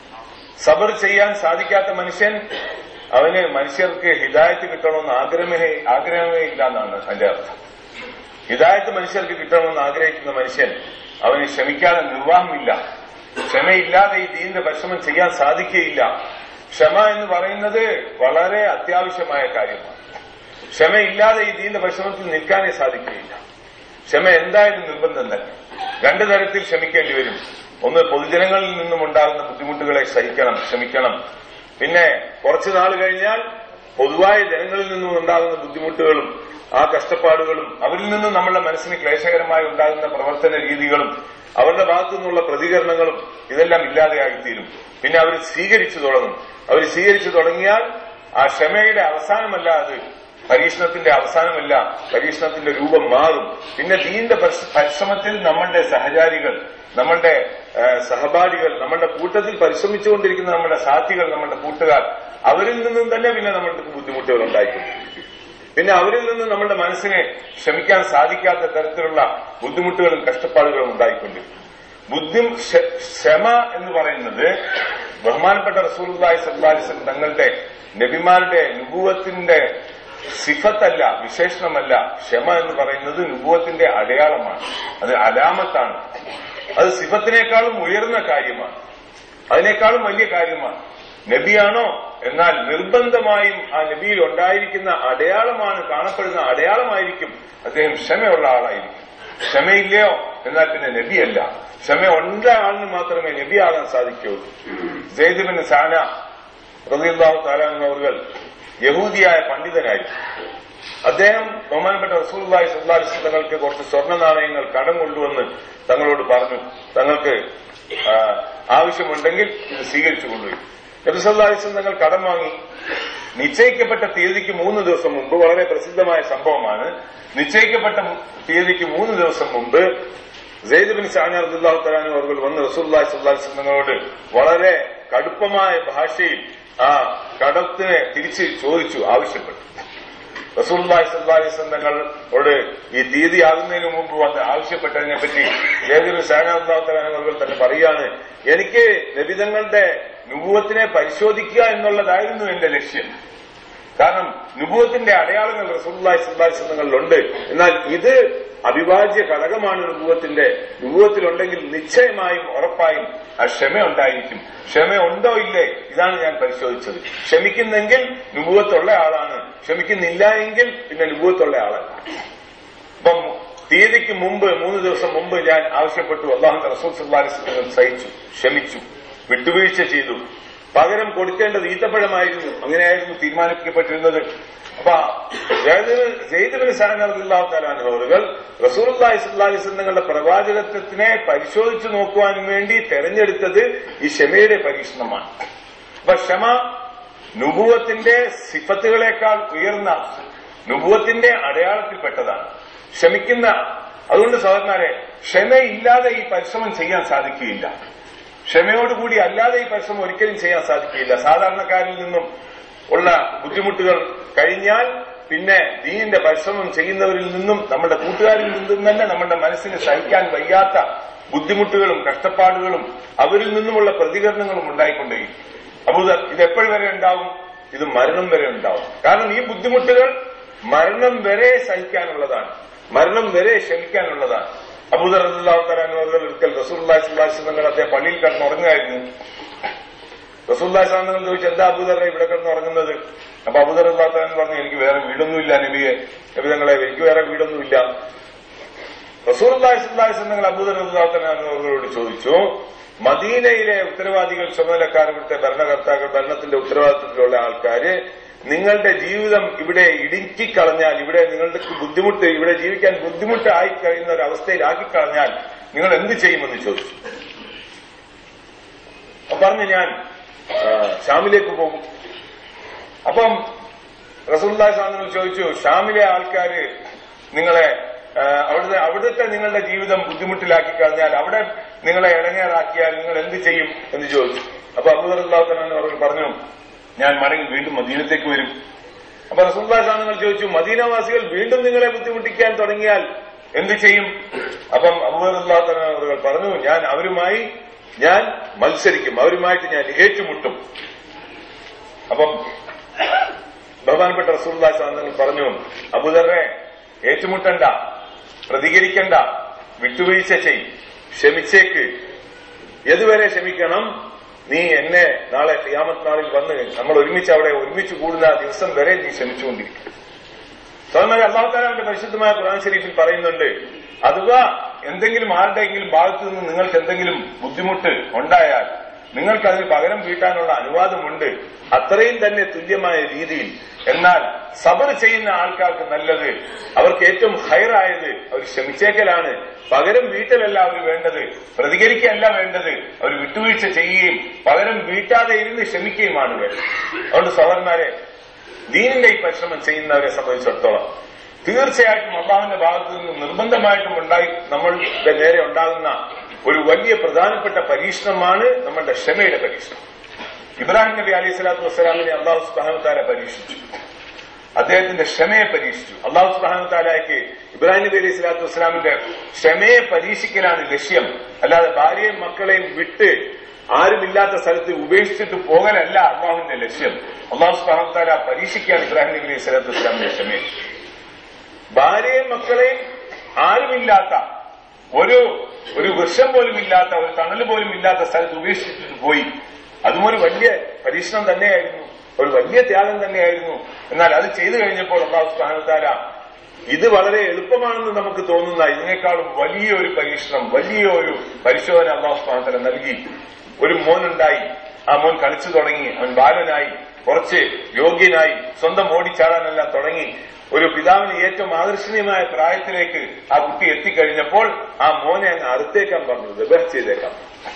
സബർ ചെയ്യാൻ സാധിക്കാത്ത മനുഷ്യൻ അവന് മനുഷ്യർക്ക് ഹിദായത്ത് കിട്ടണമെന്ന് ആഗ്രഹമേ ആഗ്രഹമേ ഇല്ല എന്നാണ് അതിന്റെ അർത്ഥം ഹിദായത്ത് മനുഷ്യർക്ക് കിട്ടണമെന്ന് ആഗ്രഹിക്കുന്ന മനുഷ്യൻ അവന് ക്ഷമിക്കാതെ നിർവാഹമില്ല ക്ഷമയില്ലാതെ ഈ ദീന്റെ പരിശ്രമം ചെയ്യാൻ സാധിക്കുകയില്ല ക്ഷമ എന്ന് പറയുന്നത് വളരെ അത്യാവശ്യമായ കാര്യമാണ് ക്ഷമയില്ലാതെ ഈ ദീന്റെ പരിശ്രമത്തിൽ നിൽക്കാനേ സാധിക്കുകയില്ല ക്ഷമ എന്തായാലും നിർബന്ധം തന്നെ രണ്ടു തരത്തിൽ ക്ഷമിക്കേണ്ടി വരും ഒന്ന് പൊതുജനങ്ങളിൽ നിന്നും ഉണ്ടാകുന്ന ബുദ്ധിമുട്ടുകളെ സഹിക്കണം ക്ഷമിക്കണം പിന്നെ കുറച്ചു നാൾ കഴിഞ്ഞാൽ പൊതുവായ ജനങ്ങളിൽ നിന്നും ഉണ്ടാകുന്ന ബുദ്ധിമുട്ടുകളും ആ കഷ്ടപ്പാടുകളും അവരിൽ നിന്നും നമ്മുടെ മനസ്സിന് ക്ലേശകരമായി ഉണ്ടാകുന്ന പ്രവർത്തന രീതികളും അവരുടെ ഭാഗത്തു നിന്നുള്ള പ്രതികരണങ്ങളും ഇതെല്ലാം ഇല്ലാതെയായിത്തീരും പിന്നെ അവർ സ്വീകരിച്ചു തുടങ്ങും അവർ സ്വീകരിച്ചു തുടങ്ങിയാൽ ആ ക്ഷമയുടെ അവസാനമല്ല അത് പരീക്ഷണത്തിന്റെ അവസാനമല്ല പരീക്ഷണത്തിന്റെ രൂപം മാറും പിന്നെ ദീന്റെ പരിശ്- പരിശ്രമത്തിൽ നമ്മളുടെ സഹചാരികൾ നമ്മളുടെ ആ, സഹപാഠികൾ നമ്മളുടെ കൂട്ടത്തിൽ പരിശ്രമിച്ചുകൊണ്ടിരിക്കുന്ന നമ്മുടെ സാഥികൾ നമ്മുടെ കൂട്ടുകാർ അവരിൽ നിന്നും തന്നെ പിന്നെ നമ്മൾക്ക് ബുദ്ധിമുട്ടുകൾ ഉണ്ടായിക്കൊണ്ടിരിക്കും പിന്നെ അവരിൽ നിന്ന് നമ്മുടെ മനസ്സിനെ ക്ഷമിക്കാൻ സാധിക്കാത്ത തരത്തിലുള്ള ബുദ്ധിമുട്ടുകളും കഷ്ടപ്പാടുകളും ഉണ്ടായിക്കൊണ്ടിരിക്കും ബുദ്ധി ക്ഷ- ക്ഷമ എന്ന് പറയുന്നത് ബഹുമാനപ്പെട്ട റസൂലുള്ളാഹി സ്വല്ലല്ലാഹി അലൈഹി വസല്ലം തങ്ങളുടെ നബിമാരുടെ നുപൂവത്തിന്റെ സിഫത്തല്ല വിശേഷണമല്ല ക്ഷമ എന്ന് പറയുന്നത് നുപൂവത്തിന്റെ അടയാളമാണ് അത് അലാമത്താണ് അത് സിഫത്തിനേക്കാളും ഉയർന്ന കാര്യമാണ് അതിനേക്കാളും വലിയ കാര്യമാണ് നബിയാണോ എന്നാൽ നിർബന്ധമായും ആ നബിയിൽ ഉണ്ടായിരിക്കുന്ന അടയാളമാണ് കാണപ്പെടുന്ന അടയാളമായിരിക്കും അദ്ദേഹം ക്ഷമയുള്ള ആളായിരിക്കും ക്ഷമയില്ലയോ എന്നാൽ പിന്നെ നബിയല്ല ക്ഷമ ഉള്ള ആളിന് മാത്രമേ നബിയാകാൻ സാധിക്കുകയുള്ളൂ ജയ്ദിബിന് സാന റബിയുള്ളാഹു താലാന്നവർ യഹൂദിയായ പണ്ഡിതനായിരുന്നു അദ്ദേഹം ബഹുമാനപ്പെട്ട റസൂൽലായി സുല്ലാസ് തങ്ങൾക്ക് കുറച്ച് സ്വർണ്ണ നാണയങ്ങൾ കടം കൊണ്ടുവന്ന് തങ്ങളോട് പറഞ്ഞു തങ്ങൾക്ക് ആ, ആവശ്യമുണ്ടെങ്കിൽ ഇത് സ്വീകരിച്ചു കൊണ്ടുപോയി നബി സല്ലാസ് തങ്ങൾ കടം വാങ്ങി നിശ്ചയിക്കപ്പെട്ട തീയതിക്ക് മൂന്ന് ദിവസം മുമ്പ് വളരെ പ്രസിദ്ധമായ സംഭവമാണ് നിശ്ചയിക്കപ്പെട്ട തീയതിക്ക് മൂന്ന് ദിവസം മുമ്പ് സെയ്ദ് ബിൻ സാനി അബ്ദുല്ലാഹു തലാനു അവർ വന്ന് റസൂല്ലാഹി സ്വല്ലാസ്ലങ്ങളോട് വളരെ കടുപ്പമായ ഭാഷയിൽ ആ കടത്തിനെ തിരിച്ച് ചോദിച്ചു ആവശ്യപ്പെട്ടു റസൂല്ലാഹി സ്വല്ലാഹി തങ്ങളോട് ഈ തീയതി ആകുന്നതിന് മുമ്പ് വന്ന് ആവശ്യപ്പെട്ടതിനെ പറ്റി സെയ്ദ് ബിൻ സാനി അബ്ദുല്ലാഹു തലാനു അവർ തന്നെ പറയാണ് എനിക്ക് നബിതങ്ങളുടെ നുപൂവത്തിനെ പരിശോധിക്കുക എന്നുള്ളതായിരുന്നു എന്റെ ലക്ഷ്യം കാരണം നുപൂവത്തിന്റെ അടയാളങ്ങൾ റസൂല്ലായി സിദ്ധാർത്ഥങ്ങളിലുണ്ട് എന്നാൽ ഇത് അവിഭാജ്യ ഘടകമാണ് നുപൂവത്തിന്റെ നുപൂവത്തിലുണ്ടെങ്കിൽ നിശ്ചയമായും ഉറപ്പായും ആ ക്ഷമ ഉണ്ടായിരിക്കും ക്ഷമ ഉണ്ടോ ഇല്ലേ ഇതാണ് ഞാൻ പരിശോധിച്ചത് ക്ഷമിക്കുന്നെങ്കിൽ നുപൂവത്തുള്ള ആളാണ് ക്ഷമിക്കുന്നില്ല എങ്കിൽ പിന്നെ നുപൂവത്തുള്ള ആളല്ല അപ്പം തീയതിക്ക് മുമ്പ് മൂന്ന് ദിവസം മുമ്പ് ഞാൻ ആവശ്യപ്പെട്ടു അള്ളാഹു റസൂൽ സുല്ലാസ്ലങ്ങൾ സഹിച്ചു ക്ഷമിച്ചു വിട്ടുവീഴ്ച ചെയ്തു പകരം കൊടുക്കേണ്ടത് ഈത്തപ്പഴമായിരുന്നു അങ്ങനെയായിരുന്നു തീരുമാനിക്കപ്പെട്ടിരുന്നത് അപ്പൊ ജയ്ദബിൻ സാനുകൾ റസൂർലാഹി തങ്ങളുടെ പ്രവാചകത്വത്തിനെ പരിശോധിച്ചു നോക്കുവാൻ വേണ്ടി തെരഞ്ഞെടുത്തത് ഈ ക്ഷമയുടെ പരീക്ഷണമാണ് അപ്പൊ ക്ഷമ നുപൂവത്തിന്റെ സിഫത്തുകളെക്കാൾ ഉയർന്ന നുപൂവത്തിന്റെ അടയാളത്തിൽപ്പെട്ടതാണ് ക്ഷമിക്കുന്ന അതുകൊണ്ട് സഹോദരന്മാരെ ക്ഷമയില്ലാതെ ഈ പരിശ്രമം ചെയ്യാൻ സാധിക്കുകയില്ല ക്ഷമയോടുകൂടി അല്ലാതെ ഈ പരിശ്രമം ഒരിക്കലും ചെയ്യാൻ സാധിക്കുകയില്ല സാധാരണക്കാരിൽ നിന്നും ഉള്ള ബുദ്ധിമുട്ടുകൾ കഴിഞ്ഞാൽ പിന്നെ ദീനിന്റെ പരിശ്രമം ചെയ്യുന്നവരിൽ നിന്നും നമ്മുടെ കൂട്ടുകാരിൽ നിന്നും തന്നെ നമ്മുടെ മനസ്സിന് സഹിക്കാൻ വയ്യാത്ത ബുദ്ധിമുട്ടുകളും കഷ്ടപ്പാടുകളും അവരിൽ നിന്നുമുള്ള പ്രതികരണങ്ങളും ഉണ്ടായിക്കൊണ്ടേയിരിക്കും അപ്പോൾ ഇത് എപ്പോഴും വരെ ഉണ്ടാവും ഇത് മരണം വരെ ഉണ്ടാവും കാരണം ഈ ബുദ്ധിമുട്ടുകൾ മരണം വരെ സഹിക്കാനുള്ളതാണ് മരണം വരെ ക്ഷമിക്കാനുള്ളതാണ് അബൂദർ അള്ളാഹുത്തലാനുകൾ ഒരിക്കൽ റസൂല്ലാ സുല്ലാസിങ്ങൾ അദ്ദേഹം പള്ളിയിൽ കിടന്നുറങ്ങുമായിരുന്നു റസൂല്ലാ സാധനങ്ങൾ ചോദിച്ചു എന്താ അബൂദറെ ഇവിടെ കിടന്നുറങ്ങുന്നത് അപ്പൊ അബൂദർ അള്ളാഹുത്തലാൻ പറഞ്ഞു എനിക്ക് വേറെ വീടൊന്നുമില്ല നബിയെ നബിതങ്ങളെ എനിക്ക് വേറെ വീടൊന്നുമില്ല റസൂർല്ലാഹി സുല്ലാസിങ്ങൾ അബൂദർ അള്ളാഹുത്തലാനുകളോട് ചോദിച്ചു മദീനയിലെ ഉത്തരവാദികൾ ചുമതലക്കാർ ഇവിടുത്തെ ഭരണകർത്താക്കൾ ഭരണത്തിന്റെ ഉത്തരവാദിത്തത്തിലുള്ള ആൾക്കാര് നിങ്ങളുടെ ജീവിതം ഇവിടെ ഇടുക്കിക്കളഞ്ഞാൽ ഇവിടെ നിങ്ങൾക്ക് ബുദ്ധിമുട്ട് ഇവിടെ ജീവിക്കാൻ ബുദ്ധിമുട്ടായി കഴിയുന്ന ഒരു അവസ്ഥയിലാക്കി കളഞ്ഞാൽ നിങ്ങൾ എന്ത് ചെയ്യുമെന്ന് ചോദിച്ചു പറഞ്ഞു ഞാൻ ഷാമിലേക്ക് പോകും അപ്പം റസൂല്ലാ സാധനങ്ങൾ ചോദിച്ചു ഷാമിലെ ആൾക്കാര് നിങ്ങളെ അവിടുത്തെ അവിടുത്തെ നിങ്ങളുടെ ജീവിതം ബുദ്ധിമുട്ടിലാക്കി കഴിഞ്ഞാൽ അവിടെ നിങ്ങളെ ഇടങ്ങേറാക്കിയാൽ നിങ്ങൾ എന്ത് ചെയ്യും എന്ന് ചോദിച്ചു അപ്പൊ അബുദർല്ലാത്തന്നെ അവർ പറഞ്ഞു ഞാൻ മടങ്ങി വീണ്ടും മദീനത്തേക്ക് വരും അപ്പൊ റസൂല്ലാ സാധനങ്ങൾ ചോദിച്ചു മദീനവാസികൾ വീണ്ടും നിങ്ങളെ ബുദ്ധിമുട്ടിക്കാൻ തുടങ്ങിയാൽ എന്ത് ചെയ്യും അപ്പം അബുദർല്ലാത്തന്നെ അവർ പറഞ്ഞു ഞാൻ അവരുമായി ഞാൻ മത്സരിക്കും അവരുമായിട്ട് ഞാൻ ഏറ്റുമുട്ടും അപ്പം ബഹുമാനപ്പെട്ട റസൂല്ലാ സാധനങ്ങൾ പറഞ്ഞു അബുദറെ ഏറ്റുമുട്ടണ്ട പ്രതികരിക്കണ്ട വിട്ടുവീഴ്ച ചെയ് ക്ഷമിച്ചേക്ക് ഏതുവരെ ക്ഷമിക്കണം നീ എന്നെ നാളെ ക്യാമത്ത് നാളിൽ വന്ന് നമ്മൾ ഒരുമിച്ച് അവിടെ ഒരുമിച്ച് കൂടുന്ന ദിവസം വരെ നീ ക്ഷമിച്ചുകൊണ്ടിരിക്കും സ്വന്തം അള്ളാഹുത്താലാന്റെ പരിശുദ്ധമായ ഖുർആൻ ഷരീഫിൽ പറയുന്നുണ്ട് അഥവാ എന്തെങ്കിലും ആരുടെയെങ്കിലും ഭാഗത്തു നിന്ന് നിങ്ങൾക്ക് എന്തെങ്കിലും ബുദ്ധിമുട്ട് ഉണ്ടായാൽ നിങ്ങൾക്ക് അതിന് പകരം വീട്ടാനുള്ള അനുവാദമുണ്ട് അത്രയും തന്നെ തുല്യമായ രീതിയിൽ എന്നാൽ സബർ ചെയ്യുന്ന ആൾക്കാർക്ക് നല്ലത് അവർക്ക് ഏറ്റവും ഹയറായത് അവർ ക്ഷമിച്ചേക്കലാണ് പകരം വീട്ടലല്ല അവർ വേണ്ടത് പ്രതികരിക്കല്ല വേണ്ടത് അവർ വിട്ടുവീഴ്ച ചെയ്യുകയും പകരം വീട്ടാതെ ഇരുന്ന് ക്ഷമിക്കുകയുമാണ് വേണ്ടത് അതുകൊണ്ട് സഹോദരന്മാരെ ദീനിന്റെ ഈ പരിശ്രമം ചെയ്യുന്നവരെ സംബന്ധിച്ചിടത്തോളം തീർച്ചയായിട്ടും അള്ളാഹുവിന്റെ ഭാഗത്തു നിന്ന് നിർബന്ധമായിട്ടും ഉണ്ടായി നമ്മളുടെ നേരെ ഉണ്ടാകുന്ന ഒരു വലിയ പ്രധാനപ്പെട്ട പരീക്ഷണമാണ് നമ്മളുടെ ക്ഷമയുടെ പരീക്ഷണം ഇബ്രാഹിം നബി അലൈഹി സ്വലാത്തു വസ്സലാമിനെ അള്ളാഹു സുബാനുത്താല പരീക്ഷിച്ചു അദ്ദേഹത്തിന്റെ ക്ഷമയെ പരീക്ഷിച്ചു അള്ളാഹു സുബാനുത്താലയ്ക്ക് ഇബ്രാഹിം നബി അലൈഹി സ്വലാത്തു വസ്സലാമിന്റെ ക്ഷമയെ പരീക്ഷിക്കലാണ് ലക്ഷ്യം അല്ലാതെ ഭാര്യയും മക്കളെയും വിട്ട് ആരുമില്ലാത്ത സ്ഥലത്ത് ഉപേക്ഷിച്ചിട്ട് പോകലല്ല അള്ളാഹുവിന്റെ ലക്ഷ്യം അള്ളാഹു സുബാനുത്താല പരീക്ഷിക്കുകയാണ് ഇബ്രാഹിം നബി അലൈഹി സ്വലാത്തു വസ്സലാമിന്റെ ക്ഷമയെ ഭാര്യയും മക്കളെയും ആരുമില്ലാത്ത ഒരു ഒരു വൃക്ഷം പോലും ഇല്ലാത്ത ഒരു തണൽ പോലും ഇല്ലാത്ത സ്ഥലത്ത് ഉപേക്ഷിച്ചിട്ട് പോയി അതും ഒരു വലിയ പരീക്ഷണം തന്നെയായിരുന്നു ഒരു വലിയ ത്യാഗം തന്നെയായിരുന്നു എന്നാൽ അത് ചെയ്തു കഴിഞ്ഞപ്പോൾ അള്ളാഹു സ്ഥാനത്താര ഇത് വളരെ എളുപ്പമാണെന്ന് നമുക്ക് തോന്നുന്ന ഇതിനേക്കാളും വലിയ ഒരു പരീക്ഷണം വലിയ ഒരു പരിശോധന അള്ളാഹു സ്ഥാനത്തല നൽകി ഒരു മോനുണ്ടായി ആ മോൻ കളിച്ചു തുടങ്ങി അവൻ ബാലനായി കുറച്ച് യോഗ്യനായി സ്വന്തം ഓടിച്ചാടാനെല്ലാം തുടങ്ങി ഒരു പിതാവിന് ഏറ്റവും ആകർഷണീയമായ പ്രായത്തിലേക്ക് ആ കുട്ടി എത്തിക്കഴിഞ്ഞപ്പോൾ ആ മോനെ അങ്ങ് അറുത്തേക്കാൻ പറഞ്ഞു ദബഹ ചെയ്തേക്കാം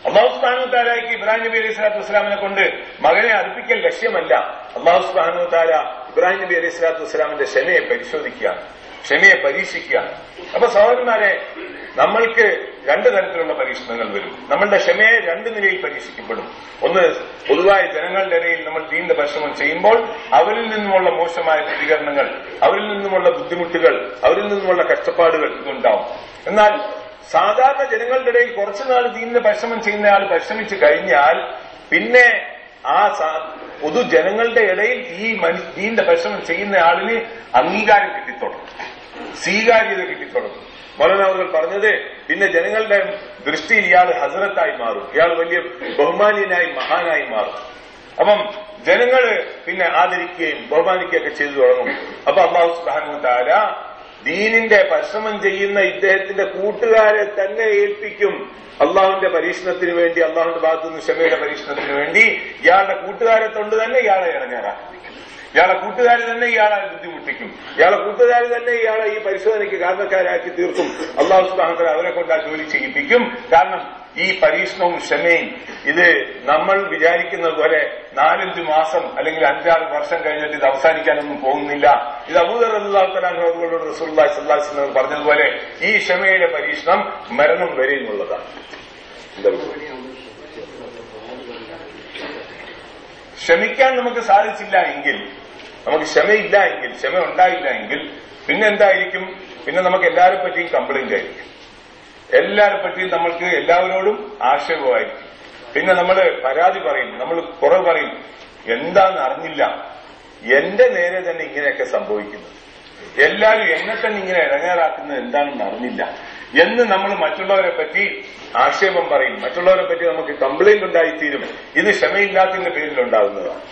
അള്ളാഹു സുബ്ഹാനഹു താലാക്ക് ഇബ്രാഹിം നബി അലൈഹി സ്വലാത്തു വസ്സലാമിനെ കൊണ്ട് മകനെ അർപ്പിക്കൽ ലക്ഷ്യമല്ല അള്ളാഹു സുബ്ഹാനഹു താല ഇബ്രാഹിം നബി അലൈഹി സ്വലാത്തു വസ്സലാമിന്റെ ക്ഷമയെ പരിശോധിക്കുക ക്ഷമയെ പരീക്ഷിക്കുക അപ്പൊ സഹോദരന്മാരെ നമ്മൾക്ക് രണ്ട് തരത്തിലുള്ള പരീക്ഷണങ്ങൾ വരും നമ്മളുടെ ക്ഷമയെ രണ്ട് നിലയിൽ പരീക്ഷിക്കപ്പെടും ഒന്ന് പൊതുവായ ജനങ്ങളുടെ ഇടയിൽ നമ്മൾ ദീന്റെ പരിശ്രമം ചെയ്യുമ്പോൾ അവരിൽ നിന്നുമുള്ള മോശമായ പ്രതികരണങ്ങൾ അവരിൽ നിന്നുമുള്ള ബുദ്ധിമുട്ടുകൾ അവരിൽ നിന്നുമുള്ള കഷ്ടപ്പാടുകൾ ഇതുണ്ടാവും എന്നാൽ സാധാരണ ജനങ്ങളുടെ ഇടയിൽ കുറച്ചുനാൾ ദീനിന്റെ പരിശ്രമം ചെയ്യുന്നയാൾ പരിശ്രമിച്ചു കഴിഞ്ഞാൽ പിന്നെ ആ സാ- പൊതുജനങ്ങളുടെ ഇടയിൽ ഈ മനു- ദീന്റെ പരിശ്രമം ചെയ്യുന്ന ആളിന് അംഗീകാരം കിട്ടിത്തുടങ്ങും സ്വീകാര്യത കിട്ടിത്തുടങ്ങും മൗലാന അവർ പറഞ്ഞത് പിന്നെ ജനങ്ങളുടെ ദൃഷ്ടിയിൽ ഇയാൾ ഹസരത്തായി മാറും ഇയാൾ വലിയ ബഹുമാനീയനായി മഹാനായി മാറും അപ്പം ജനങ്ങള് പിന്നെ ആദരിക്കുകയും ബഹുമാനിക്കുകയൊക്കെ ചെയ്തു തുടങ്ങും അപ്പൊ അള്ളാഹു സുബാനു താര ദീനിന്റെ പരിശ്രമം ചെയ്യുന്ന ഇദ്ദേഹത്തിന്റെ കൂട്ടുകാരെ തന്നെ ഏൽപ്പിക്കും അള്ളാഹുവിന്റെ പരീക്ഷണത്തിന് വേണ്ടി അള്ളാഹുവിന്റെ ഭാഗത്തു നിന്ന് ക്ഷമയുടെ പരീക്ഷണത്തിന് വേണ്ടി ഇയാളുടെ കൂട്ടുകാരെ കൊണ്ട് തന്നെ ഇയാളെ ഇറങ്ങാറാക്കും ഇയാളെ കൂട്ടുകാർ തന്നെ ഇയാളെ ബുദ്ധിമുട്ടിക്കും ഇയാളെ കൂട്ടുകാർ തന്നെ ഇയാളെ ഈ പരിശോധനയ്ക്ക് കാരണക്കാരാക്കി തീർക്കും അള്ളാഹു സുബാഹത്തല അവരെ കൊണ്ട് ആ ജോലി ചെയ്യിപ്പിക്കും കാരണം ഈ പരീക്ഷണവും ക്ഷമയും ഇത് നമ്മൾ വിചാരിക്കുന്നത് പോലെ നാലഞ്ച് മാസം അല്ലെങ്കിൽ അഞ്ചാറ് വർഷം കഴിഞ്ഞിട്ട് ഇത് അവസാനിക്കാനൊന്നും പോകുന്നില്ല ഇത് അബൂദർ അള്ളാഹുത്തലാഹുകളോട് റസൂല്ലാ സല്ലാസ് പറഞ്ഞതുപോലെ ഈ ക്ഷമയുടെ പരീക്ഷണം മരണം വരെയുമുള്ളതാണ് എന്താ പറയുക? ക്ഷമിക്കാൻ നമുക്ക് സാധിച്ചില്ല എങ്കിൽ നമുക്ക് ക്ഷമയില്ല എങ്കിൽ ക്ഷമ ഉണ്ടായില്ല എങ്കിൽ പിന്നെ എന്തായിരിക്കും പിന്നെ നമുക്ക് എല്ലാവരെ പറ്റിയും കംപ്ലൈന്റ് ആയിരിക്കും എല്ലാവരെ പറ്റിയും നമ്മൾക്ക് എല്ലാവരോടും ആക്ഷേപമായിരിക്കും പിന്നെ നമ്മൾ പരാതി പറയും നമ്മൾ കുറവ് പറയും എന്താന്ന് അറിഞ്ഞില്ല എന്റെ നേരെ തന്നെ ഇങ്ങനെയൊക്കെ സംഭവിക്കുന്നത് എല്ലാവരും എന്നെ തന്നെ ഇങ്ങനെ ഇറങ്ങാറാക്കുന്നത് എന്താണെന്ന് അറിഞ്ഞില്ല എന്ന് നമ്മൾ മറ്റുള്ളവരെ പറ്റി ആക്ഷേപം പറയും മറ്റുള്ളവരെ പറ്റി നമുക്ക് കംപ്ലൈന്റ് ഉണ്ടായിത്തീരും ഇത് ക്ഷമയില്ലാത്തതിന്റെ പേരിൽ ഉണ്ടാകുന്നതാണ്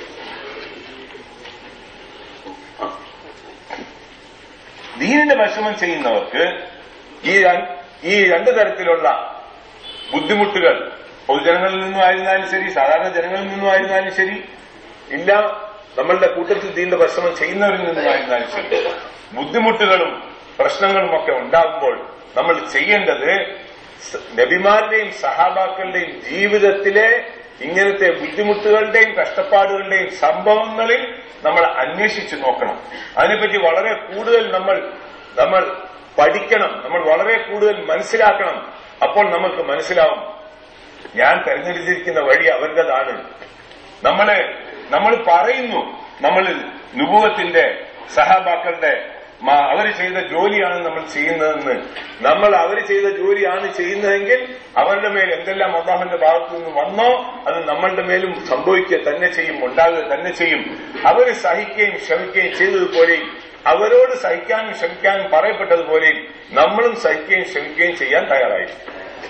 ദീനിന്റെ പരിശ്രമം ചെയ്യുന്നവർക്ക് ഈ ര- ഈ രണ്ടു തരത്തിലുള്ള ബുദ്ധിമുട്ടുകൾ പൊതുജനങ്ങളിൽ നിന്നും ആയിരുന്നാലും ശരി സാധാരണ ജനങ്ങളിൽ നിന്നും ആയിരുന്നാലും ശരി ഇല്ല നമ്മളുടെ കൂട്ടത്തിൽ ദീന്റെ പരിശ്രമം ചെയ്യുന്നവരിൽ നിന്നുമായിരുന്നാലും ശരി ബുദ്ധിമുട്ടുകളും പ്രശ്നങ്ങളും ഒക്കെ ഉണ്ടാകുമ്പോൾ നമ്മൾ ചെയ്യേണ്ടത് സ- നബിമാരുടെയും സഹാബാക്കളുടെയും ജീവിതത്തിലെ ഇങ്ങനത്തെ ബുദ്ധിമുട്ടുകളുടെയും കഷ്ടപ്പാടുകളുടെയും സംഭവങ്ങളിൽ നമ്മൾ അന്വേഷിച്ചു നോക്കണം അതിനെപ്പറ്റി വളരെ കൂടുതൽ നമ്മൾ നമ്മൾ പഠിക്കണം നമ്മൾ വളരെ കൂടുതൽ മനസ്സിലാക്കണം അപ്പോൾ നമുക്ക് മനസ്സിലാവും ഞാൻ തെരഞ്ഞെടുത്തിരിക്കുന്ന വഴി അവരുടേതാണ് നമ്മളെ നമ്മൾ പറയുന്നു നമ്മൾ നുപൂവത്തിന്റെ സഹാബാക്കളുടെ അവർ ചെയ്ത ജോലിയാണ് നമ്മൾ ചെയ്യുന്നതെന്ന് നമ്മൾ അവർ ചെയ്ത ജോലിയാണ് ചെയ്യുന്നതെങ്കിൽ അവരുടെ മേൽ എന്തെല്ലാം അള്ളാഹുന്റെ ഭാഗത്തു നിന്ന് വന്നോ അത് നമ്മളുടെ മേലും സംഭവിക്കുക തന്നെ ചെയ്യും ഉണ്ടാകുക തന്നെ ചെയ്യും അവർ സഹിക്കുകയും ക്ഷമിക്കുകയും ചെയ്തതുപോലെയും അവരോട് സഹിക്കാനും ക്ഷമിക്കാനും പറയപ്പെട്ടതുപോലെയും നമ്മളും സഹിക്കുകയും ക്ഷമിക്കുകയും ചെയ്യാൻ തയ്യാറായിരിക്കും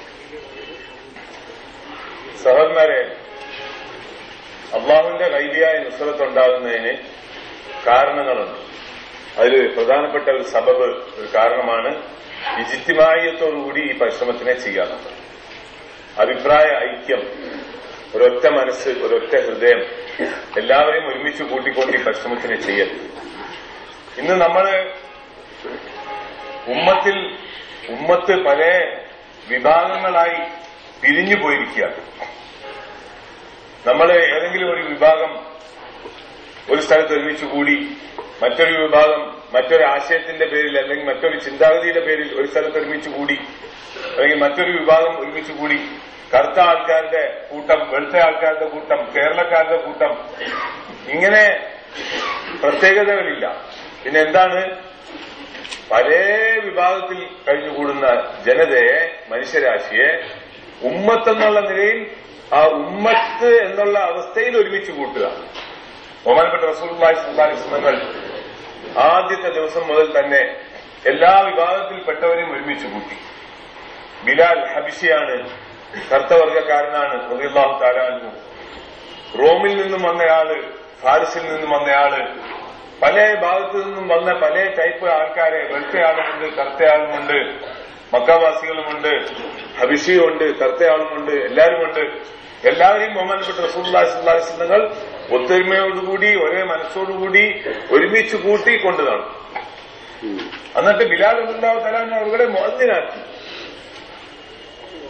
സഹോദരന്മാരെ അള്ളാഹുവിന്റെ കൈലിയായ നുസ്രത്തുണ്ടാകുന്നതിന് കാരണങ്ങളുണ്ട് അതിൽ പ്രധാനപ്പെട്ട ഒരു സബബ് ഒരു കാരണമാണ് വിചിത്യമായത്തോടുകൂടി ഈ പരിശ്രമത്തിനെ ചെയ്യാറുണ്ട് അഭിപ്രായ ഐക്യം ഒരൊറ്റ മനസ്സ് ഒരൊറ്റ ഹൃദയം എല്ലാവരെയും ഒരുമിച്ച് കൂട്ടിക്കൊണ്ട് ഈ പരിശ്രമത്തിനെ ചെയ്യൽ ഇന്ന് നമ്മള് ഉമ്മത്തിൽ ഉമ്മത്ത് പല വിഭാഗങ്ങളായി പിരിഞ്ഞു പോയിരിക്കുകയാണ് നമ്മൾ ഏതെങ്കിലും ഒരു വിഭാഗം ഒരു സ്ഥലത്ത് ഒരുമിച്ച് കൂടി മറ്റൊരു വിഭാഗം മറ്റൊരു ആശയത്തിന്റെ പേരിൽ അല്ലെങ്കിൽ മറ്റൊരു ചിന്താഗതിയുടെ പേരിൽ ഒരു സ്ഥലത്ത് ഒരുമിച്ച് കൂടി അല്ലെങ്കിൽ മറ്റൊരു വിഭാഗം ഒരുമിച്ച് കൂടി കറുത്ത ആൾക്കാരുടെ കൂട്ടം വെളുത്ത ആൾക്കാരുടെ കൂട്ടം കേരളക്കാരുടെ കൂട്ടം ഇങ്ങനെ പ്രത്യേകതകളില്ല പിന്നെ എന്താണ് പല വിഭാഗത്തിൽ കഴിഞ്ഞുകൂടുന്ന ജനതയെ മനുഷ്യരാശിയെ ഉമ്മത്ത് എന്നുള്ള നിലയിൽ ആ ഉമ്മത്ത് എന്നുള്ള അവസ്ഥയിൽ ഒരുമിച്ച് കൂട്ടുക ബഹുമാനപ്പെട്ട റസൂൽമായി സംസാരിക്കുന്നങ്ങൾ ആദ്യത്തെ ദിവസം മുതൽ തന്നെ എല്ലാ വിഭാഗത്തിൽപ്പെട്ടവരെയും ഒരുമിച്ച് കൂട്ടി ബിലാൽ ഹബിഷിയാണ് കർത്തവർഗക്കാരനാണ് റളിയല്ലാഹു തആല അൻഹു റോമിൽ നിന്നും വന്നയാള് ഫാരിസിൽ നിന്നും വന്നയാള് പല ഭാഗത്തു നിന്നും വന്ന പല ടൈപ്പ് ആൾക്കാരെ വെളുത്തയാളുമുണ്ട് കറുത്തയാളുമുണ്ട് മക്കാവാസികളുമുണ്ട് ഹബിഷിയുമുണ്ട് കറുത്തയാളുമുണ്ട് എല്ലാവരുമുണ്ട് എല്ലാവരെയും ബഹുമാനപ്പെട്ട റസൂള്ളാഹിങ്ങൾ ഒത്തൊരുമയോടുകൂടി ഒരേ മനസ്സോടുകൂടി ഒരുമിച്ച് കൂട്ടി കൊണ്ടു നടന്നു എന്നിട്ട് ബിലാൽ ഉണ്ടാവ് തലാൻ അവരുടെ മുഅദ്ദിനാക്കി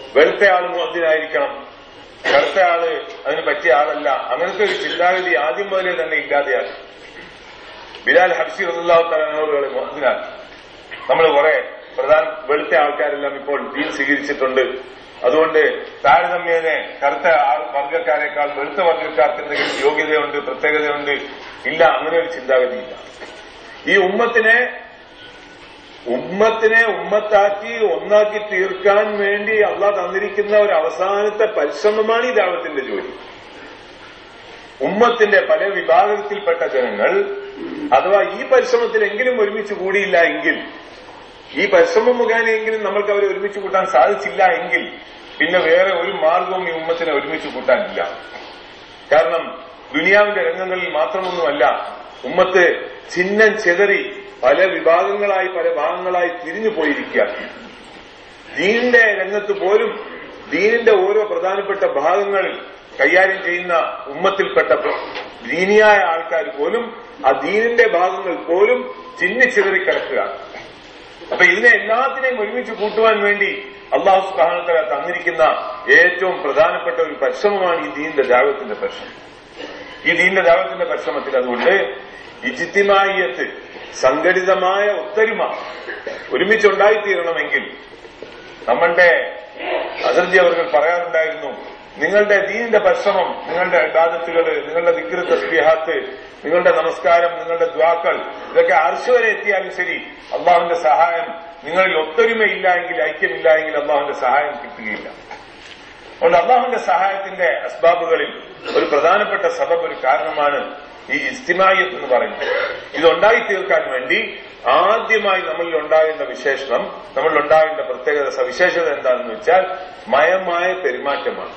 വെളുത്ത ആള് മുഹദ്ദിനായിരിക്കണം കറുത്ത ആള് അതിന് പറ്റിയ ആളല്ല അങ്ങനത്തെ ഒരു ചിന്താഗതി ആദ്യം മുതലേ തന്നെ ഇല്ലാതെയാക്കി ബിലാൽ ഹബ്സി റസൂല്ലാഹു തലനോടുകളെ മുഹദ്ദിനാക്കി നമ്മൾ കുറെ പ്രധാന വെളുത്ത ആൾക്കാരെല്ലാം ഇപ്പോൾ ദീൻ സ്വീകരിച്ചിട്ടുണ്ട് അതുകൊണ്ട് താരതമ്യേനെ കറുത്ത ആൾ വർഗ്ഗക്കാരെക്കാൾ വെളുത്ത വർഗ്ഗക്കാർക്ക് എന്തെങ്കിലും യോഗ്യതയുണ്ട് പ്രത്യേകതയുണ്ട് ഇല്ല അങ്ങനെ ഒരു ചിന്താഗതിയില്ല ഈ ഉമ്മത്തിനെ ഉമ്മത്തിനെ ഉമ്മത്താക്കി ഒന്നാക്കി തീർക്കാൻ വേണ്ടി അള്ളാഹ് തന്നിരിക്കുന്ന ഒരു അവസാനത്തെ പരിശ്രമമാണ് ഈ ദാവത്തിന്റെ ജോലി ഉമ്മത്തിന്റെ പല വിഭാഗത്തിൽപ്പെട്ട ജനങ്ങൾ അഥവാ ഈ പരിശ്രമത്തിലെങ്കിലും ഒരുമിച്ച് കൂടിയില്ല എങ്കിൽ ഈ പരിശ്രമം മുഖേനയെങ്കിലും നമ്മൾക്ക് അവരെ ഒരുമിച്ച് കൂട്ടാൻ സാധിച്ചില്ല എങ്കിൽ പിന്നെ വേറെ ഒരു മാർഗവും ഈ ഉമ്മത്തിനെ ഒരുമിച്ച് കൂട്ടാനില്ല കാരണം ദുനിയാവിന്റെ രംഗങ്ങളിൽ മാത്രമൊന്നുമല്ല ഉമ്മത്ത് ചിഹ്നം ചെതറി പല വിഭാഗങ്ങളായി പല ഭാഗങ്ങളായി തിരിഞ്ഞു പോയിരിക്കുക ദീനിന്റെ രംഗത്ത് പോലും ദീനിന്റെ ഓരോ പ്രധാനപ്പെട്ട ഭാഗങ്ങളിൽ കൈകാര്യം ചെയ്യുന്ന ഉമ്മത്തിൽപ്പെട്ട ദീനിയായ ആൾക്കാർ പോലും ആ ദീനിന്റെ ഭാഗങ്ങൾ പോലും ചിന്നിച്ചിതറി കിടക്കുകയാണ് അപ്പൊ ഇതിനെ എല്ലാത്തിനെയും ഒരുമിച്ച് കൂട്ടുവാൻ വേണ്ടി അള്ളാഹു സുബാനത്തല തന്നിരിക്കുന്ന ഏറ്റവും പ്രധാനപ്പെട്ട ഒരു പരിശ്രമമാണ് ഈ ദീനിന്റെ ദാവത്തിന്റെ പരിശ്രമം ഈ ദീനിന്റെ ദാവത്തിന്റെ പരിശ്രമത്തിൽ അതുകൊണ്ട് ഇജിത്തിമായത്ത് സംഘടിതമായ ഒത്തൊരുമ ഒരുമിച്ചുണ്ടായിത്തീരണമെങ്കിൽ നമ്മളുടെ അതിർത്തി അവർ പറയാറുണ്ടായിരുന്നു നിങ്ങളുടെ ദീനിന്റെ പരിശ്രമം നിങ്ങളുടെ ഇബാദത്തുകൾ നിങ്ങളുടെ വികൃത തസ്ബിഹാത്ത് നിങ്ങളുടെ നമസ്കാരം നിങ്ങളുടെ ദ്വാക്കൾ ഇതൊക്കെ അർശ് വരെ എത്തിയാലും ശരി അള്ളാഹുവിന്റെ സഹായം നിങ്ങളിൽ ഒത്തൊരുമയില്ല എങ്കിൽ ഐക്യമില്ല എങ്കിൽ അള്ളാഹുവിന്റെ സഹായം കിട്ടുകയില്ല അതുകൊണ്ട് അള്ളാഹുവിന്റെ സഹായത്തിന്റെ അസ്ബാബുകളിൽ ഒരു പ്രധാനപ്പെട്ട സബബ് ഒരു കാരണമാണ് ഈ ഇസ്തിമായത്ത് എന്ന് പറയുന്നത് ഇതുണ്ടായി തീർക്കാൻ വേണ്ടി ആദ്യമായി നമ്മളിൽ ഉണ്ടാകേണ്ട വിശേഷണം നമ്മളിൽ ഉണ്ടാകേണ്ട പ്രത്യേകത സവിശേഷത എന്താണെന്ന് വെച്ചാൽ മയമായ പെരുമാറ്റമാണ്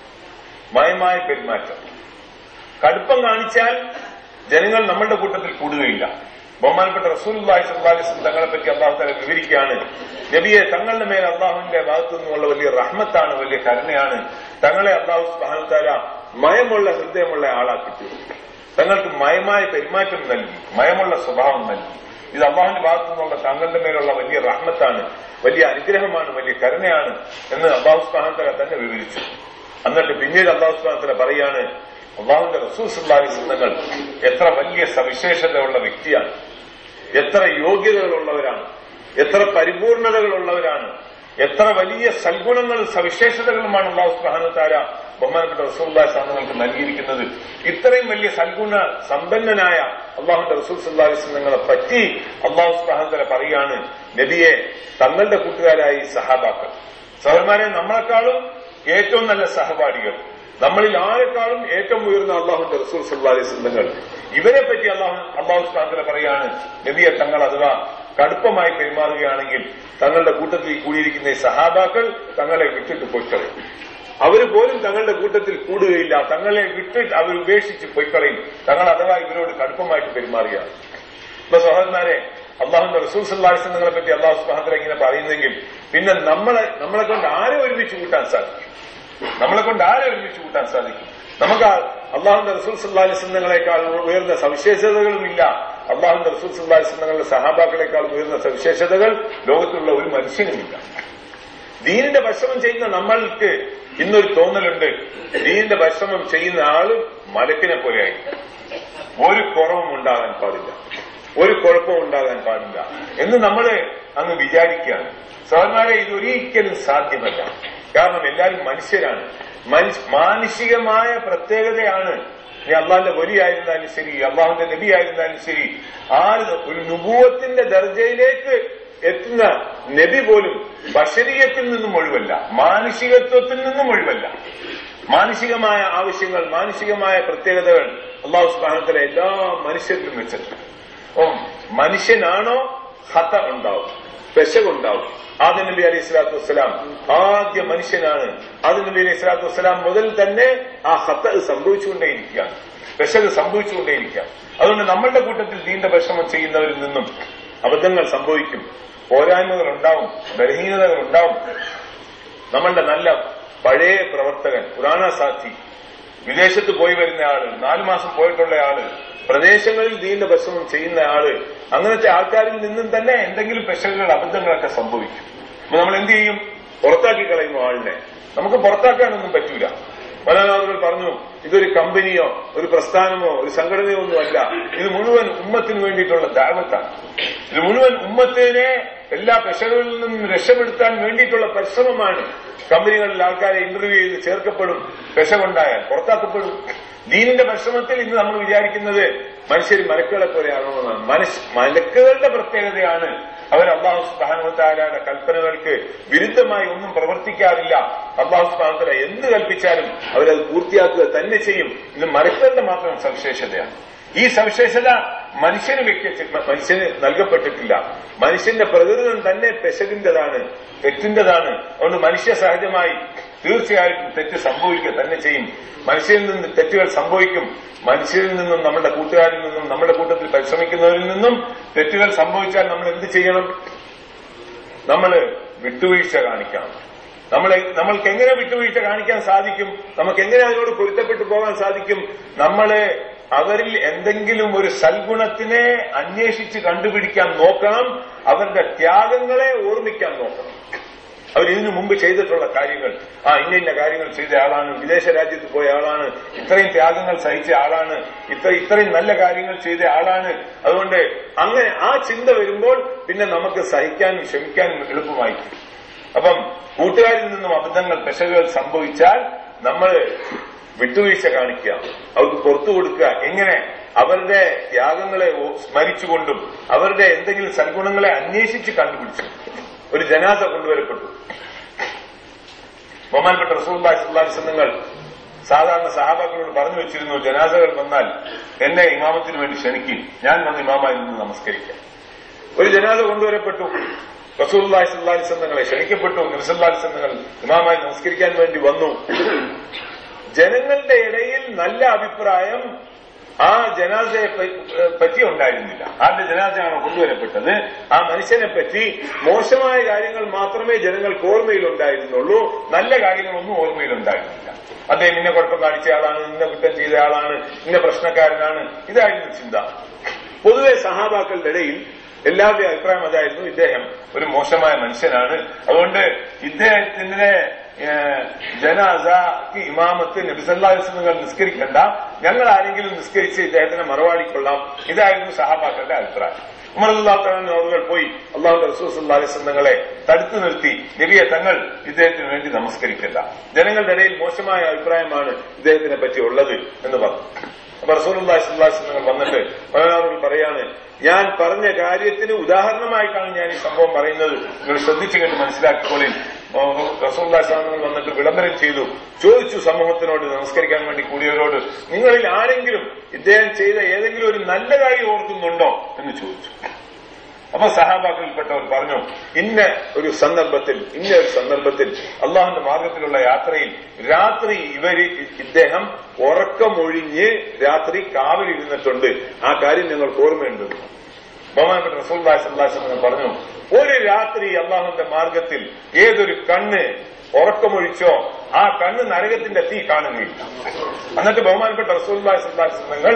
മയമായ പെരുമാറ്റം കടുപ്പം കാണിച്ചാൽ ജനങ്ങൾ നമ്മളുടെ കൂട്ടത്തിൽ കൂടുകയില്ല ബഹുമാനപ്പെട്ട റസൂലുള്ളാഹി സ്വല്ലല്ലാഹി അലൈഹി വസല്ലം തങ്ങളെ പറ്റി അള്ളാഹു താല വിവരിക്കുകയാണ് നബിയെ തങ്ങളുടെ മേൽ അള്ളാഹുവിന്റെ ഭാഗത്തു നിന്നുള്ള വലിയ റഹ്മത്താണ് വലിയ കരുണയാണ് തങ്ങളെ അള്ളാഹു സുബ്ഹാനഹു താല മയമുള്ള ഹൃദയമുള്ള ആളാക്കി തീർന്നു തങ്ങൾക്ക് മയമായ പെരുമാറ്റം നൽകി മയമുള്ള സ്വഭാവം നൽകി ഇത് അള്ളാഹുവിന്റെ ഭാഗത്തു നിന്നുള്ള തങ്ങളുടെ മേലുള്ള വലിയ റഹ്മത്താണ് വലിയ അനുഗ്രഹമാണ് വലിയ കരുണയാണ് എന്ന് അള്ളാഹു സുബ്ഹാനഹു താല തന്നെ വിവരിച്ചു എന്നിട്ട് പിന്നീട് അള്ളാഹു സുബ്ഹാനഹു താല പറയാണ് അള്ളാഹുന്റെ റസൂൽ സുല്ലാഹി സിദ്ധങ്ങൾ എത്ര വലിയ സവിശേഷതയുള്ള വ്യക്തിയാണ് എത്ര യോഗ്യതകളുള്ളവരാണ് എത്ര പരിപൂർണതകളുള്ളവരാണ് എത്ര വലിയ സൽഗുണങ്ങളും സവിശേഷതകളുമാണ് അള്ളാഹു സുബ്ഹാനഹു താര ബഹുമാനപ്പെട്ട റസൂല്ലാഹി സാധനങ്ങൾക്ക് നൽകിയിരിക്കുന്നത് ഇത്രയും വലിയ സൽഗുണ സമ്പന്നനായ അള്ളാഹുന്റെ റസൂൽ സുല്ലാഹി സിദ്ധങ്ങളെ പറ്റി അള്ളാഹു സുബ്ഹാനഹു താര പറയാണ് നബിയെ തങ്ങളുടെ കൂട്ടുകാരായി സഹാബാക്കൾ സഹോദരന്മാരെ നമ്മളെക്കാളും ഏറ്റവും നല്ല സഹപാഠികൾ നമ്മളിൽ ആരെക്കാളും ഏറ്റവും ഉയർന്ന അള്ളാഹുന്റെ റസൂൽ സല്ലാ അലൈഹി സ്വന്തങ്ങൾ ഇവരെ പറ്റി അള്ളാഹു അള്ളാഹു സ്ഥാനത്തിലെ പറയാണ് നബിയെ തങ്ങൾ അഥവാ കടുപ്പമായി പെരുമാറുകയാണെങ്കിൽ തങ്ങളുടെ കൂട്ടത്തിൽ കൂടിയിരിക്കുന്ന ഈ സഹാബാക്കൾ തങ്ങളെ വിട്ടിട്ട് പൊയ്ക്കളയും അവർ പോലും തങ്ങളുടെ കൂട്ടത്തിൽ കൂടുകയില്ല തങ്ങളെ വിട്ടിട്ട് അവർ ഉപേക്ഷിച്ച് പൊയ്ക്കളയും തങ്ങൾ അഥവാ ഇവരോട് കടുപ്പമായിട്ട് പെരുമാറുകയാണ് ഇപ്പൊ സഹോദരന്മാരെ അള്ളാഹുന്റെ റസൂൽ സല്ലാസ് നിങ്ങളെ പറ്റി അള്ളാഹു സുബാന്തര ഇങ്ങനെ പറയുന്നെങ്കിൽ പിന്നെ നമ്മളെ നമ്മളെ കൊണ്ട് ആരെ ഒരുമിച്ച് കൂട്ടാൻ സാധിക്കും നമ്മളെ കൊണ്ട് ആരെ ഒരുമിച്ച് കൂട്ടാൻ സാധിക്കും നമുക്ക് അള്ളാഹുന്റെ റസൂൽ സല്ലാഹി സിന്ധങ്ങളെക്കാൾ ഉയർന്ന സവിശേഷതകളും ഇല്ല അള്ളാഹുന്റെ റസൂൽ സല്ലാഹി സിന്ധങ്ങളുടെ സഹാബാക്കളെക്കാൾ ഉയർന്ന സവിശേഷതകൾ ലോകത്തുള്ള ഒരു മനുഷ്യനുമില്ല ദീനിന്റെ പരിശ്രമം ചെയ്യുന്ന നമ്മൾക്ക് ഇന്നൊരു തോന്നലുണ്ട് ദീനിന്റെ പരിശ്രമം ചെയ്യുന്ന ആള് മലക്കിനെ പോലെയായിരിക്കും ഒരു കുറവും ഉണ്ടാകാൻ പാടില്ല ഒരു കുഴപ്പവും ഉണ്ടാകാൻ പാടില്ല എന്ന് നമ്മൾ അങ്ങ് വിചാരിക്കുകയാണ് സഹോദരന്മാരെ ഇതൊരിക്കലും സാധ്യമല്ല കാരണം എല്ലാവരും മനുഷ്യരാണ് മാനുഷികമായ പ്രത്യേകതയാണ് നീ അള്ളാഹിന്റെ വലിയായിരുന്നാലും ശരി അള്ളാഹുന്റെ നബി ആയിരുന്നാലും ശരി ആര് ഒരു നുപൂവത്തിന്റെ ദർജയിലേക്ക് എത്തുന്ന നബി പോലും ബഷരീയത്തിൽ നിന്നും ഒഴിവല്ല മാനുഷികത്വത്തിൽ നിന്നും ഒഴിവല്ല മാനുഷികമായ ആവശ്യങ്ങൾ മാനുഷികമായ പ്രത്യേകതകൾ അള്ളാഹു സ്ഥാനത്തിലെ എല്ലാ മനുഷ്യരിലും വെച്ചിട്ടുണ്ട് ഓ മനുഷ്യനാണോ ഹത ഉണ്ടാവും പെശകുണ്ടാവും ആദ്യ നബി അലൈഹി സ്വലാത്തു വസ്സലാം ആദ്യ മനുഷ്യനാണ് ആദ്യ നബി അലൈഹി സ്വലാത്തു വസ്സലാം മുതൽ തന്നെ ആ ഹത്ത സംഭവിച്ചുകൊണ്ടേയിരിക്കുകയാണ് പെശക് സംഭവിച്ചുകൊണ്ടേയിരിക്കുകയാണ് അതുകൊണ്ട് നമ്മളുടെ കൂട്ടത്തിൽ നീണ്ട വിഷമം ചെയ്യുന്നവരിൽ നിന്നും അബദ്ധങ്ങൾ സംഭവിക്കും പോരായ്മകൾ ഉണ്ടാവും ബലഹീനതകൾ ഉണ്ടാവും നമ്മളുടെ നല്ല പഴയ പ്രവർത്തകൻ പുരാണ സാക്ഷി വിദേശത്ത് പോയി വരുന്ന ആള് നാലു മാസം പോയിട്ടുള്ള ആള് പ്രദേശങ്ങളിൽ നീണ്ട ഭക്ഷണം ചെയ്യുന്ന ആള് അങ്ങനത്തെ ആൾക്കാരിൽ നിന്നും തന്നെ എന്തെങ്കിലും പെശകുകൾ അബദ്ധങ്ങളൊക്കെ സംഭവിക്കും അപ്പൊ നമ്മൾ എന്ത് ചെയ്യും പുറത്താക്കി കളയുന്നു ആളിനെ നമുക്ക് പുറത്താക്കാനൊന്നും പറ്റൂല പല ആളുകൾ പറഞ്ഞു ഇതൊരു കമ്പനിയോ ഒരു പ്രസ്ഥാനമോ ഒരു സംഘടനയോ ഒന്നുമല്ല ഇത് മുഴുവൻ ഉമ്മത്തിന് വേണ്ടിയിട്ടുള്ള ദാവത്താണ് ഇത് മുഴുവൻ ഉമ്മത്തിനെ എല്ലാ പെശകളിൽ നിന്നും രക്ഷപ്പെടുത്താൻ വേണ്ടിയിട്ടുള്ള പരിശ്രമമാണ് കമ്പനികളിൽ ആൾക്കാരെ ഇന്റർവ്യൂ ചെയ്ത് ചേർക്കപ്പെടും പെശ കൊണ്ടായാൽ പുറത്താക്കപ്പെടും ദീനിന്റെ പരിശ്രമത്തിൽ ഇന്ന് നമ്മൾ വിചാരിക്കുന്നത് മനുഷ്യർ മലക്കുകളെ പോലെയാകണമെന്നാണ് മനുഷ്യ മലക്കുകളുടെ പ്രത്യേകതയാണ് അവർ അള്ളാഹു സുബാനുത്താലയുടെ കൽപ്പനകൾക്ക് വിരുദ്ധമായി ഒന്നും പ്രവർത്തിക്കാറില്ല അള്ളാഹു സുബാനുത്തല എന്ത് കൽപ്പിച്ചാലും അവരത് പൂർത്തിയാക്കുക തന്നെ ചെയ്യും ഇത് മലക്കുകളുടെ മാത്രം സവിശേഷതയാണ് ഈ സവിശേഷത മനുഷ്യന് വ്യക്തി മനുഷ്യന് നൽകപ്പെട്ടിട്ടില്ല മനുഷ്യന്റെ പ്രകൃതം തന്നെ പെശകിന്റേതാണ് തെറ്റിന്റേതാണ് അതുകൊണ്ട് മനുഷ്യ സഹജമായി തീർച്ചയായിട്ടും തെറ്റ് സംഭവിക്കുക തന്നെ ചെയ്യും മനുഷ്യരിൽ നിന്ന് തെറ്റുകൾ സംഭവിക്കും മനുഷ്യരിൽ നിന്നും നമ്മുടെ കൂട്ടുകാരിൽ നിന്നും നമ്മുടെ കൂട്ടത്തിൽ പരിശ്രമിക്കുന്നവരിൽ നിന്നും തെറ്റുകൾ സംഭവിച്ചാൽ നമ്മൾ എന്ത് ചെയ്യണം നമ്മൾ വിട്ടുവീഴ്ച കാണിക്കണം നമ്മളെ നമ്മൾക്ക് എങ്ങനെ വിട്ടുവീഴ്ച കാണിക്കാൻ സാധിക്കും നമുക്ക് എങ്ങനെ അതിനോട് പൊരുത്തപ്പെട്ടു പോകാൻ സാധിക്കും നമ്മളെ അവരിൽ എന്തെങ്കിലും ഒരു സൽഗുണത്തിനെ അന്വേഷിച്ച് കണ്ടുപിടിക്കാൻ നോക്കണം അവരുടെ ത്യാഗങ്ങളെ ഓർമ്മിക്കാൻ നോക്കണം അവർ ഇതിനു മുമ്പ് ചെയ്തിട്ടുള്ള കാര്യങ്ങൾ ആ ഇന്ന ഇന്ന കാര്യങ്ങൾ ചെയ്ത ആളാണ് വിദേശ രാജ്യത്ത് പോയ ആളാണ് ഇത്രയും ത്യാഗങ്ങൾ സഹിച്ച ആളാണ് ഇത്ര ഇത്രയും നല്ല കാര്യങ്ങൾ ചെയ്ത ആളാണ് അതുകൊണ്ട് അങ്ങനെ ആ ചിന്ത വരുമ്പോൾ പിന്നെ നമുക്ക് സഹിക്കാനും ക്ഷമിക്കാനും എളുപ്പമായി അപ്പം കൂട്ടുകാരിൽ നിന്നും അബദ്ധങ്ങൾ പെശകുകൾ സംഭവിച്ചാൽ നമ്മൾ വിട്ടുവീഴ്ച കാണിക്കുക അവർക്ക് പുറത്തു കൊടുക്കുക എങ്ങനെ അവരുടെ ത്യാഗങ്ങളെ സ്മരിച്ചുകൊണ്ടും അവരുടെ എന്തെങ്കിലും സൽഗുണങ്ങളെ അന്വേഷിച്ച് കണ്ടുപിടിച്ചു ഒരു ജനാസ കൊണ്ടുവരപ്പെട്ടു ബഹുമാനപ്പെട്ട റസൂൽസങ്ങൾ സാധാരണ സഹാബാക്കളോട് പറഞ്ഞു വെച്ചിരുന്നു ജനാസകൾ വന്നാൽ എന്നെ ഇമാമത്തിന് വേണ്ടി ക്ഷണിക്കും ഞാൻ വന്ന് ഇമാമായി നിന്ന് നമസ്കരിക്കാം ഒരു ജനാസ കൊണ്ടുവരപ്പെട്ടു റസൂല്ലാഹി സല്ലാസ്വന്തങ്ങളെ ക്ഷണിക്കപ്പെട്ടു നിർസല്ലാസ്വന്തങ്ങൾ ഇമാമായി നമസ്കരിക്കാൻ വേണ്ടി വന്നു ജനങ്ങളുടെ ഇടയിൽ നല്ല അഭിപ്രായം ആ ജനാസയെ പറ്റി ഉണ്ടായിരുന്നില്ല ആരുടെ ജനാസയാണോ കൊണ്ടുവരപ്പെട്ടത് ആ മനുഷ്യനെ പറ്റി മോശമായ കാര്യങ്ങൾ മാത്രമേ ജനങ്ങൾക്ക് ഓർമ്മയിലുണ്ടായിരുന്നുള്ളൂ നല്ല കാര്യങ്ങളൊന്നും ഓർമ്മയിലുണ്ടായിരുന്നില്ല അദ്ദേഹം ഇന്ന കുഴപ്പം കാണിച്ച ആളാണ് ഇന്ന കുറ്റം ചെയ്ത ആളാണ് ഇന്ന പ്രശ്നക്കാരനാണ് ഇതായിരുന്നു ചിന്ത പൊതുവെ സഹാബാക്കളുടെ ഇടയിൽ എല്ലാവരുടെയും അഭിപ്രായം അതായിരുന്നു ഇദ്ദേഹം ഒരു മോശമായ മനുഷ്യനാണ് അതുകൊണ്ട് ഇദ്ദേഹത്തിന്റെ ജനാസക്ക് ഇമാമത്ത് നബിസല്ലാസ് നിങ്ങൾ നിസ്കരിക്കണ്ട ഞങ്ങൾ ആരെങ്കിലും നിസ്കരിച്ച് ഇദ്ദേഹത്തിനെ മറവാടിക്കൊള്ളാം ഇതായിരുന്നു സഹാബാക്കളുടെ അഭിപ്രായം ഉമർല്ലാത്തവൻ അവர்கள் പോയി അള്ളാഹു റസൂസ് തങ്ങളെ തടുത്തു നിർത്തി നബിയെ തങ്ങൾ ഇദ്ദേഹത്തിന് വേണ്ടി നമസ്കരിക്കണ്ട ജനങ്ങളുടെ ഇടയിൽ മോശമായ അഭിപ്രായമാണ് ഇദ്ദേഹത്തിനെ പറ്റി ഉള്ളത് എന്ന് പറഞ്ഞു അപ്പൊ റസൂലുല്ലാസ് നിങ്ങൾ വന്നിട്ട് പതിനാറുകൾ പറയാണ് ഞാൻ പറഞ്ഞ കാര്യത്തിന് ഉദാഹരണമായിട്ടാണ് ഞാൻ ഈ സംഭവം പറയുന്നത് നിങ്ങൾ ശ്രദ്ധിച്ചു കണ്ട് മനസ്സിലാക്കിക്കോളിൽ റസൂല്ലാസ്ലാമങ്ങൾ വന്നിട്ട് വിളംബരം ചെയ്തു ചോദിച്ചു സമൂഹത്തിനോട് നമസ്കരിക്കാൻ വേണ്ടി കൂടിയവരോട് നിങ്ങളിൽ ആരെങ്കിലും ഇദ്ദേഹം ചെയ്ത ഏതെങ്കിലും ഒരു നല്ല കാര്യം ഓർക്കുന്നുണ്ടോ എന്ന് ചോദിച്ചു അപ്പൊ സഹാബാക്കളിൽപ്പെട്ടവർ പറഞ്ഞു ഇന്ന ഒരു സന്ദർഭത്തിൽ ഇന്ന ഒരു സന്ദർഭത്തിൽ അള്ളാഹുന്റെ മാർഗത്തിലുള്ള യാത്രയിൽ രാത്രി ഇവര് ഇദ്ദേഹം ഉറക്കമൊഴിഞ്ഞ് രാത്രി കാവലിരുന്നിട്ടുണ്ട് ആ കാര്യം ഞങ്ങൾക്ക് ഓർമ്മയുണ്ട് ബഹുമാനപ്പെട്ട റസൂല്ലാസ് അള്ളാഹ് പറഞ്ഞു ഒരു രാത്രി അള്ളാഹുന്റെ മാർഗത്തിൽ ഏതൊരു കണ്ണ് ഉറക്കമൊഴിച്ചോ ആ കണ്ണ് നരകത്തിന്റെ തീ കാണുകയില്ല എന്നിട്ട് ബഹുമാനപ്പെട്ട റസൂല്ലാസ് അള്ളാഹ് നിങ്ങൾ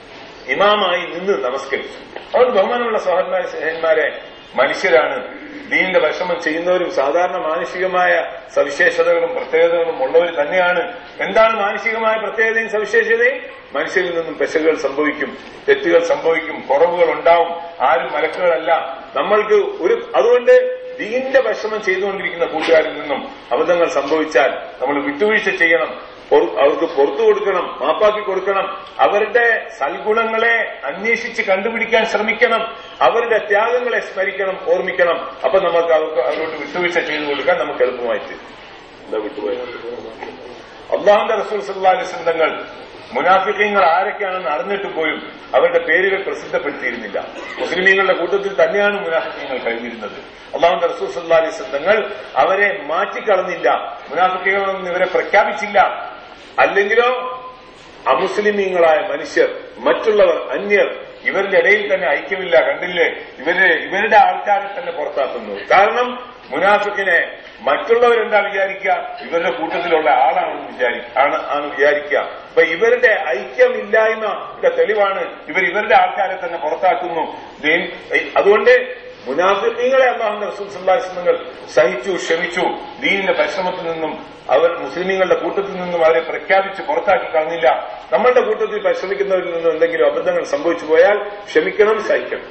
ഇമാമായി നിന്ന് നമസ്കരിച്ചു അതുകൊണ്ട് ബഹുമാനമുള്ള സഹോദരന്മാരെ സ്നേഹന്മാരെ മനുഷ്യരാണ് ദീനിന്റെ പരിശ്രമം ചെയ്യുന്നവരും സാധാരണ മാനസികമായ സവിശേഷതകളും പ്രത്യേകതകളും ഉള്ളവർ തന്നെയാണ് എന്താണ് മാനസികമായ പ്രത്യേകതയും സവിശേഷതയും മനുഷ്യരിൽ നിന്നും പെശകുകൾ സംഭവിക്കും തെറ്റുകൾ സംഭവിക്കും കുറവുകൾ ഉണ്ടാവും ആരും മലക്കുകളല്ല നമ്മൾക്ക് ഒരു അതുകൊണ്ട് ദീനിന്റെ പരിശ്രമം ചെയ്തുകൊണ്ടിരിക്കുന്ന കൂട്ടുകാരിൽ നിന്നും അബദ്ധങ്ങൾ സംഭവിച്ചാൽ നമ്മൾ വിട്ടുവീഴ്ച ചെയ്യണം അവർക്ക് പുറത്തു കൊടുക്കണം മാപ്പാക്കി കൊടുക്കണം അവരുടെ സൽഗുണങ്ങളെ അന്വേഷിച്ച് കണ്ടുപിടിക്കാൻ ശ്രമിക്കണം അവരുടെ ത്യാഗങ്ങളെ സ്മരിക്കണം ഓർമ്മിക്കണം അപ്പൊ നമുക്ക് അവർക്ക് അവരോട് വിട്ടുവീഴ്ച ചെയ്തു കൊടുക്കാൻ നമുക്ക് എളുപ്പമായി തീരും എന്താ വിട്ടുപോയത് അള്ളാഹുന്റെ റസൂൽ സല്ലാസ് തങ്ങൾ മുനാഫിക്കങ്ങൾ ആരൊക്കെയാണെന്ന് അറിഞ്ഞിട്ട് പോലും അവരുടെ പേരുകൾ പ്രസിദ്ധപ്പെടുത്തിയിരുന്നില്ല മുസ്ലിമീങ്ങളുടെ കൂട്ടത്തിൽ തന്നെയാണ് മുനാഫിക്കങ്ങൾ കഴിഞ്ഞിരുന്നത് അള്ളാഹുന്റെ റസൂൽ സല്ലാ അലൈസ് തങ്ങൾ അവരെ മാറ്റിക്കളഞ്ഞില്ല മുനാഫിക്കങ്ങളൊന്നും ഇവരെ പ്രഖ്യാപിച്ചില്ല അല്ലെങ്കിലോ അമുസ്ലിമീങ്ങളായ മനുഷ്യർ മറ്റുള്ളവർ അന്യർ ഇവരുടെ ഇടയിൽ തന്നെ ഐക്യമില്ല കണ്ടില്ലേ ഇവര് ഇവരുടെ ആൾക്കാരെ തന്നെ പുറത്താക്കുന്നു കാരണം മുനാഫിക്കിനെ മറ്റുള്ളവരെന്താ വിചാരിക്കുക ഇവരുടെ കൂട്ടത്തിലുള്ള ആളാണെന്ന് വിചാരി ആണ് ആണ് വിചാരിക്കുക അപ്പൊ ഇവരുടെ ഐക്യമില്ലായ്മയുടെ തെളിവാണ് ഇവർ ഇവരുടെ ആൾക്കാരെ തന്നെ പുറത്താക്കുന്നു അതുകൊണ്ട് മുനാഫിക്കീങ്ങളെ അള്ളാഹുന്റെ റസൂൽ സല്ലാസ്ലങ്ങൾ സഹിച്ചു ക്ഷമിച്ചു ദീനിന്റെ പരിശ്രമത്തിൽ നിന്നും അവർ മുസ്ലിമീങ്ങളുടെ കൂട്ടത്തിൽ നിന്നും അവരെ പ്രഖ്യാപിച്ച് പുറത്താക്കി കളഞ്ഞില്ല നമ്മളുടെ കൂട്ടത്തിൽ പരിശ്രമിക്കുന്നവരിൽ നിന്നും എന്തെങ്കിലും അബദ്ധങ്ങൾ സംഭവിച്ചു പോയാൽ ക്ഷമിക്കണം സഹിക്കണം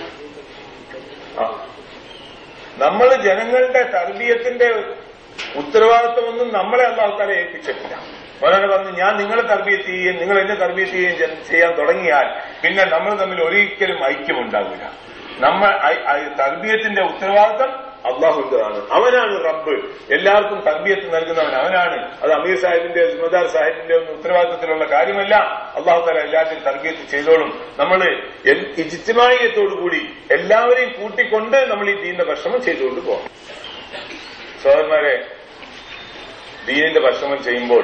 ആ. നമ്മൾ ജനങ്ങളുടെ തർബീയത്തിന്റെ ഉത്തരവാദിത്വമൊന്നും നമ്മളെ അള്ളാഹുക്കാരെ ഏൽപ്പിച്ചിട്ടില്ല അവരാണ് പറഞ്ഞു ഞാൻ നിങ്ങളെ തർബീയത്ത് ചെയ്യുകയും നിങ്ങൾ എന്നെ തർബീയത്ത് ചെയ്യുകയും ജന- ചെയ്യാൻ തുടങ്ങിയാൽ പിന്നെ നമ്മൾ തമ്മിൽ ഒരിക്കലും ഐക്യമുണ്ടാവില്ല നമ്മൾ ഐ- ഐ- തർബീയത്തിന്റെ ഉത്തരവാദിത്വം അള്ളാഹുവിന്റെതാണ് അവനാണ് റബ്ബ് എല്ലാവർക്കും തർബീയത്ത് നൽകുന്നവൻ അവനാണ് അത് അമീർ സാഹിബിന്റെ സുമദാർ സാഹിബിന്റെ ഒന്നും ഉത്തരവാദിത്തത്തിലുള്ള കാര്യമല്ല അള്ളാഹു താല എല്ലാവരും തർബീയത്ത് ചെയ്തോളും നമ്മൾ ഇജിത്തിമായത്തോടുകൂടി എല്ലാവരെയും കൂട്ടിക്കൊണ്ട് നമ്മൾ ഈ ദീന്റെ ഭക്ഷണം ചെയ്തുകൊണ്ട് പോകാം സഹോദരന്മാരെ ദീനിന്റെ ഭക്ഷണം ചെയ്യുമ്പോൾ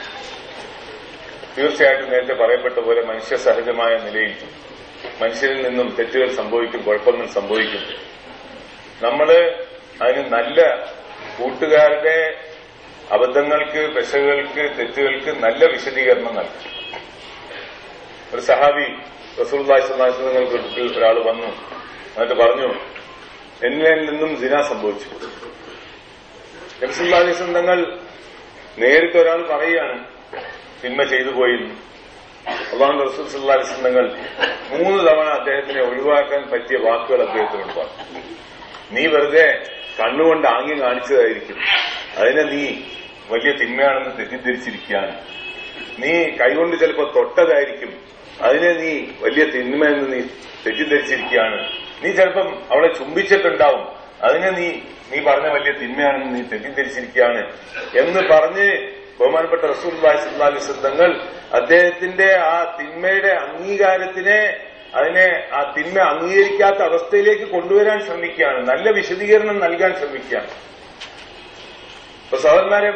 തീർച്ചയായിട്ടും നേരത്തെ പറയപ്പെട്ട പോലെ മനുഷ്യ സഹജമായ നിലയിൽ മനുഷ്യരിൽ നിന്നും തെറ്റുകൾ സംഭവിക്കും കുഴപ്പങ്ങൾ സംഭവിക്കും നമ്മള് അതിന് നല്ല കൂട്ടുകാരുടെ അബദ്ധങ്ങൾക്ക് പെശകൾക്ക് തെറ്റുകൾക്ക് നല്ല വിശദീകരണം നൽകും ഒരു സഹാബി റസൂൽദായ് സുല്ലാസ്ലങ്ങൾ കൂട്ടത്തിൽ ഒരാൾ വന്നു എന്നിട്ട് പറഞ്ഞു എന്നിൽ നിന്നും സിന സംഭവിച്ചു നബ്സുല്ലാസ് തങ്ങൾ നേരിട്ട് ഒരാൾ പറയുകയാണ് തിന്മ ചെയ്തു പോയിരുന്നു അള്ളാഹു റസൂൽ സല്ലാസ് തങ്ങൾ മൂന്ന് തവണ അദ്ദേഹത്തിനെ ഒഴിവാക്കാൻ പറ്റിയ വാക്കുകൾ അദ്ദേഹത്തിനോട് പറഞ്ഞു നീ വെറുതെ കണ്ണുകൊണ്ട് ആംഗ്യം കാണിച്ചതായിരിക്കും അതിനെ നീ വലിയ തിന്മയാണെന്ന് തെറ്റിദ്ധരിച്ചിരിക്കുകയാണ് നീ കൈകൊണ്ട് ചിലപ്പോ തൊട്ടതായിരിക്കും അതിനെ നീ വലിയ തിന്മയെന്ന് നീ തെറ്റിദ്ധരിച്ചിരിക്കുകയാണ് നീ ചിലപ്പം അവളെ ചുംബിച്ചിട്ടുണ്ടാവും അതിനെ നീ നീ പറഞ്ഞ വലിയ തിന്മയാണെന്ന് നീ തെറ്റിദ്ധരിച്ചിരിക്കുകയാണ് എന്ന് പറഞ്ഞ് ബഹുമാനപ്പെട്ട റസൂൽ അലൈഹി തങ്ങൾ അദ്ദേഹത്തിന്റെ ആ തിന്മയുടെ അംഗീകാരത്തിനെ അതിനെ ആ തിന്മ അംഗീകരിക്കാത്ത അവസ്ഥയിലേക്ക് കൊണ്ടുവരാൻ ശ്രമിക്കുകയാണ് നല്ല വിശദീകരണം നൽകാൻ ശ്രമിക്കുകയാണ് ഇപ്പൊ സഹോദരന്മാരെ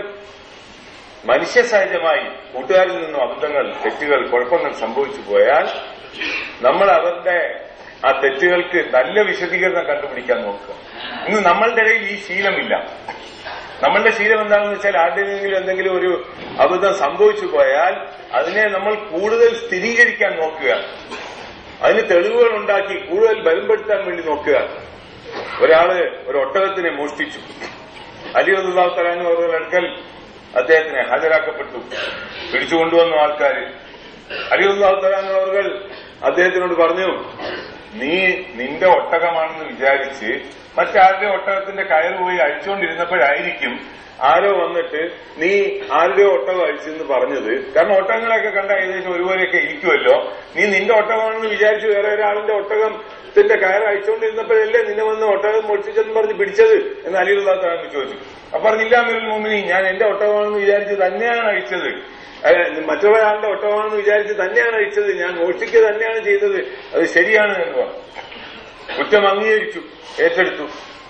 മനുഷ്യ സഹജമായി കൂട്ടുകാരിൽ നിന്നും അബദ്ധങ്ങൾ തെറ്റുകൾ കുഴപ്പങ്ങൾ സംഭവിച്ചു പോയാൽ നമ്മൾ അവരുടെ ആ തെറ്റുകൾക്ക് നല്ല വിശദീകരണം കണ്ടുപിടിക്കാൻ നോക്കുക ഇന്ന് നമ്മളുടെ ഇടയിൽ ഈ ശീലമില്ല നമ്മളുടെ ശീലം എന്താണെന്ന് വെച്ചാൽ ആരുടെയെങ്കിലും എന്തെങ്കിലും ഒരു അബദ്ധം സംഭവിച്ചു പോയാൽ അതിനെ നമ്മൾ കൂടുതൽ സ്ഥിരീകരിക്കാൻ നോക്കുക അതിന് തെളിവുകൾ ഉണ്ടാക്കി കൂടുതൽ ബലപ്പെടുത്താൻ വേണ്ടി നോക്കുക ഒരാള് ഒരു ഒട്ടകത്തിനെ മോഷ്ടിച്ചു അലി അള്ളാഹു തലാനു അവരുടെ അടുക്കൽ അദ്ദേഹത്തിനെ ഹാജരാക്കപ്പെട്ടു പിടിച്ചുകൊണ്ടുവന്നു ആൾക്കാർ അലി അള്ളാഹു തലാനു അവർ അദ്ദേഹത്തിനോട് പറഞ്ഞു നീ നിന്റെ ഒട്ടകമാണെന്ന് വിചാരിച്ച് മറ്റാരുടെ ഒട്ടകത്തിന്റെ കയറ് പോയി അഴിച്ചുകൊണ്ടിരുന്നപ്പോഴായിരിക്കും ആരോ വന്നിട്ട് നീ ആരുടെയോ ഒട്ടകം അഴിച്ചെന്ന് പറഞ്ഞത് കാരണം ഒട്ടകങ്ങളൊക്കെ കണ്ട ഏകദേശം ഒരുപോലെയൊക്കെ ഇരിക്കുമല്ലോ നീ നിന്റെ ഒട്ടകമാണെന്ന് വിചാരിച്ചു വേറെ ഒരാളിന്റെ ഒട്ടകത്തിന്റെ കയർ അഴിച്ചുകൊണ്ടിരുന്നപ്പോഴല്ലേ നിന്നെ വന്ന് ഒട്ടകം മോഷിച്ചെന്ന് പറഞ്ഞ് പിടിച്ചത് എന്ന് അലിയുള്ള താങ്കൾ ചോദിച്ചു അപ്പൊ പറഞ്ഞില്ല അമീറുൽ മോമിനി ഞാൻ എന്റെ ഒട്ടകമാണെന്ന് വിചാരിച്ച് തന്നെയാണ് അഴിച്ചത് അഹ് മറ്റൊരാളുടെ ഒട്ടകമാണെന്ന് വിചാരിച്ച് തന്നെയാണ് അഴിച്ചത് ഞാൻ മോഷ്ടിക്കുക തന്നെയാണ് ചെയ്തത് അത് ശരിയാണ് എന്ന് പറഞ്ഞു കുറ്റം അംഗീകരിച്ചു ഏറ്റെടുത്തു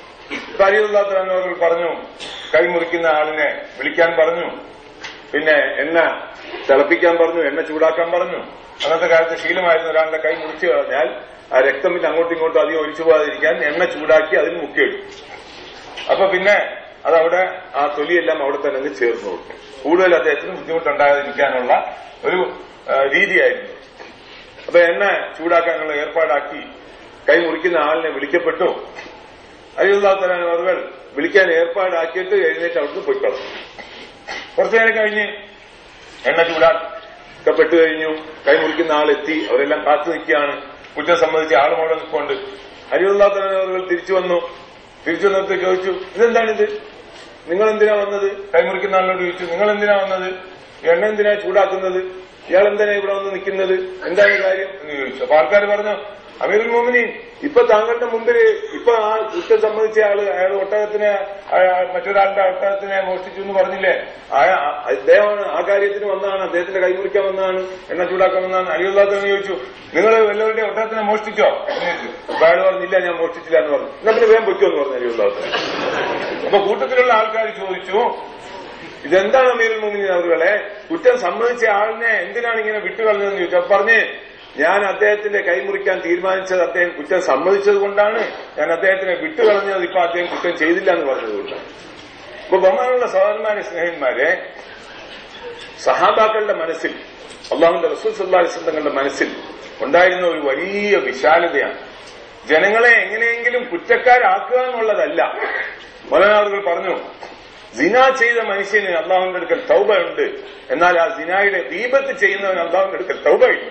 കാര്യമുള്ളാത്തവർ പറഞ്ഞു കൈമുറിക്കുന്ന ആളിനെ വിളിക്കാൻ പറഞ്ഞു പിന്നെ എണ്ണ തിളപ്പിക്കാൻ പറഞ്ഞു എണ്ണ ചൂടാക്കാൻ പറഞ്ഞു അന്നത്തെ കാലത്ത് ശീലമായിരുന്നു ഒരാളുടെ കൈ മുറിച്ചു കളഞ്ഞാൽ ആ രക്തം പിന്നെ അങ്ങോട്ടും ഇങ്ങോട്ടും അധികം ഒഴിച്ചു പോകാതിരിക്കാൻ എണ്ണ ചൂടാക്കി അതിൽ മുക്കിയെടുക്കും അപ്പൊ പിന്നെ അതവിടെ ആ തൊലിയെല്ലാം അവിടെ തന്നെ അങ്ങ് ചേർന്ന് കൊടുക്കും കൂടുതൽ അദ്ദേഹത്തിന് ബുദ്ധിമുട്ടുണ്ടാകാതിരിക്കാനുള്ള ഒരു ആ, രീതിയായിരുന്നു അപ്പൊ എണ്ണ ചൂടാക്കാനുള്ള ഏർപ്പാടാക്കി കൈ മുറിക്കുന്ന ആളിനെ വിളിക്കപ്പെട്ടു അയ്യുള്ളാത്തരാൻ അവർ വിളിക്കാൻ ഏർപ്പാടാക്കിയിട്ട് എഴുന്നേറ്റ് അവിടുന്ന് പോയി കളഞ്ഞു കുറച്ചു നേരം കഴിഞ്ഞ് എണ്ണ ചൂടാക്കപ്പെട്ടു കഴിഞ്ഞു കൈ മുറിക്കുന്ന ആളെത്തി അവരെല്ലാം കാത്തു നിൽക്കുകയാണ് കുറ്റം സംബന്ധിച്ച് ആൾ മുഴുവൻ നിൽക്കൊണ്ട് അരിയുള്ളാത്തരാൻ അവർ തിരിച്ചു വന്നു തിരിച്ചു വന്നിട്ട് ചോദിച്ചു ഇതെന്താണിത് നിങ്ങൾ എന്തിനാ വന്നത് കൈമുറിക്കുന്ന ആളിനോട് ചോദിച്ചു നിങ്ങൾ എന്തിനാ വന്നത് എണ്ണ എന്തിനാ ചൂടാക്കുന്നത് ഇയാൾ എന്തിനാ ഇവിടെ വന്ന് നിൽക്കുന്നത് എന്താണ് കാര്യം എന്ന് ചോദിച്ചു അപ്പൊ ആൾക്കാർ പറഞ്ഞു അമീറുൽ മോമിനി ഇപ്പൊ താങ്കളുടെ മുമ്പിൽ ഇപ്പൊ ആ കുറ്റം സംബന്ധിച്ച ആള് അയാൾ ഒട്ടകത്തിനെ ആ- മറ്റൊരാളുടെ ഒട്ടകത്തിനെ മോഷ്ടിച്ചു എന്ന് പറഞ്ഞില്ലേ ആ- ആ- അദ്ദേഹമാണ് ആ കാര്യത്തിന് വന്നതാണ് അദ്ദേഹത്തിന്റെ കൈമുറിക്കാൻ വന്നതാണ് എണ്ണ ചൂടാക്കാൻ വന്നതാണ് അലിയുള്ളാത്തവന് ചോദിച്ചു നിങ്ങൾ എല്ലാവരുടെയും ഒട്ടകത്തിനെ മോഷ്ടിച്ചോ എന്ന് ചോദിച്ചു അപ്പൊ അയാൾ പറഞ്ഞില്ല ഞാൻ മോഷ്ടിച്ചില്ല എന്ന് പറഞ്ഞു എന്നാ പിന്നെ വേഗം പൊയ്ക്കോ എന്ന് പറഞ്ഞു അലിയുള്ളാത്തവൻ അപ്പൊ കൂട്ടത്തിലുള്ള ആൾക്കാർ ചോദിച്ചു ഇതെന്താണ് അമീറുൽ മോമിനി അവരുകളെ കുറ്റം സമ്മതിച്ച ആളിനെ എന്തിനാണ് ഇങ്ങനെ വിട്ടുകളഞ്ഞതെന്ന് ചോദിച്ചു അപ്പൊ പറഞ്ഞ് ഞാൻ അദ്ദേഹത്തിന്റെ കൈമുറിക്കാൻ തീരുമാനിച്ചത് അദ്ദേഹം കുറ്റം സമ്മതിച്ചത് കൊണ്ടാണ് ഞാൻ അദ്ദേഹത്തിനെ വിട്ടുകളഞ്ഞത് ഇപ്പൊ അദ്ദേഹം കുറ്റം ചെയ്തില്ല എന്ന് പറഞ്ഞതുകൊണ്ടാണ് അപ്പൊ ബഹുമാനുള്ള സഹോദരന്മാരെ സ്നേഹന്മാരെ സഹാബാക്കളുടെ മനസ്സിൽ അള്ളാഹുന്റെ റസൂൽ സല്ലാസ്ലം തങ്ങളുടെ മനസ്സിൽ ഉണ്ടായിരുന്ന ഒരു വലിയ വിശാലതയാണ് ജനങ്ങളെ എങ്ങനെയെങ്കിലും കുറ്റക്കാരാക്കുക എന്നുള്ളതല്ല മൊലനാറുകൾ പറഞ്ഞു സിന ചെയ്ത മനുഷ്യന് അള്ളാഹുവിന്റെ അടുക്കൽ തൗബ ഉണ്ട് എന്നാൽ ആ സിനായുടെ ദീപത്ത് ചെയ്യുന്നവൻ അള്ളാഹുവിന്റെ അടുക്കൽ തൗബ ഇല്ല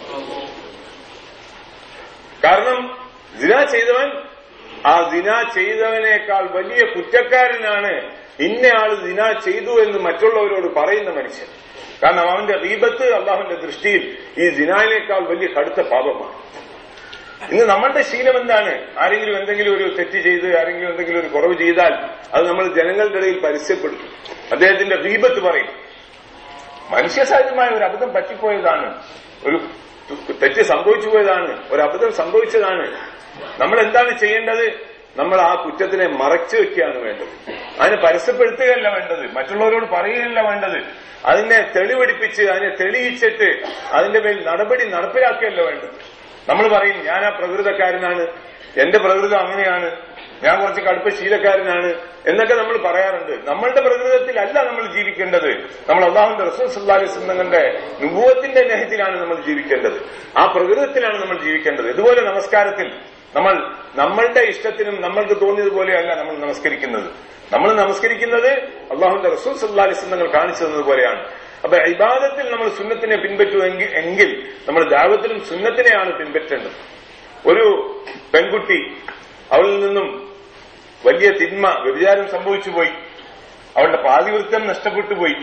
കാരണം സിന ചെയ്തവൻ ആ സിന ചെയ്തവനേക്കാൾ വലിയ കുറ്റക്കാരനാണ് ഇന്നയാള് സിന ചെയ്തു എന്ന് മറ്റുള്ളവരോട് പറയുന്ന മനുഷ്യൻ കാരണം അവന്റെ റീബത്ത് അള്ളാഹുവിന്റെ ദൃഷ്ടിയിൽ ഈ സിനാനേക്കാൾ വലിയ കടുത്ത പാപമാണ് ഇന്ന് നമ്മളുടെ ശീലം എന്താണ് ആരെങ്കിലും എന്തെങ്കിലും ഒരു തെറ്റ് ചെയ്ത് ആരെങ്കിലും എന്തെങ്കിലും ഒരു കുറവ് ചെയ്താൽ അത് നമ്മൾ ജനങ്ങളുടെ ഇടയിൽ പരസ്യപ്പെടുത്തും അദ്ദേഹത്തിന്റെ റീബത്ത് പറയും മനുഷ്യസഹജമായ ഒരു അബദ്ധം പറ്റിപ്പോയതാണ് ഒരു തെറ്റ് സംഭവിച്ചു പോയതാണ് ഒരു അബദ്ധം സംഭവിച്ചതാണ് നമ്മൾ എന്താണ് ചെയ്യേണ്ടത് നമ്മൾ ആ കുറ്റത്തിനെ മറച്ചു വെക്കുകയാണ് വേണ്ടത് അതിനെ പരസ്യപ്പെടുത്തുകയല്ല വേണ്ടത് മറ്റുള്ളവരോട് പറയുകയല്ല വേണ്ടത് അതിനെ തെളിവെടുപ്പിച്ച് അതിനെ തെളിയിച്ചിട്ട് അതിന്റെ മേൽ നടപടി നടപ്പിലാക്കുകയല്ല വേണ്ടത് നമ്മൾ പറയും ഞാൻ ആ പ്രകൃതക്കാരനാണ് എന്റെ പ്രകൃതം അങ്ങനെയാണ് ഞാൻ കുറച്ച് കടുപ്പ ശീലക്കാരനാണ് എന്നൊക്കെ നമ്മൾ പറയാറുണ്ട് നമ്മളുടെ പ്രകൃതത്തിലല്ല നമ്മൾ ജീവിക്കേണ്ടത് നമ്മൾ അള്ളാഹുന്റെ റസൂൽ സല്ലാഹി സിന്ധങ്ങളുടെ നുഭവത്തിന്റെ നെഹത്തിലാണ് നമ്മൾ ജീവിക്കേണ്ടത് ആ പ്രകൃതത്തിലാണ് നമ്മൾ ജീവിക്കേണ്ടത് ഇതുപോലെ നമസ്കാരത്തിൽ നമ്മൾ നമ്മളുടെ ഇഷ്ടത്തിനും നമ്മൾക്ക് തോന്നിയതുപോലെയല്ല നമ്മൾ നമസ്കരിക്കുന്നത് നമ്മൾ നമസ്കരിക്കുന്നത് അള്ളാഹുന്റെ റസൂൽ സല്ലാ അലിസ്ലങ്ങൾ കാണിച്ചു തന്നതുപോലെയാണ് അപ്പൊ ഇബാദത്തിൽ നമ്മൾ സുന്നത്തിനെ പിൻപറ്റുമെങ്കിൽ എങ്കിൽ നമ്മൾ ദാവത്തിലും സുന്നത്തിനെയാണ് പിൻപറ്റേണ്ടത് ഒരു പെൺകുട്ടി അവളിൽ നിന്നും വലിയ തിന്മ വ്യഭിചാരം സംഭവിച്ചു പോയി അവളുടെ പാതിവൃത്യം നഷ്ടപ്പെട്ടു പോയി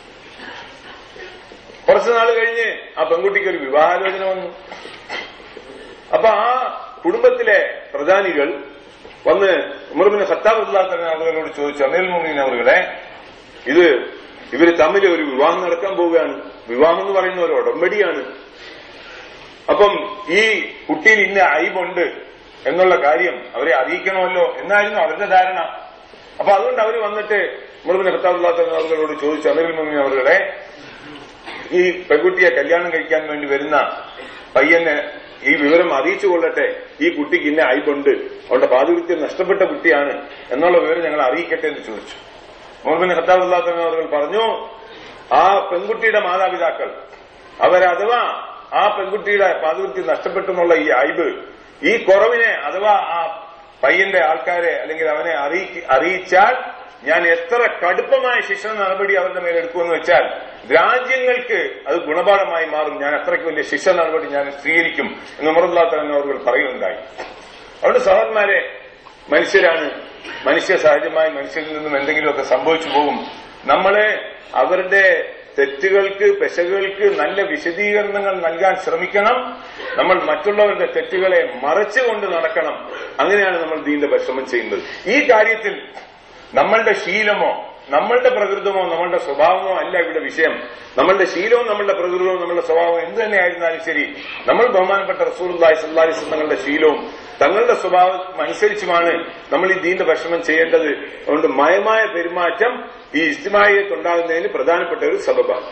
കുറച്ചു നാൾ കഴിഞ്ഞ് ആ പെൺകുട്ടിക്ക് ഒരു വിവാഹാലോചന വന്നു അപ്പൊ ആ കുടുംബത്തിലെ പ്രധാനികൾ വന്ന് ഉമർബിന് ഖത്താബ് അവர்களോട് ചോദിച്ചു അമീൽ മുമീൻ അവരുടെ ഇത് ഇവര് തമ്മിൽ ഒരു വിവാഹം നടക്കാൻ പോവുകയാണ് വിവാഹം എന്ന് പറയുന്ന ഒരു ഉടമ്പടിയാണ് അപ്പം ഈ കുട്ടിയിൽ ഇന്ന അയബുണ്ട് എന്നുള്ള കാര്യം അവരെ അറിയിക്കണമല്ലോ എന്നായിരുന്നു അവരുടെ ധാരണ അപ്പൊ അതുകൊണ്ട് അവർ വന്നിട്ട് മുഴുവൻ ഖത്താബുല്ലാത്തവരോട് ചോദിച്ചു അമീൽ മുമീൻ അവരുടെ ഈ പെൺകുട്ടിയെ കല്യാണം കഴിക്കാൻ വേണ്ടി വരുന്ന പയ്യനെ ഈ വിവരം അറിയിച്ചു കൊള്ളട്ടെ ഈ കുട്ടിക്ക് ഇന്ന അയബുണ്ട് അവളുടെ പാതിവൃത്യം നഷ്ടപ്പെട്ട കുട്ടിയാണ് എന്നുള്ള വിവരം ഞങ്ങൾ അറിയിക്കട്ടെ എന്ന് ചോദിച്ചു മുഹമ്മദ് ഖത്താബുല്ലാത്തവൻ അവർ പറഞ്ഞു ആ പെൺകുട്ടിയുടെ മാതാപിതാക്കൾ അവരഥവാ ആ പെൺകുട്ടിയുടെ പാതിവൃത്യം നഷ്ടപ്പെട്ടു എന്നുള്ള ഈ അയബ് ഈ കുറവിനെ അഥവാ ആ പയ്യന്റെ ആൾക്കാരെ അല്ലെങ്കിൽ അവനെ അറിയിച്ചാൽ ഞാൻ എത്ര കടുപ്പമായ ശിക്ഷണ നടപടി അവരുടെ മേലെടുക്കുമെന്ന് വെച്ചാൽ രാജ്യങ്ങൾക്ക് അത് ഗുണപാഠമായി മാറും ഞാൻ അത്രയ്ക്ക് വലിയ ശിക്ഷ നടപടി ഞാൻ സ്വീകരിക്കും എന്ന് ഉമറുല്ലാത്തവൻ അവർ പറയുകയുണ്ടായി അവരുടെ സഹോദരന്മാരെ മനുഷ്യരാണ് മനുഷ്യ സഹജമായി മനുഷ്യരിൽ നിന്നും എന്തെങ്കിലുമൊക്കെ സംഭവിച്ചു പോകും നമ്മളെ അവരുടെ തെറ്റുകൾക്ക് പെശകുകൾക്ക് നല്ല വിശദീകരണങ്ങൾ നൽകാൻ ശ്രമിക്കണം നമ്മൾ മറ്റുള്ളവരുടെ തെറ്റുകളെ മറച്ചുകൊണ്ട് നടക്കണം അങ്ങനെയാണ് നമ്മൾ ദീന്റെ പരിശ്രമം ചെയ്യുന്നത് ഈ കാര്യത്തിൽ നമ്മളുടെ ശീലമോ നമ്മളുടെ പ്രകൃതമോ നമ്മളുടെ സ്വഭാവമോ അല്ല ഇവിടെ വിഷയം നമ്മളുടെ ശീലവും നമ്മളുടെ പ്രകൃതവും നമ്മളുടെ സ്വഭാവവും എന്ത് തന്നെയായിരുന്നാലും ശരി നമ്മൾ ബഹുമാനപ്പെട്ട റസൂർലായി സല്ലാലിസ് തങ്ങളുടെ ശീലവും തങ്ങളുടെ സ്വഭാവം അനുസരിച്ചുമാണ് നമ്മൾ ഈ ദീന്റെ ഭക്ഷണം ചെയ്യേണ്ടത് അതുകൊണ്ട് മയമായ പെരുമാറ്റം ഈ ഇസ്തിമായത്ത് ഉണ്ടാകുന്നതിന് പ്രധാനപ്പെട്ട ഒരു സബബാണ്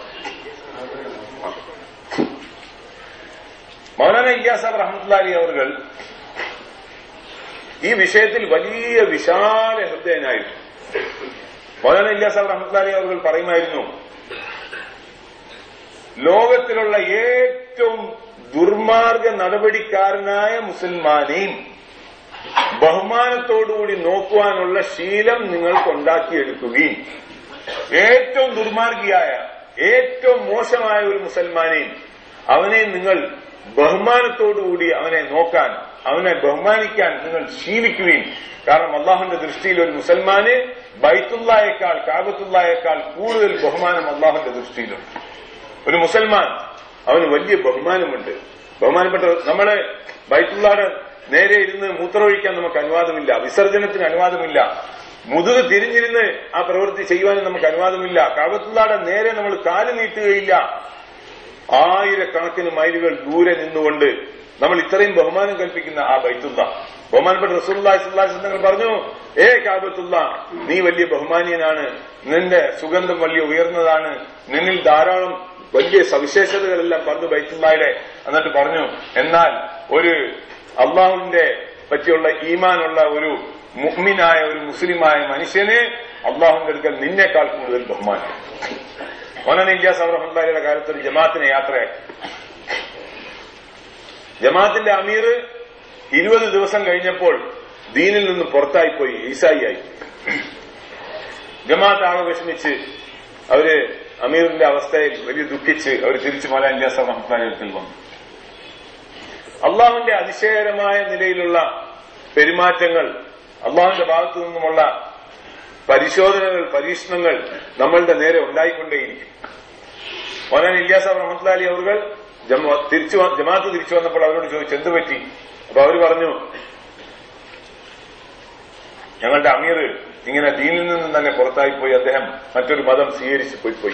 മൗലാന ഇയാസാബ് റഹ്മത്തുല്ലാലി അവർ ഈ വിഷയത്തിൽ വലിയ വിശാല ഹൃദയനായിരുന്നു മൗലാന ഇല്ലാസാബ് റഹ്മത്തുല്ലാലി അവർ പറയുമായിരുന്നു ലോകത്തിലുള്ള ഏറ്റവും ദുർമാർഗ നടപടിക്കാരനായ മുസൽമാനെയും ബഹുമാനത്തോടുകൂടി നോക്കുവാനുള്ള ശീലം നിങ്ങൾക്ക് ഉണ്ടാക്കിയെടുക്കുകയും ഏറ്റവും ദുർമാർഗിയായ ഏറ്റവും മോശമായ ഒരു മുസൽമാനെയും അവനെ നിങ്ങൾ ബഹുമാനത്തോടുകൂടി അവനെ നോക്കാൻ അവനെ ബഹുമാനിക്കാൻ നിങ്ങൾ ശീലിക്കുകയും കാരണം അള്ളാഹുന്റെ ദൃഷ്ടിയിൽ ഒരു മുസൽമാന് ബൈത്തുള്ളയേക്കാൾ കാബത്തുള്ളയേക്കാൾ കൂടുതൽ ബഹുമാനം അള്ളാഹുന്റെ ദൃഷ്ടിയിലുണ്ട് ഒരു മുസൽമാൻ അവന് വലിയ ബഹുമാനമുണ്ട് ബഹുമാനപ്പെട്ട നമ്മള് ബൈത്തുള്ളാട് നേരെ ഇരുന്ന് മൂത്രമൊഴിക്കാൻ നമുക്ക് അനുവാദമില്ല വിസർജനത്തിന് അനുവാദമില്ല മുതുക് തിരിഞ്ഞിരുന്ന് ആ പ്രവൃത്തി ചെയ്യുവാനും നമുക്ക് അനുവാദമില്ല കാബത്തുള്ളാടെ നേരെ നമ്മൾ കാല് നീട്ടുകയില്ല ആയിരക്കണക്കിന് മൈലുകൾ ദൂരെ നിന്നുകൊണ്ട് നമ്മൾ ഇത്രയും ബഹുമാനം കൽപ്പിക്കുന്ന ആ ബൈത്തുള്ള ബഹുമാനപ്പെട്ട റസൂല്ലായി നിങ്ങൾ പറഞ്ഞു ഏ കാബത്തുള്ള നീ വലിയ ബഹുമാനീയനാണ് നിന്റെ സുഗന്ധം വലിയ ഉയർന്നതാണ് നിന്നിൽ ധാരാളം വലിയ സവിശേഷതകളെല്ലാം പറഞ്ഞു ബൈത്തുള്ളയുടെ എന്നിട്ട് പറഞ്ഞു എന്നാൽ ഒരു അള്ളാഹുവിന്റെ പറ്റിയുള്ള ഈമാനുള്ള ഒരു മുഹ്മിനായ ഒരു മുസ്ലിമായ മനുഷ്യന് അള്ളാഹുവിന്റെ അടുക്കൽ നിന്നേക്കാൾ കൂടുതൽ ബഹുമാനം മോനൻ ഇല്ലാസ് അവറഹുല്ലായുടെ കാലത്ത് ഒരു ജമാഅത്തിനെ യാത്രയാക്കി ജമാഅത്തിന്റെ അമീർ ഇരുപത് ദിവസം കഴിഞ്ഞപ്പോൾ ദീനിൽ നിന്ന് പുറത്തായിപ്പോയി ഈസായിയായി ജമാഅത്ത് ആകെ വിഷമിച്ച് അവര് അമീറിന്റെ അവസ്ഥയിൽ വലിയ ദുഃഖിച്ച് അവർ തിരിച്ചു മല ഇല്ലാസ റഹ്മാനത്തിൽ വന്നു അള്ളാഹുവിന്റെ അതിശയകരമായ നിലയിലുള്ള പെരുമാറ്റങ്ങൾ അള്ളാഹുവിന്റെ ഭാഗത്തു നിന്നുമുള്ള പരിശോധനകൾ പരീക്ഷണങ്ങൾ നമ്മളുടെ നേരെ ഉണ്ടായിക്കൊണ്ടേയിരിക്കും മോനാൻ ഇല്ലാസ റഹ്മത്ലാലി അവർ തിരിച്ചു വ- ജമാഅത്ത് തിരിച്ചു വന്നപ്പോൾ അവരോട് ചോദിച്ചു എന്ത് പറ്റി അപ്പൊ അവര് പറഞ്ഞു ഞങ്ങളുടെ അമീർ ഇങ്ങനെ ദീനിൽ നിന്നും തന്നെ പുറത്തായിപ്പോയി അദ്ദേഹം മറ്റൊരു മതം സ്വീകരിച്ച് പോയി പോയി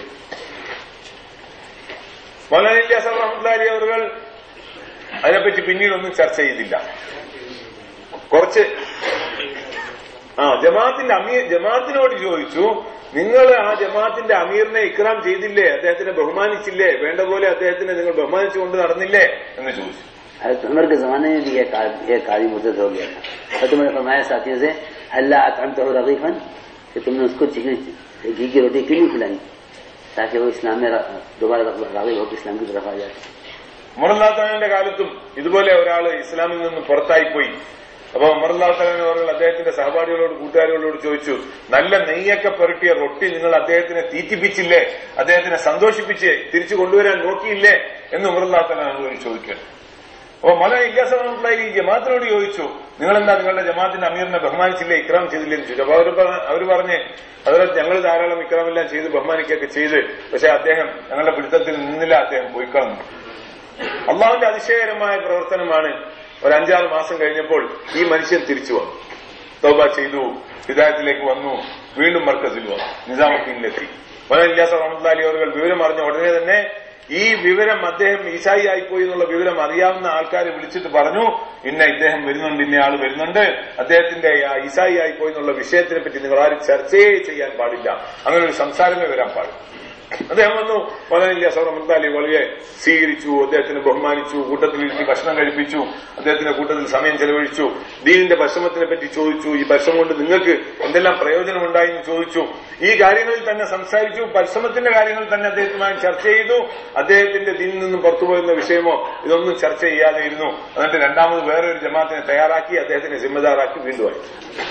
മൗലാന ഇല്ലാസ് റഹ്മത്ലാലി അവർ അതിനെപ്പറ്റി പിന്നീടൊന്നും ചർച്ച ചെയ്തില്ല കുറച്ച് ആ ജമാഅത്തിന്റെ അമീർ ജമാഅത്തിനോട് ചോദിച്ചു നിങ്ങൾ ആ ജമാഅത്തിന്റെ അമീറിനെ ഇക്രാം ചെയ്തില്ലേ അദ്ദേഹത്തിനെ ബഹുമാനിച്ചില്ലേ വേണ്ട പോലെ അദ്ദേഹത്തിനെ നിങ്ങൾ ബഹുമാനിച്ചുകൊണ്ട് നടന്നില്ലേ എന്ന് ചോദിച്ചു हजरत उमर के जमाने में भी एक आद- एक आदमी मुर्तद हो गया था हजरत उमर ने फरमाया साथियों से अल्लाह अतमत हो रगीफन कि तुमने उसको चिकनी घी की रोटी क्यों नहीं खिलाई ताकि वो इस्लाम में र- दोबारा रागिब होकर इस्लाम की तरफ आ जाए ഉമർലാത്തവന്റെ കാലത്തും ഇതുപോലെ ഒരാൾ ഇസ്ലാമിൽ നിന്ന് പുറത്തായിപ്പോയി അപ്പൊ ഉമർലാത്തവൻ അവർ അദ്ദേഹത്തിന്റെ സഹപാഠികളോട് കൂട്ടുകാരികളോട് ചോദിച്ചു നല്ല നെയ്യൊക്കെ പുരട്ടിയ റൊട്ടി നിങ്ങൾ അദ്ദേഹത്തിനെ തീറ്റിപ്പിച്ചില്ലേ അദ്ദേഹത്തിനെ സന്തോഷിപ്പിച്ച് തിരിച്ചു കൊണ്ടുവരാൻ നോക്കിയില്ലേ എന്ന് ഉമർലാത്തവൻ അവരോട് ചോദിക്കണം അപ്പൊ മല ഇല്ലാസമുള്ള ഈ ജമാഅത്തിനോട് ചോദിച്ചു നിങ്ങളെന്താ നിങ്ങളുടെ ജമാഅത്തിന്റെ അമീറിനെ ബഹുമാനിച്ചില്ലേ ഇക്രാം ചെയ്തില്ലേ എന്ന് ചോദിച്ചു അപ്പൊ അവർ അവർ പറഞ്ഞ് അതിൽ ഞങ്ങൾ ധാരാളം ഇക്രാമെല്ലാം ചെയ്ത് ബഹുമാനിക്കുകയൊക്കെ ചെയ്ത് പക്ഷെ അദ്ദേഹം ഞങ്ങളുടെ പിടുത്തത്തിൽ നിന്നില്ല അദ്ദേഹം പോയി കളഞ്ഞു അള്ളാഹുവിന്റെ അതിശയകരമായ പ്രവർത്തനമാണ് ഒരു അഞ്ചാറ് മാസം കഴിഞ്ഞപ്പോൾ ഈ മനുഷ്യൻ തിരിച്ചു വന്നു തൗബ ചെയ്തു ഹിദായത്തിലേക്ക് വന്നു വീണ്ടും മർക്കസിൽ വന്നു നിസാമുദ്ദീനിലെത്തി ഇല്ലാസ റഹ്മത്തുള്ളാഹി അവർ വിവരം അറിഞ്ഞ ഉടനെ തന്നെ ഈ വിവരം അദ്ദേഹം ഈസായി ആയിപ്പോയി എന്നുള്ള വിവരം അറിയാവുന്ന ആൾക്കാരെ വിളിച്ചിട്ട് പറഞ്ഞു ഇന്ന ഇദ്ദേഹം വരുന്നുണ്ട് ഇന്ന ആൾ വരുന്നുണ്ട് അദ്ദേഹത്തിന്റെ ആ ഈസായി ആയിപ്പോയി എന്നുള്ള വിഷയത്തിനെ പറ്റി നിങ്ങൾ ആരും ചർച്ചയെ ചെയ്യാൻ പാടില്ല അങ്ങനെ ഒരു സംസാരമേ വരാൻ പാടില്ല അദ്ദേഹം വന്നു വളരെ സൗറമന്താലി വളരെ സ്വീകരിച്ചു അദ്ദേഹത്തിന് ബഹുമാനിച്ചു കൂട്ടത്തിലിരുത്തി ഭക്ഷണം കഴിപ്പിച്ചു അദ്ദേഹത്തിന്റെ കൂട്ടത്തിൽ സമയം ചെലവഴിച്ചു ദീനിന്റെ പരിശ്രമത്തിനെ പറ്റി ചോദിച്ചു ഈ പരിശ്രമം കൊണ്ട് നിങ്ങൾക്ക് എന്തെല്ലാം പ്രയോജനമുണ്ടായി എന്ന് ചോദിച്ചു ഈ കാര്യങ്ങളിൽ തന്നെ സംസാരിച്ചു പരിശ്രമത്തിന്റെ കാര്യങ്ങൾ തന്നെ അദ്ദേഹത്തുമായി ചർച്ച ചെയ്തു അദ്ദേഹത്തിന്റെ ദീനിൽ നിന്നും പുറത്തുപോകുന്ന വിഷയമോ ഇതൊന്നും ചർച്ച ചെയ്യാതെ ഇരുന്നു എന്നിട്ട് രണ്ടാമത് വേറെ ഒരു ജമാഅത്തിനെ തയ്യാറാക്കി അദ്ദേഹത്തിനെ ജിമ്മദാറാക്കി വീണ്ടും അയച്ചു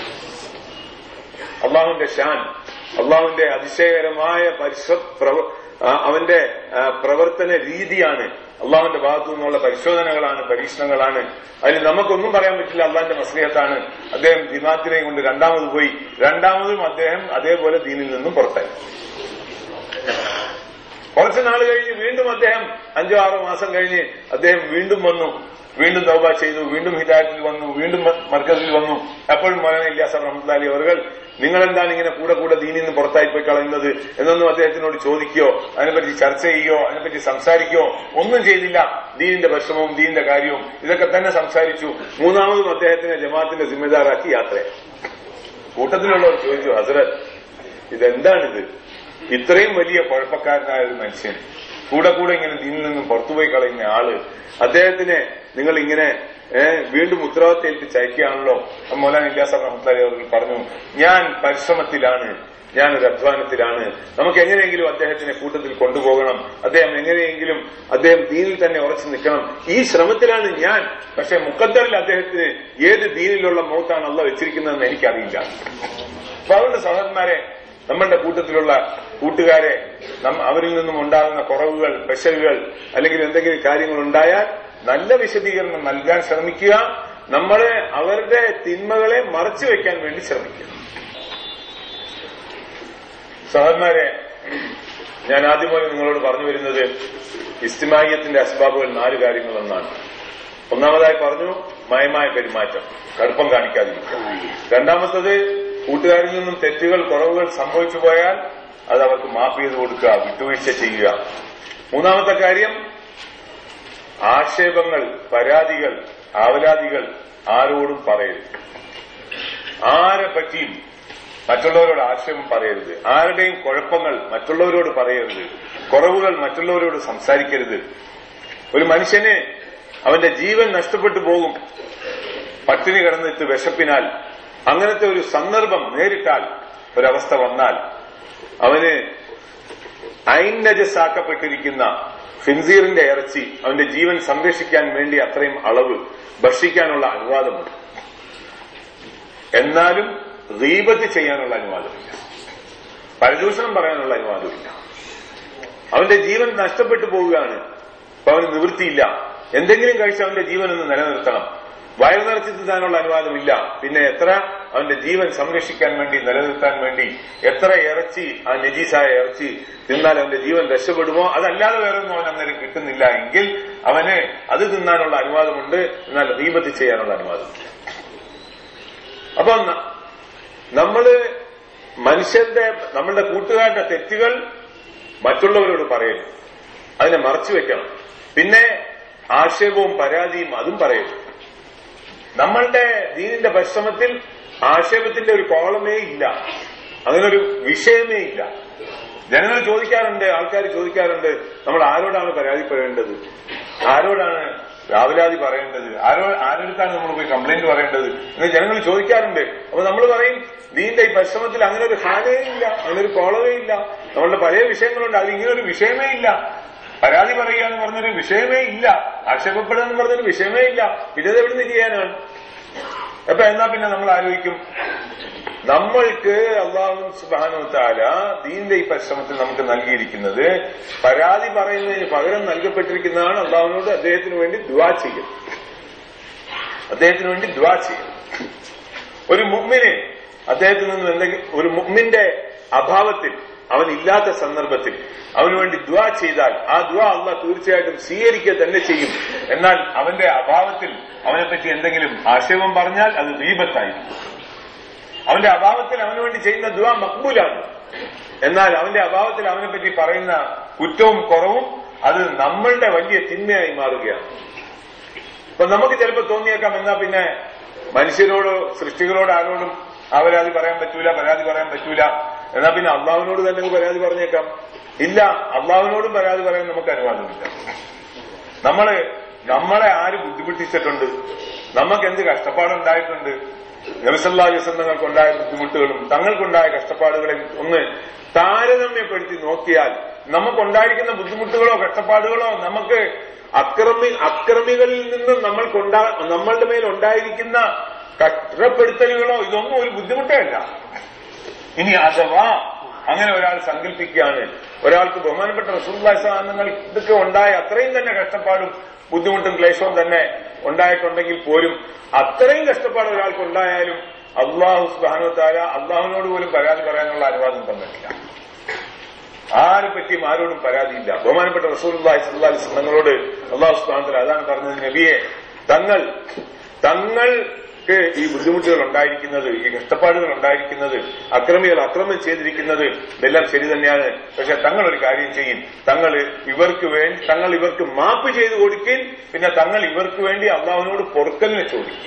അള്ളാഹുവിന്റെ ഷാൻ അള്ളാഹുവിന്റെ അതിശയകരമായ പരിശ്ര പ്രവ- ആ, അവന്റെ ആ, പ്രവർത്തന രീതിയാണ് അള്ളാഹുവിന്റെ ഭാഗത്തു നിന്നുള്ള പരിശോധനകളാണ് പരീക്ഷണങ്ങളാണ് അതിൽ നമുക്കൊന്നും പറയാൻ പറ്റില്ല അള്ളാഹിന്റെ മസ്ലിഹത്താണ് അദ്ദേഹം ദിമാത്തിനെ കൊണ്ട് രണ്ടാമത് പോയി രണ്ടാമതും അദ്ദേഹം അതേപോലെ ദീനിൽ നിന്നും പുറത്തായി കുറച്ച് നാൾ കഴിഞ്ഞ് വീണ്ടും അദ്ദേഹം അഞ്ചോ ആറോ മാസം കഴിഞ്ഞ് അദ്ദേഹം വീണ്ടും വന്നു വീണ്ടും തൗബ ചെയ്തു വീണ്ടും ഹിദായത്തിൽ വന്നു വീണ്ടും മ- മർക്കസിൽ വന്നു അപ്പോഴും മൗലാന ഇല്ലാസ റഹ്മത്തുള്ളാഹി അവർ നിങ്ങൾ എന്താണ് ഇങ്ങനെ കൂടെ കൂടെ ദീനിൽ നിന്ന് പുറത്തായി പോയി കളയുന്നത് എന്നൊന്നും അദ്ദേഹത്തിനോട് ചോദിക്കുകയോ അതിനെപ്പറ്റി ചർച്ച ചെയ്യുകയോ അതിനെപ്പറ്റി സംസാരിക്കുകയോ ഒന്നും ചെയ്തില്ല ദീനിന്റെ പരിശ്രമവും ദീനിന്റെ കാര്യവും ഇതൊക്കെ തന്നെ സംസാരിച്ചു മൂന്നാമതും അദ്ദേഹത്തിനെ ജമാഅത്തിന്റെ ജിമ്മദാറാക്കി യാത്രയായി കൂട്ടത്തിലുള്ളവർ ചോദിച്ചു ഹസരത് ഇതെന്താണിത് ഇത്രയും വലിയ കുഴപ്പക്കാരനായ ഒരു മനുഷ്യൻ കൂടെ കൂടെ ഇങ്ങനെ ദീനിൽ നിന്നും പുറത്തുപോയി കളയുന്ന ആള് അദ്ദേഹത്തിനെ നിങ്ങൾ ഇങ്ങനെ ഏഹ്, വീണ്ടും ഉത്തരവാദിത്തം ഏൽപ്പിച്ച് അയക്കുകയാണല്ലോ മൗലാന ഇല്ലാസ് റഹ്മത്തുള്ളാഹി അവർ പറഞ്ഞു ഞാൻ പരിശ്രമത്തിലാണ് ഞാൻ ഒരു അധ്വാനത്തിലാണ് നമുക്ക് എങ്ങനെയെങ്കിലും അദ്ദേഹത്തിനെ കൂട്ടത്തിൽ കൊണ്ടുപോകണം അദ്ദേഹം എങ്ങനെയെങ്കിലും അദ്ദേഹം ദീനിൽ തന്നെ ഉറച്ചു നിൽക്കണം ഈ ശ്രമത്തിലാണ് ഞാൻ പക്ഷെ മുക്കദ്ദറിൽ അദ്ദേഹത്തിന് ഏത് ദീനിലുള്ള മൗത്താണ് അള്ള വെച്ചിരിക്കുന്നതെന്ന് എനിക്കറിയില്ല അപ്പൊ അതുകൊണ്ട് സഹോദരന്മാരെ നമ്മളുടെ കൂട്ടത്തിലുള്ള കൂട്ടുകാരെ നം- അവരിൽ നിന്നും ഉണ്ടാകുന്ന കുറവുകൾ പെശകുകൾ അല്ലെങ്കിൽ എന്തെങ്കിലും കാര്യങ്ങൾ ഉണ്ടായാൽ നല്ല വിശദീകരണം നൽകാൻ ശ്രമിക്കുക നമ്മളെ അവരുടെ തിന്മകളെ മറച്ചു വെക്കാൻ വേണ്ടി ശ്രമിക്കുക സഹോദരന്മാരെ ഞാൻ ആദ്യം പോലെ നിങ്ങളോട് പറഞ്ഞു വരുന്നത് ഇസ്തിമായത്തിന്റെ അസ്ബാബുകൾ നാല് കാര്യങ്ങളൊന്നാണ് ഒന്നാമതായി പറഞ്ഞു മയമായ പെരുമാറ്റം കടുപ്പം കാണിക്കാതിരിക്കുക രണ്ടാമത്തത് കൂട്ടുകാരിൽ നിന്നും തെറ്റുകൾ കുറവുകൾ സംഭവിച്ചു പോയാൽ അത് അവർക്ക് മാഫ് ചെയ്ത് കൊടുക്കുക വിട്ടുവീഴ്ച ചെയ്യുക മൂന്നാമത്തെ കാര്യം ആക്ഷേപങ്ങൾ പരാതികൾ ആവലാതികൾ ആരോടും പറയരുത് ആരെ പറ്റിയും മറ്റുള്ളവരോട് ആക്ഷേപം പറയരുത് ആരുടെയും കുഴപ്പങ്ങൾ മറ്റുള്ളവരോട് പറയരുത് കുറവുകൾ മറ്റുള്ളവരോട് സംസാരിക്കരുത് ഒരു മനുഷ്യന് അവന്റെ ജീവൻ നഷ്ടപ്പെട്ടു പോകും പട്ടിണി കിടന്നിട്ട് വിശപ്പിനാൽ അങ്ങനത്തെ ഒരു സന്ദർഭം നേരിട്ടാൽ ഒരവസ്ഥ വന്നാൽ അവന് ഐന്നജസാക്കപ്പെട്ടിരിക്കുന്ന ഫിൻസീറിന്റെ ഇറച്ചി അവന്റെ ജീവൻ സംരക്ഷിക്കാൻ വേണ്ടി അത്രയും അളവ് ഭക്ഷിക്കാനുള്ള അനുവാദമുണ്ട് എന്നാലും റീബത്ത് ചെയ്യാനുള്ള അനുവാദമില്ല പരദൂഷണം പറയാനുള്ള അനുവാദമില്ല അവന്റെ ജീവൻ നഷ്ടപ്പെട്ടു പോവുകയാണ് അപ്പൊ അവന് നിവൃത്തിയില്ല എന്തെങ്കിലും കഴിച്ച് അവന്റെ ജീവൻ ഒന്ന് നിലനിർത്തണം വയറു നിറച്ച് തിന്നാനുള്ള അനുവാദമില്ല പിന്നെ എത്ര അവന്റെ ജീവൻ സംരക്ഷിക്കാൻ വേണ്ടി നിലനിർത്താൻ വേണ്ടി എത്ര ഇറച്ചി ആ നജീസായ ഇറച്ചി തിന്നാൽ അവന്റെ ജീവൻ രക്ഷപ്പെടുമോ അതല്ലാതെ വേറെ ഒന്നും അവൻ അന്നേരം കിട്ടുന്നില്ല എങ്കിൽ അവന് അത് തിന്നാനുള്ള അനുവാദമുണ്ട് എന്നാൽ ദീപത്ത് ചെയ്യാനുള്ള അനുവാദമില്ല അപ്പൊ ന- നമ്മള് മനുഷ്യന്റെ നമ്മളുടെ കൂട്ടുകാരുടെ തെറ്റുകൾ മറ്റുള്ളവരോട് പറയരുത് അതിനെ മറച്ചു വെക്കണം പിന്നെ ആക്ഷേപവും പരാതിയും അതും പറയരുത് നമ്മളുടെ ദീനിന്റെ പരിശ്രമത്തിൽ ആക്ഷേപത്തിന്റെ ഒരു കോളമേ ഇല്ല അങ്ങനൊരു വിഷയമേ ഇല്ല ജനങ്ങൾ ചോദിക്കാറുണ്ട് ആൾക്കാർ ചോദിക്കാറുണ്ട് നമ്മൾ ആരോടാണ് പരാതിപ്പെടേണ്ടത് ആരോടാണ് രാവിലാതി പറയേണ്ടത് ആരോ ആരോടത്താണ് നമ്മൾ പോയി കംപ്ലൈന്റ് പറയേണ്ടത് എന്ന് ജനങ്ങൾ ചോദിക്കാറുണ്ട് അപ്പൊ നമ്മൾ പറയും ദീന്റെ ഈ പരിശ്രമത്തിൽ അങ്ങനെ ഒരു ഹാനേ ഇല്ല അങ്ങനെ ഒരു കോളവേ ഇല്ല നമ്മളുടെ പഴയ വിഷയങ്ങളുണ്ട് അതിൽ ഇങ്ങനെ ഒരു വിഷയമേ ഇല്ല പരാതി പറയുക എന്ന് പറഞ്ഞൊരു വിഷയമേ ഇല്ല ആക്ഷേപപ്പെടുക എന്ന് പറഞ്ഞൊരു വിഷയമേ ഇല്ല പിന്നെ ഇത് എവിടുന്ന് ചെയ്യാനാണ് അപ്പൊ എന്നാ പിന്നെ നമ്മൾ ആലോചിക്കും നമ്മൾക്ക് അള്ളാഹു സുബാനു താല ദീന്റെ ഈ പരിശ്രമത്തിൽ നമുക്ക് നൽകിയിരിക്കുന്നത് പരാതി പറയുന്നതിന് പകരം നൽകപ്പെട്ടിരിക്കുന്നതാണ് അള്ളാഹുവിനോട് അദ്ദേഹത്തിന് വേണ്ടി ദ്വാ ചെയ്യും അദ്ദേഹത്തിന് വേണ്ടി ദ്വാ ചെയ്യും ഒരു മുമ്മിന് അദ്ദേഹത്തിൽ നിന്ന് എന്തെങ്കിലും ഒരു മുമ്മിന്റെ അഭാവത്തിൽ അവൻ ഇല്ലാത്ത സന്ദർഭത്തിൽ അവന് വേണ്ടി ദ്വാ ചെയ്താൽ ആ ദ്വാ അള്ളാഹ് തീർച്ചയായിട്ടും സ്വീകരിക്കുക തന്നെ ചെയ്യും എന്നാൽ അവന്റെ അഭാവത്തിൽ അവനെപ്പറ്റി എന്തെങ്കിലും ആക്ഷേപം പറഞ്ഞാൽ അത് ദീപത്തായിരിക്കും അവന്റെ അഭാവത്തിൽ അവന് വേണ്ടി ചെയ്യുന്ന ദ്വാ മക്ബൂലാണ് എന്നാൽ അവന്റെ അഭാവത്തിൽ അവനെ പറ്റി പറയുന്ന കുറ്റവും കുറവും അത് നമ്മളുടെ വലിയ തിന്മയായി മാറുകയാണ് അപ്പൊ നമുക്ക് ചിലപ്പോൾ തോന്നിയേക്കാം എന്നാ പിന്നെ മനുഷ്യരോട് സൃഷ്ടികളോട് ആരോടും ആ പരാതി പറയാൻ പറ്റൂല പരാതി പറയാൻ പറ്റൂല എന്നാ പിന്നെ അള്ളാഹുവിനോട് തന്നെ അങ്ങ് പരാതി പറഞ്ഞേക്കാം ഇല്ല അള്ളാഹുവിനോടും പരാതി പറയാൻ നമുക്ക് അനുവാദമില്ല നമ്മള് നമ്മളെ ആര് ബുദ്ധിമുട്ടിച്ചിട്ടുണ്ട് നമുക്ക് എന്ത് കഷ്ടപ്പാടുണ്ടായിട്ടുണ്ട് നബിസല്ലാ തങ്ങൾക്കുണ്ടായ ബുദ്ധിമുട്ടുകളും തങ്ങൾക്കുണ്ടായ കഷ്ടപ്പാടുകളെ ഒന്ന് താരതമ്യപ്പെടുത്തി നോക്കിയാൽ നമുക്കുണ്ടായിരിക്കുന്ന ബുദ്ധിമുട്ടുകളോ കഷ്ടപ്പാടുകളോ നമുക്ക് അക്രമി അക്രമികളിൽ നിന്നും നമ്മൾക്കുണ്ടാ നമ്മളുടെ മേൽ ഉണ്ടായിരിക്കുന്ന കഷ്ടപ്പെടുത്തലുകളോ ഇതൊന്നും ഒരു ബുദ്ധിമുട്ടേ അല്ല ഇനി അഥവാ അങ്ങനെ ഒരാൾ സങ്കല്പിക്കുകയാണ് ഒരാൾക്ക് ബഹുമാനപ്പെട്ട റസൂല്ലാസനങ്ങൾക്ക് ഉണ്ടായ അത്രയും തന്നെ കഷ്ടപ്പാടും ബുദ്ധിമുട്ടും ക്ലേശവും തന്നെ ഉണ്ടായിട്ടുണ്ടെങ്കിൽ പോലും അത്രയും കഷ്ടപ്പാട് ഒരാൾക്ക് ഉണ്ടായാലും അള്ളാഹു സുബാനു താര അള്ളാഹുവിനോട് പോലും പരാതി പറയാനുള്ള അനുവാദം തന്നിട്ടില്ല ആരെ പറ്റിയും ആരോടും പരാതിയില്ല ബഹുമാനപ്പെട്ട റസൂൽ തങ്ങളോട് അള്ളാഹു സുബാനു അതാണ് പറഞ്ഞത് നബിയെ തങ്ങൾ തങ്ങൾക്ക് ഈ ബുദ്ധിമുട്ടുകൾ ഉണ്ടായിരിക്കുന്നത് ഈ കഷ്ടപ്പാടുകൾ ഉണ്ടായിരിക്കുന്നത് അക്രമികൾ അക്രമം ചെയ്തിരിക്കുന്നത് ഇതെല്ലാം ശരി തന്നെയാണ് പക്ഷെ തങ്ങൾ ഒരു കാര്യം ചെയ്യും തങ്ങൾ ഇവർക്ക് വേണ്ടി തങ്ങൾ ഇവർക്ക് മാപ്പ് ചെയ്തു കൊടുക്കുകയും പിന്നെ തങ്ങൾ ഇവർക്ക് വേണ്ടി അള്ളാഹുവിനോട് പൊറുക്കലിനെ ചോദിക്കും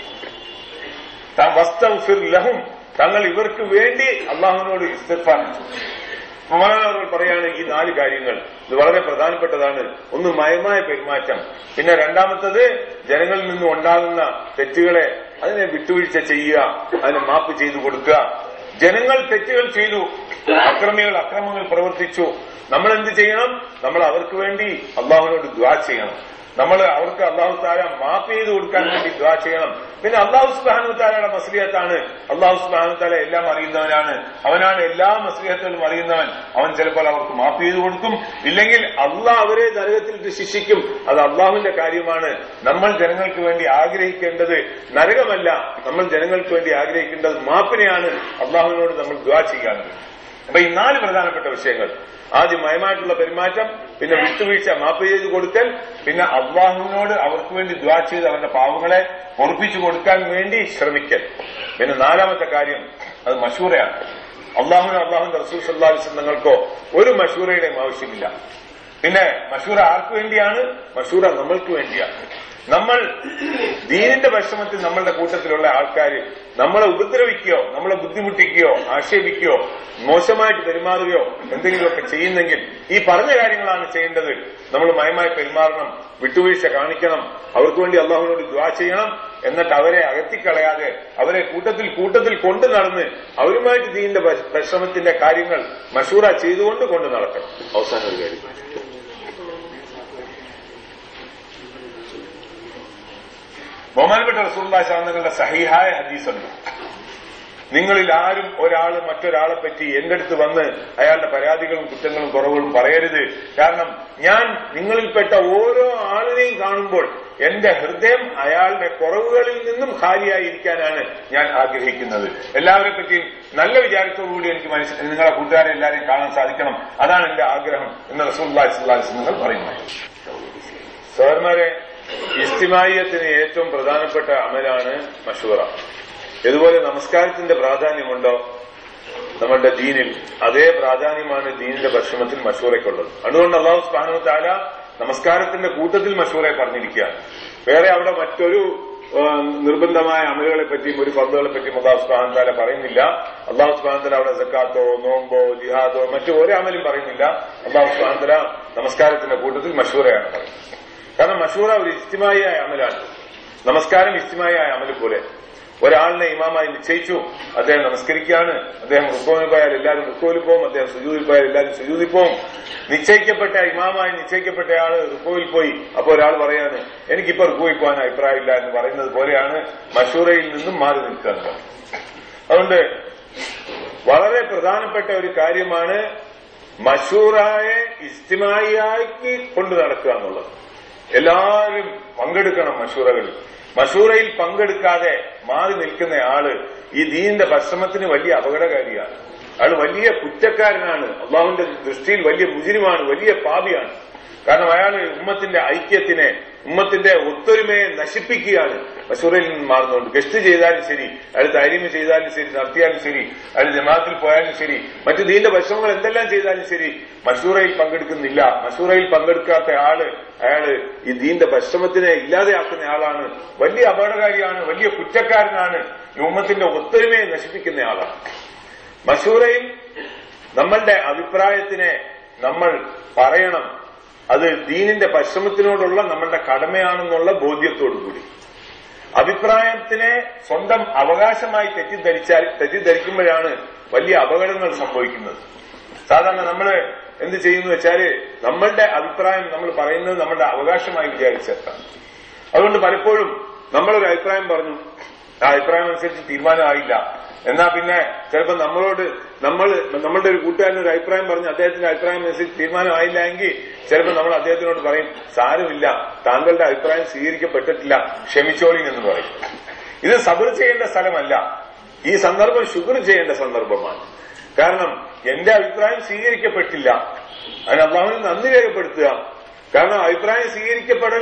വസ്തഫിർ ലഹും തങ്ങൾ ഇവർക്ക് വേണ്ടി അള്ളാഹുവിനോട് ഇസ്തിഫാൻ മൗലാനവർ പറയാണ് ഈ നാല് കാര്യങ്ങൾ ഇത് വളരെ പ്രധാനപ്പെട്ടതാണ് ഒന്ന് മയമായ പെരുമാറ്റം പിന്നെ രണ്ടാമത്തത് ജനങ്ങളിൽ നിന്നും ഉണ്ടാകുന്ന തെറ്റുകളെ അതിനെ വിട്ടുവീഴ്ച ചെയ്യുക അതിനെ മാപ്പ് ചെയ്തു കൊടുക്കുക ജനങ്ങൾ തെറ്റുകൾ ചെയ്തു അക്രമികൾ അക്രമങ്ങൾ പ്രവർത്തിച്ചു നമ്മൾ എന്ത് ചെയ്യണം നമ്മൾ അവർക്ക് വേണ്ടി അള്ളാഹുവിനോട് ദ്വാ ചെയ്യണം നമ്മൾ അവർക്ക് അള്ളാഹു താര മാപ്പ് ചെയ്ത് കൊടുക്കാൻ വേണ്ടി ദ്വാ ചെയ്യണം പിന്നെ അള്ളാഹു സുബാനു താരയുടെ മസ്ലിയത്താണ് അള്ളാഹു സുബാനു താര എല്ലാം അറിയുന്നവനാണ് അവനാണ് എല്ലാ മസ്ലിയത്തുകളും അറിയുന്നവൻ അവൻ ചിലപ്പോൾ അവർക്ക് മാപ്പ് ചെയ്തു കൊടുക്കും ഇല്ലെങ്കിൽ അള്ളാഹ് അവരെ നരകത്തിൽ ശിക്ഷിക്കും അത് അള്ളാഹുവിന്റെ കാര്യമാണ് നമ്മൾ ജനങ്ങൾക്ക് വേണ്ടി ആഗ്രഹിക്കേണ്ടത് നരകമല്ല നമ്മൾ ജനങ്ങൾക്ക് വേണ്ടി ആഗ്രഹിക്കേണ്ടത് മാപ്പിനെയാണ് അള്ളാഹുവിനോട് നമ്മൾ ദ്വാ ചെയ്യാറുണ്ട് അപ്പൊ ഈ നാല് പ്രധാനപ്പെട്ട വിഷയങ്ങൾ ആദ്യം മയമായിട്ടുള്ള പെരുമാറ്റം പിന്നെ വിട്ടുവീഴ്ച മാപ്പ് ചെയ്ത് കൊടുക്കൽ പിന്നെ അള്ളാഹുവിനോട് അവർക്ക് വേണ്ടി ദ്വാ ചെയ്ത് അവരുടെ പാവങ്ങളെ പൊറപ്പിച്ചു കൊടുക്കാൻ വേണ്ടി ശ്രമിക്കൽ പിന്നെ നാലാമത്തെ കാര്യം അത് മഷൂറയാണ് അള്ളാഹുവിനോ അള്ളാഹുന്റെ റസൂൽ സല്ലാസ് തങ്ങൾക്കോ ഒരു മഷൂറയുടെയും ആവശ്യമില്ല പിന്നെ മഷൂറ ആർക്ക് വേണ്ടിയാണ് മഷൂറ നമ്മൾക്ക് വേണ്ടിയാണ് നമ്മൾ ദീനിന്റെ പരിശ്രമത്തിൽ നമ്മളുടെ കൂട്ടത്തിലുള്ള ആൾക്കാർ നമ്മളെ ഉപദ്രവിക്കുകയോ നമ്മളെ ബുദ്ധിമുട്ടിക്കുകയോ ആക്ഷേപിക്കുകയോ മോശമായിട്ട് പെരുമാറുകയോ എന്തെങ്കിലുമൊക്കെ ചെയ്യുന്നെങ്കിൽ ഈ പറഞ്ഞ കാര്യങ്ങളാണ് ചെയ്യേണ്ടത് നമ്മൾ മയമായി പെരുമാറണം വിട്ടുവീഴ്ച കാണിക്കണം അവർക്ക് വേണ്ടി അള്ളാഹുവിനോട് ദ്വാ ചെയ്യണം എന്നിട്ട് അവരെ അകറ്റിക്കളയാതെ അവരെ കൂട്ടത്തിൽ കൂട്ടത്തിൽ കൊണ്ടു നടന്ന് അവരുമായിട്ട് ദീനിന്റെ പരിശ്രമത്തിന്റെ കാര്യങ്ങൾ മഷൂറ ചെയ്തുകൊണ്ട് കൊണ്ടു നടക്കണം അവസാന ഒരു കാര്യം ബഹുമാനപ്പെട്ട റസൂല്ലാ നിങ്ങളുടെ സഹിഹായ ഹദീസുണ്ട് നിങ്ങളിൽ ആരും ഒരാൾ മറ്റൊരാളെ പറ്റി എന്റെ അടുത്ത് വന്ന് അയാളുടെ പരാതികളും കുറ്റങ്ങളും കുറവുകളും പറയരുത് കാരണം ഞാൻ നിങ്ങളിൽപ്പെട്ട ഓരോ ആളിനെയും കാണുമ്പോൾ എന്റെ ഹൃദയം അയാളുടെ കുറവുകളിൽ നിന്നും ഖാലിയായിരിക്കാനാണ് ഞാൻ ആഗ്രഹിക്കുന്നത് എല്ലാവരെ പറ്റിയും നല്ല വിചാരത്തോടുകൂടി എനിക്ക് മനസ്സിൽ നിങ്ങളെ കൂട്ടുകാരെ എല്ലാവരെയും കാണാൻ സാധിക്കണം അതാണ് എന്റെ ആഗ്രഹം എന്ന് റസൂല്ലാ നിങ്ങൾ പറയുന്നത് സഹോദരന്മാരെ ഇസ്തിമായത്തിന് ഏറ്റവും പ്രധാനപ്പെട്ട അമലാണ് മഷൂറ ഇതുപോലെ നമസ്കാരത്തിന്റെ പ്രാധാന്യമുണ്ടോ നമ്മുടെ ദീനിൽ അതേ പ്രാധാന്യമാണ് ദീനിന്റെ ഭക്ഷണത്തിൽ മഷൂറയ്ക്കുള്ളത് അതുകൊണ്ട് അള്ളാഹു സ്ഥാനു താല നമസ്കാരത്തിന്റെ കൂട്ടത്തിൽ മഷൂറെ പറഞ്ഞിരിക്കുകയാണ് വേറെ അവിടെ മറ്റൊരു നിർബന്ധമായ അമലുകളെ പറ്റിയും ഒരു ഫർദുകളെ പറ്റിയും അള്ളാഹു സുബാൻ താല പറയുന്നില്ല അള്ളാഹു സുബാൻ താല അവിടെ സക്കാത്തോ നോമ്പോ ജിഹാദോ മറ്റു ഒരു അമലും പറയുന്നില്ല അള്ളാഹു സുബാൻ താല നമസ്കാരത്തിന്റെ കൂട്ടത്തിൽ മഷൂറയാണ് പറയുന്നത് കാരണം മഷൂറ ഒരു ഇസ്തിമായ അമലാണ് നമസ്കാരം ഇസ്തിമായ അമല് പോലെ ഒരാളിനെ ഇമാമായി നിശ്ചയിച്ചു അദ്ദേഹം നമസ്കരിക്കുകയാണ് അദ്ദേഹം റുക്കോവിൽ പോയാൽ എല്ലാവരും റുക്കോവിൽ പോകും അദ്ദേഹം സുജൂതിൽ പോയാൽ എല്ലാവരും സുജൂതിൽ പോകും നിശ്ചയിക്കപ്പെട്ട ഇമാമായി നിശ്ചയിക്കപ്പെട്ട ആള് റുക്കോവിൽ പോയി അപ്പോൾ ഒരാൾ പറയാണ് എനിക്കിപ്പോ റുക്കോയിൽ പോകാൻ അഭിപ്രായമില്ല എന്ന് പറയുന്നത് പോലെയാണ് മഷൂറയിൽ നിന്നും മാറി നിൽക്കുക എന്നുള്ളത് അതുകൊണ്ട് വളരെ പ്രധാനപ്പെട്ട ഒരു കാര്യമാണ് മഷൂറായെ ഇസ്തിമായിയാക്കി കൊണ്ടു നടക്കുക എന്നുള്ളത് എല്ലാവരും പങ്കെടുക്കണം മഷൂറകളിൽ മഷൂറയിൽ പങ്കെടുക്കാതെ മാറി നിൽക്കുന്ന ആള് ഈ ദീനിന്റെ ഭക്ഷണത്തിന് വലിയ അപകടകാരിയാണ് അയാൾ വലിയ കുറ്റക്കാരനാണ് അള്ളാഹുവിന്റെ ദൃഷ്ടിയിൽ വലിയ മുജിരിമാണ് വലിയ പാപിയാണ് കാരണം അയാൾ ഉമ്മത്തിന്റെ ഐക്യത്തിനെ ഉമ്മത്തിന്റെ ഒത്തൊരുമയെ നശിപ്പിക്കുകയാണ് മഷൂറയിൽ നിന്ന് മാറുന്നുണ്ട് ഗസ്റ്റ് ചെയ്താലും ശരി അയാൾ താരീമ് ചെയ്താലും ശരി നടത്തിയാലും ശരി അയാൾ ജമാഅത്തിൽ പോയാലും ശരി മറ്റു ദീന്റെ ഭക്ഷണങ്ങൾ എന്തെല്ലാം ചെയ്താലും ശരി മഷൂറയിൽ പങ്കെടുക്കുന്നില്ല മഷൂറയിൽ പങ്കെടുക്കാത്ത ആള് അയാള് ഈ ദീന്റെ ഭക്ഷണത്തിനെ ഇല്ലാതെയാക്കുന്ന ആളാണ് വലിയ അപകടകാരിയാണ് വലിയ കുറ്റക്കാരനാണ് ഈ ഉമ്മത്തിന്റെ ഒത്തൊരുമയെ നശിപ്പിക്കുന്ന ആളാണ് മഷൂറയിൽ നമ്മളുടെ അഭിപ്രായത്തിനെ നമ്മൾ പറയണം അത് ദീനിന്റെ പരിശ്രമത്തിനോടുള്ള നമ്മളുടെ കടമയാണെന്നുള്ള ബോധ്യത്തോടുകൂടി അഭിപ്രായത്തിനെ സ്വന്തം അവകാശമായി തെറ്റിദ്ധരിച്ചാൽ തെറ്റിദ്ധരിക്കുമ്പോഴാണ് വലിയ അപകടങ്ങൾ സംഭവിക്കുന്നത് സാധാരണ നമ്മൾ എന്ത് ചെയ്യുന്നു വെച്ചാല് നമ്മളുടെ അഭിപ്രായം നമ്മൾ പറയുന്നത് നമ്മളുടെ അവകാശമായി വിചാരിച്ചേക്കാം അതുകൊണ്ട് പലപ്പോഴും നമ്മളൊരു അഭിപ്രായം പറഞ്ഞു ആ അഭിപ്രായം അനുസരിച്ച് തീരുമാനമായില്ല എന്നാ പിന്നെ ചിലപ്പോൾ നമ്മളോട് നമ്മൾ നമ്മളുടെ ഒരു കൂട്ടുകാരൻ ഒരു അഭിപ്രായം പറഞ്ഞു അദ്ദേഹത്തിന്റെ അഭിപ്രായം അനുസരിച്ച് തീരുമാനമായില്ല എങ്കിൽ ചിലപ്പോൾ നമ്മൾ അദ്ദേഹത്തിനോട് പറയും സാരമില്ല താങ്കളുടെ അഭിപ്രായം സ്വീകരിക്കപ്പെട്ടിട്ടില്ല ക്ഷമിച്ചോളി എന്ന് പറയും ഇത് സബർ ചെയ്യേണ്ട സ്ഥലമല്ല ഈ സന്ദർഭം ശുക്ർ ചെയ്യേണ്ട സന്ദർഭമാണ് കാരണം എന്റെ അഭിപ്രായം സ്വീകരിക്കപ്പെട്ടില്ല അതിന് അള്ളാഹുവിന് നന്ദി രേഖപ്പെടുത്തുക കാരണം അഭിപ്രായം സ്വീകരിക്കപ്പെടൽ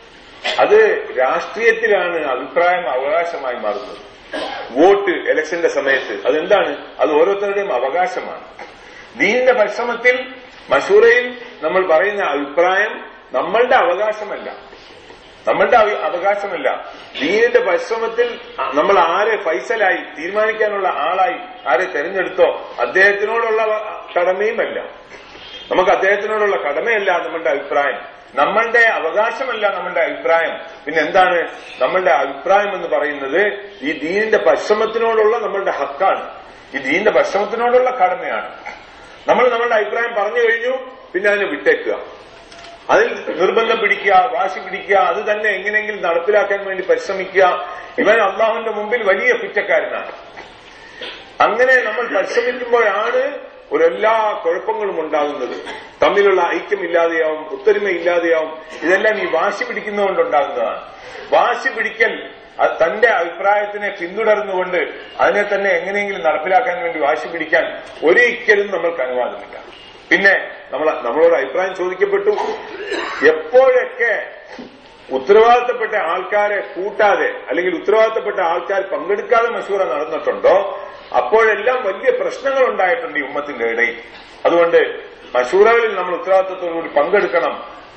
അത് രാഷ്ട്രീയത്തിലാണ് അഭിപ്രായം അവകാശമായി മാറുന്നത് വോട്ട് ഇലക്ഷന്റെ സമയത്ത് അതെന്താണ് അത് ഓരോരുത്തരുടെയും അവകാശമാണ് ദീനിന്റെ പരിശ്രമത്തിൽ മഷൂറയിൽ നമ്മൾ പറയുന്ന അഭിപ്രായം നമ്മളുടെ അവകാശമല്ല നമ്മളുടെ അവകാശമല്ല ദീനിന്റെ പരിശ്രമത്തിൽ നമ്മൾ ആരെ ഫൈസലായി തീരുമാനിക്കാനുള്ള ആളായി ആരെ തെരഞ്ഞെടുത്തോ അദ്ദേഹത്തിനോടുള്ള കടമയുമല്ല നമുക്ക് അദ്ദേഹത്തിനോടുള്ള കടമയല്ല നമ്മളുടെ അഭിപ്രായം നമ്മളുടെ അവകാശമല്ല നമ്മളുടെ അഭിപ്രായം പിന്നെ എന്താണ് നമ്മളുടെ അഭിപ്രായം എന്ന് പറയുന്നത് ഈ ദീനിന്റെ പരിശ്രമത്തിനോടുള്ള നമ്മളുടെ ഹക്കാണ് ഈ ദീനിന്റെ പരിശ്രമത്തിനോടുള്ള കടമയാണ് നമ്മൾ നമ്മളുടെ അഭിപ്രായം പറഞ്ഞു കഴിഞ്ഞു പിന്നെ അതിനെ വിട്ടേക്കുക അതിൽ നിർബന്ധം പിടിക്കുക വാശി പിടിക്കുക അത് തന്നെ എങ്ങനെയെങ്കിലും നടപ്പിലാക്കാൻ വേണ്ടി പരിശ്രമിക്കുക ഇവൻ അള്ളാഹുവിന്റെ മുമ്പിൽ വലിയ കുറ്റക്കാരനാണ് അങ്ങനെ നമ്മൾ പരിശ്രമിക്കുമ്പോഴാണ് ഒരെല്ലാ കുഴപ്പങ്ങളും ഉണ്ടാകുന്നത് തമ്മിലുള്ള ഐക്യമില്ലാതെയാവും ഒത്തൊരുമയില്ലാതെയാവും ഇതെല്ലാം ഈ വാശി പിടിക്കുന്നതുകൊണ്ടുണ്ടാകുന്നതാണ് വാശി പിടിക്കൽ തന്റെ അഭിപ്രായത്തിനെ പിന്തുടർന്നുകൊണ്ട് അതിനെ തന്നെ എങ്ങനെയെങ്കിലും നടപ്പിലാക്കാൻ വേണ്ടി വാശി പിടിക്കാൻ ഒരിക്കലും നമ്മൾക്ക് അനുവാദമില്ല പിന്നെ നമ്മൾ നമ്മളോട് അഭിപ്രായം ചോദിക്കപ്പെട്ടു എപ്പോഴൊക്കെ ഉത്തരവാദിത്തപ്പെട്ട ആൾക്കാരെ കൂട്ടാതെ അല്ലെങ്കിൽ ഉത്തരവാദിത്തപ്പെട്ട ആൾക്കാർ പങ്കെടുക്കാതെ മഷൂറ നടന്നിട്ടുണ്ടോ അപ്പോഴെല്ലാം വലിയ പ്രശ്നങ്ങൾ ഉണ്ടായിട്ടുണ്ട് ഈ ഉമ്മത്തിന്റെ ഇടയിൽ അതുകൊണ്ട് മഷൂറകളിൽ നമ്മൾ ഉത്തരവാദിത്തത്തോടുകൂടി പങ്കെടുക്കണം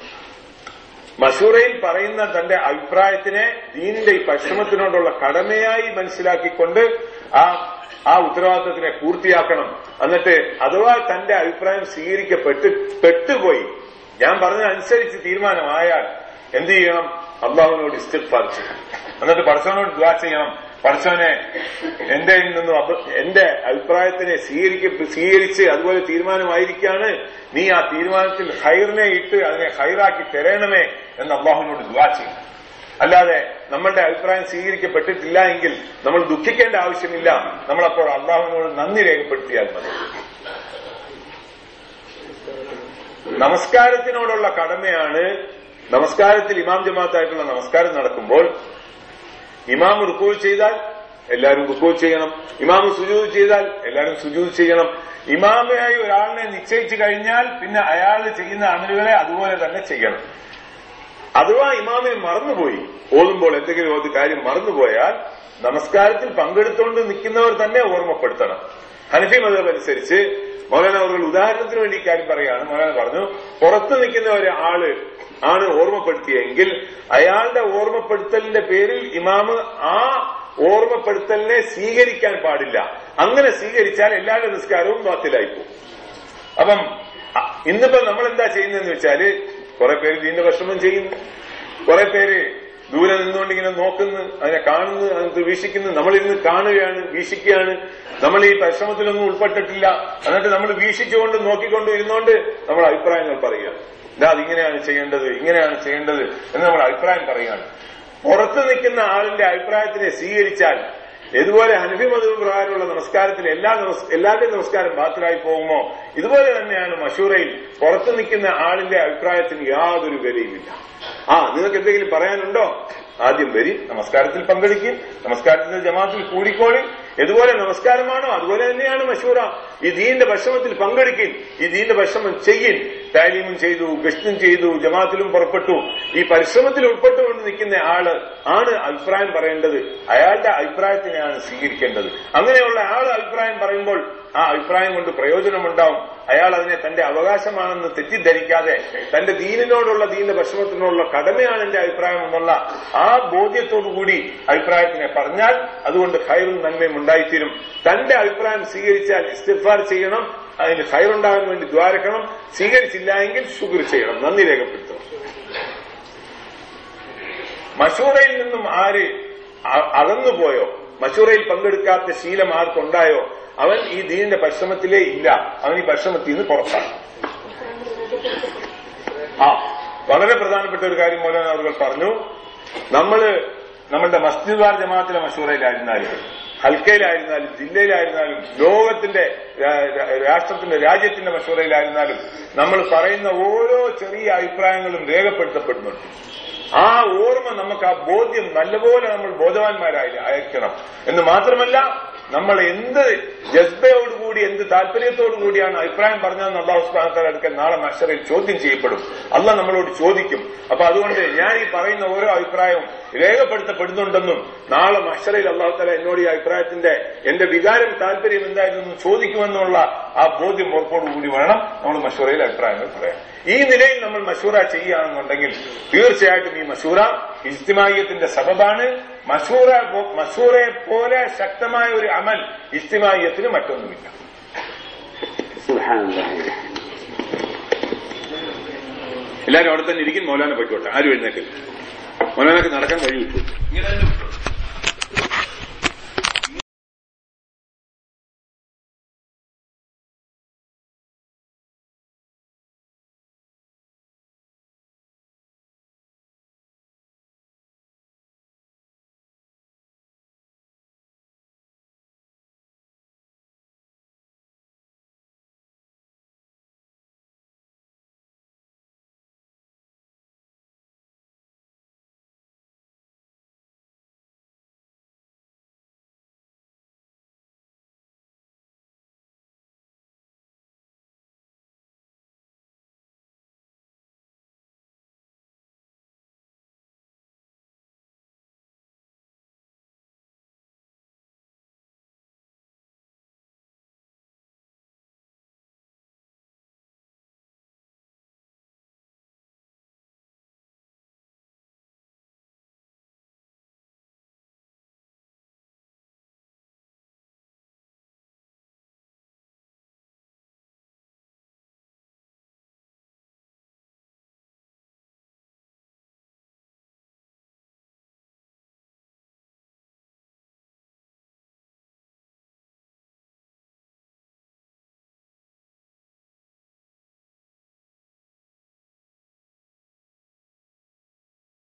മഷൂറയിൽ പറയുന്ന തന്റെ അഭിപ്രായത്തിനെ ദീനിന്റെ ഈ പരിശ്രമത്തിനോടുള്ള കടമയായി മനസ്സിലാക്കിക്കൊണ്ട് ആ ആ ഉത്തരവാദിത്തത്തിനെ പൂർത്തിയാക്കണം എന്നിട്ട് അഥവാ തന്റെ അഭിപ്രായം സ്വീകരിക്കപ്പെട്ട് പെട്ടുപോയി ഞാൻ പറഞ്ഞതനുസരിച്ച് തീരുമാനമായാൽ എന്ത് ചെയ്യണം അള്ളാഹുവിനോട് ഇസ്തിഫാർ ചെയ്യണം എന്നിട്ട് പടച്ചവനോട് ദ്വാ ചെയ്യണം പടച്ചവനെ എന്റെ നിന്നും എന്റെ അഭിപ്രായത്തിനെ സ്വീകരിക്ക സ്വീകരിച്ച് അതുപോലെ തീരുമാനമായിരിക്കാണ് നീ ആ തീരുമാനത്തിൽ ഹൈറിനെ ഇട്ട് അതിനെ ഹൈറാക്കി തരണമേ എന്ന് അള്ളാഹുവിനോട് ദ്വാ ചെയ്യണം അല്ലാതെ നമ്മളുടെ അഭിപ്രായം സ്വീകരിക്കപ്പെട്ടിട്ടില്ല എങ്കിൽ നമ്മൾ ദുഃഖിക്കേണ്ട ആവശ്യമില്ല നമ്മളപ്പോൾ അള്ളാഹുവിനോട് നന്ദി രേഖപ്പെടുത്തിയാൽ മതി നമസ്കാരത്തിനോടുള്ള കടമയാണ് നമസ്കാരത്തിൽ ഇമാം ജമാഅത്തായിട്ടുള്ള നമസ്കാരം നടക്കുമ്പോൾ ഇമാം റുക്കൂ ചെയ്താൽ എല്ലാവരും റുക്കൂ ചെയ്യണം ഇമാം സുജൂദ് ചെയ്താൽ എല്ലാവരും സുജൂദ് ചെയ്യണം ഇമാമയായി ഒരാളിനെ നിശ്ചയിച്ചു കഴിഞ്ഞാൽ പിന്നെ അയാൾ ചെയ്യുന്ന അമലുകളെ അതുപോലെ തന്നെ ചെയ്യണം അഥവാ ഇമാമിന് മറന്നുപോയി ഓതുമ്പോൾ എന്തെങ്കിലും ഒരു കാര്യം മറന്നുപോയാൽ നമസ്കാരത്തിൽ പങ്കെടുത്തുകൊണ്ട് നിൽക്കുന്നവർ തന്നെ ഓർമ്മപ്പെടുത്തണം ഹനഫി മതം അനുസരിച്ച് മൗലാന അവർ ഉദാഹരണത്തിന് വേണ്ടി കാര്യം പറയുകയാണ് മൗലാന പറഞ്ഞു പുറത്ത് നിൽക്കുന്ന ഒരാള് ആണ് ഓർമ്മപ്പെടുത്തിയെങ്കിൽ അയാളുടെ ഓർമ്മപ്പെടുത്തലിന്റെ പേരിൽ ഇമാമ് ആ ഓർമ്മപ്പെടുത്തലിനെ സ്വീകരിക്കാൻ പാടില്ല അങ്ങനെ സ്വീകരിച്ചാൽ എല്ലാവരുടെ നിസ്കാരവും ബാത്തിലായി പോകും അപ്പം അ- ഇന്നിപ്പോ നമ്മൾ എന്താ ചെയ്യുന്നതെന്ന് വെച്ചാല് കുറെ പേര് ദീന്റെ ഭക്ഷണം ചെയ്യുന്നു കുറെ പേര് ദൂരെ നിന്നുകൊണ്ട് ഇങ്ങനെ നോക്കുന്നു അതിനെ കാണുന്നു അതിനകത്ത് വീക്ഷിക്കുന്നു നമ്മളിരുന്ന് കാണുകയാണ് വീക്ഷിക്കുകയാണ് നമ്മൾ ഈ പരിശ്രമത്തിലൊന്നും ഉൾപ്പെട്ടിട്ടില്ല എന്നിട്ട് നമ്മൾ വീക്ഷിച്ചുകൊണ്ട് നോക്കിക്കൊണ്ട് ഇരുന്നുകൊണ്ട് നമ്മൾ അഭിപ്രായങ്ങൾ പറയുക ഇതാ അതിങ്ങനെയാണ് ചെയ്യേണ്ടത് ഇങ്ങനെയാണ് ചെയ്യേണ്ടത് എന്ന് നമ്മൾ അഭിപ്രായം പറയുകയാണ് പുറത്ത് നിൽക്കുന്ന ആളിന്റെ അഭിപ്രായത്തിനെ സ്വീകരിച്ചാൽ ഇതുപോലെ ഹനഫി മതം പ്രകാരമുള്ള നമസ്കാരത്തിൽ എല്ലാ നമസ് എല്ലാവരുടെയും നമസ്കാരം ബാത്തിലായി പോകുമോ ഇതുപോലെ തന്നെയാണ് മഷൂറയിൽ പുറത്തു നിൽക്കുന്ന ആളിന്റെ അഭിപ്രായത്തിന് യാതൊരു വിലയുമില്ല ആ നിങ്ങൾക്ക് എന്തെങ്കിലും പറയാനുണ്ടോ ആദ്യം വരി നമസ്കാരത്തിൽ പങ്കെടുക്കും നമസ്കാരത്തിന്റെ ജമാത്തിൽ കൂടിക്കോളി ഇതുപോലെ നമസ്കാരമാണോ അതുപോലെ തന്നെയാണ് മഷൂറ ഈ ദീന്റെ ഭക്ഷണത്തിൽ പങ്കെടുക്കിൻ ഈ ദീന്റെ ഭക്ഷണം ചെയ്യിൻ താലീമും ചെയ്തു ഗസ്റ്റും ചെയ്തു ജമാത്തിലും പുറപ്പെട്ടു ഈ പരിശ്രമത്തിൽ ഉൾപ്പെട്ടുകൊണ്ട് നിൽക്കുന്ന ആള് ആണ് അഭിപ്രായം പറയേണ്ടത് അയാളുടെ അഭിപ്രായത്തിനെയാണ് സ്വീകരിക്കേണ്ടത് അങ്ങനെയുള്ള ആൾ അഭിപ്രായം പറയുമ്പോൾ ആ അഭിപ്രായം കൊണ്ട് പ്രയോജനമുണ്ടാവും അയാൾ അതിനെ തന്റെ അവകാശമാണെന്ന് തെറ്റിദ്ധരിക്കാതെ തന്റെ ദീനിനോടുള്ള ദീന്റെ ഭക്ഷണത്തിനോടുള്ള കടമയാണ് എന്റെ അഭിപ്രായം എന്നുള്ള ആ ബോധ്യത്തോടുകൂടി അഭിപ്രായത്തിനെ പറഞ്ഞാൽ അതുകൊണ്ട് ഖൈറും നന്മയും ഉണ്ടായിത്തീരും തന്റെ അഭിപ്രായം സ്വീകരിച്ചാൽ ഇസ്തിഫാർ ചെയ്യണം അതിന് ഖൈറുണ്ടാകാൻ വേണ്ടി ദ്വാരക്കണം സ്വീകരിച്ചില്ല എങ്കിൽ ശുക്ർ ചെയ്യണം നന്ദി രേഖപ്പെടുത്തണം മഷൂറയിൽ നിന്നും ആര് അ- അകന്നുപോയോ മഷൂറയിൽ പങ്കെടുക്കാത്ത ശീലം ആർക്കുണ്ടായോ അവൻ ഈ ദീനിന്റെ പരിശ്രമത്തിലേ ഇല്ല അവൻ ഈ പരിശ്രമത്തിൽ നിന്ന് പുറത്താണ് ആ വളരെ പ്രധാനപ്പെട്ട ഒരു കാര്യം മൂലം അവർ പറഞ്ഞു നമ്മള് നമ്മളുടെ മസ്ജിദ് വാർ ജമാഅത്തിലെ മഷൂറയിലായിരുന്നാലും ഹൽക്കയിലായിരുന്നാലും ജില്ലയിലായിരുന്നാലും ലോകത്തിന്റെ രാ- രാ- രാഷ്ട്രത്തിന്റെ രാജ്യത്തിന്റെ മഷൂറയിലായിരുന്നാലും നമ്മൾ പറയുന്ന ഓരോ ചെറിയ അഭിപ്രായങ്ങളും രേഖപ്പെടുത്തപ്പെടുന്നുണ്ട് ആ ഓർമ്മ നമുക്ക് ആ ബോധ്യം നല്ലപോലെ നമ്മൾ ബോധവാന്മാരായി അയക്കണം എന്ന് മാത്രമല്ല നമ്മൾ എന്ത് ജസ്ബയോടുകൂടി എന്ത് താല്പര്യത്തോടുകൂടിയാണ് അഭിപ്രായം പറഞ്ഞതെന്ന് അള്ളാഹു സുബ്ഹാനഹു അടുക്കൽ നാളെ മത്സരയിൽ ചോദ്യം ചെയ്യപ്പെടും അല്ല നമ്മളോട് ചോദിക്കും അപ്പൊ അതുകൊണ്ട് ഞാൻ ഈ പറയുന്ന ഓരോ അഭിപ്രായവും രേഖപ്പെടുത്തപ്പെടുന്നുണ്ടെന്നും നാളെ മത്സരയിൽ അള്ളാഹു തല എന്നോട് ഈ അഭിപ്രായത്തിന്റെ എന്റെ വികാരം താല്പര്യം എന്തായിരുന്നു ചോദിക്കുമെന്നുള്ള ആ ബോധ്യം ഉറപ്പോടുകൂടി വേണം നമ്മൾ മഷൂറയിൽ അഭിപ്രായങ്ങൾ പറയാൻ ഈ നിലയിൽ നമ്മൾ മഷൂറ ചെയ്യുകയാണെന്നുണ്ടെങ്കിൽ തീർച്ചയായിട്ടും ഈ മഷൂറ ഇസ്തിമായത്തിന്റെ സബബാണ് മഷൂറ പോ- മഷൂറയെ പോലെ ശക്തമായ ഒരു അമൽ ഇസ്തിമായത്തിന് മറ്റൊന്നുമില്ല سبحان الله എല്ലാവരും അവിടെ തന്നെ ഇരിക്കും മൗലാന പൊയ്ക്കോട്ടെ ആരും എഴുന്നേക്കില്ല മൗലാനക്ക് നടക്കാൻ കഴിയില്ല ഇങ്ങനെ തന്നെ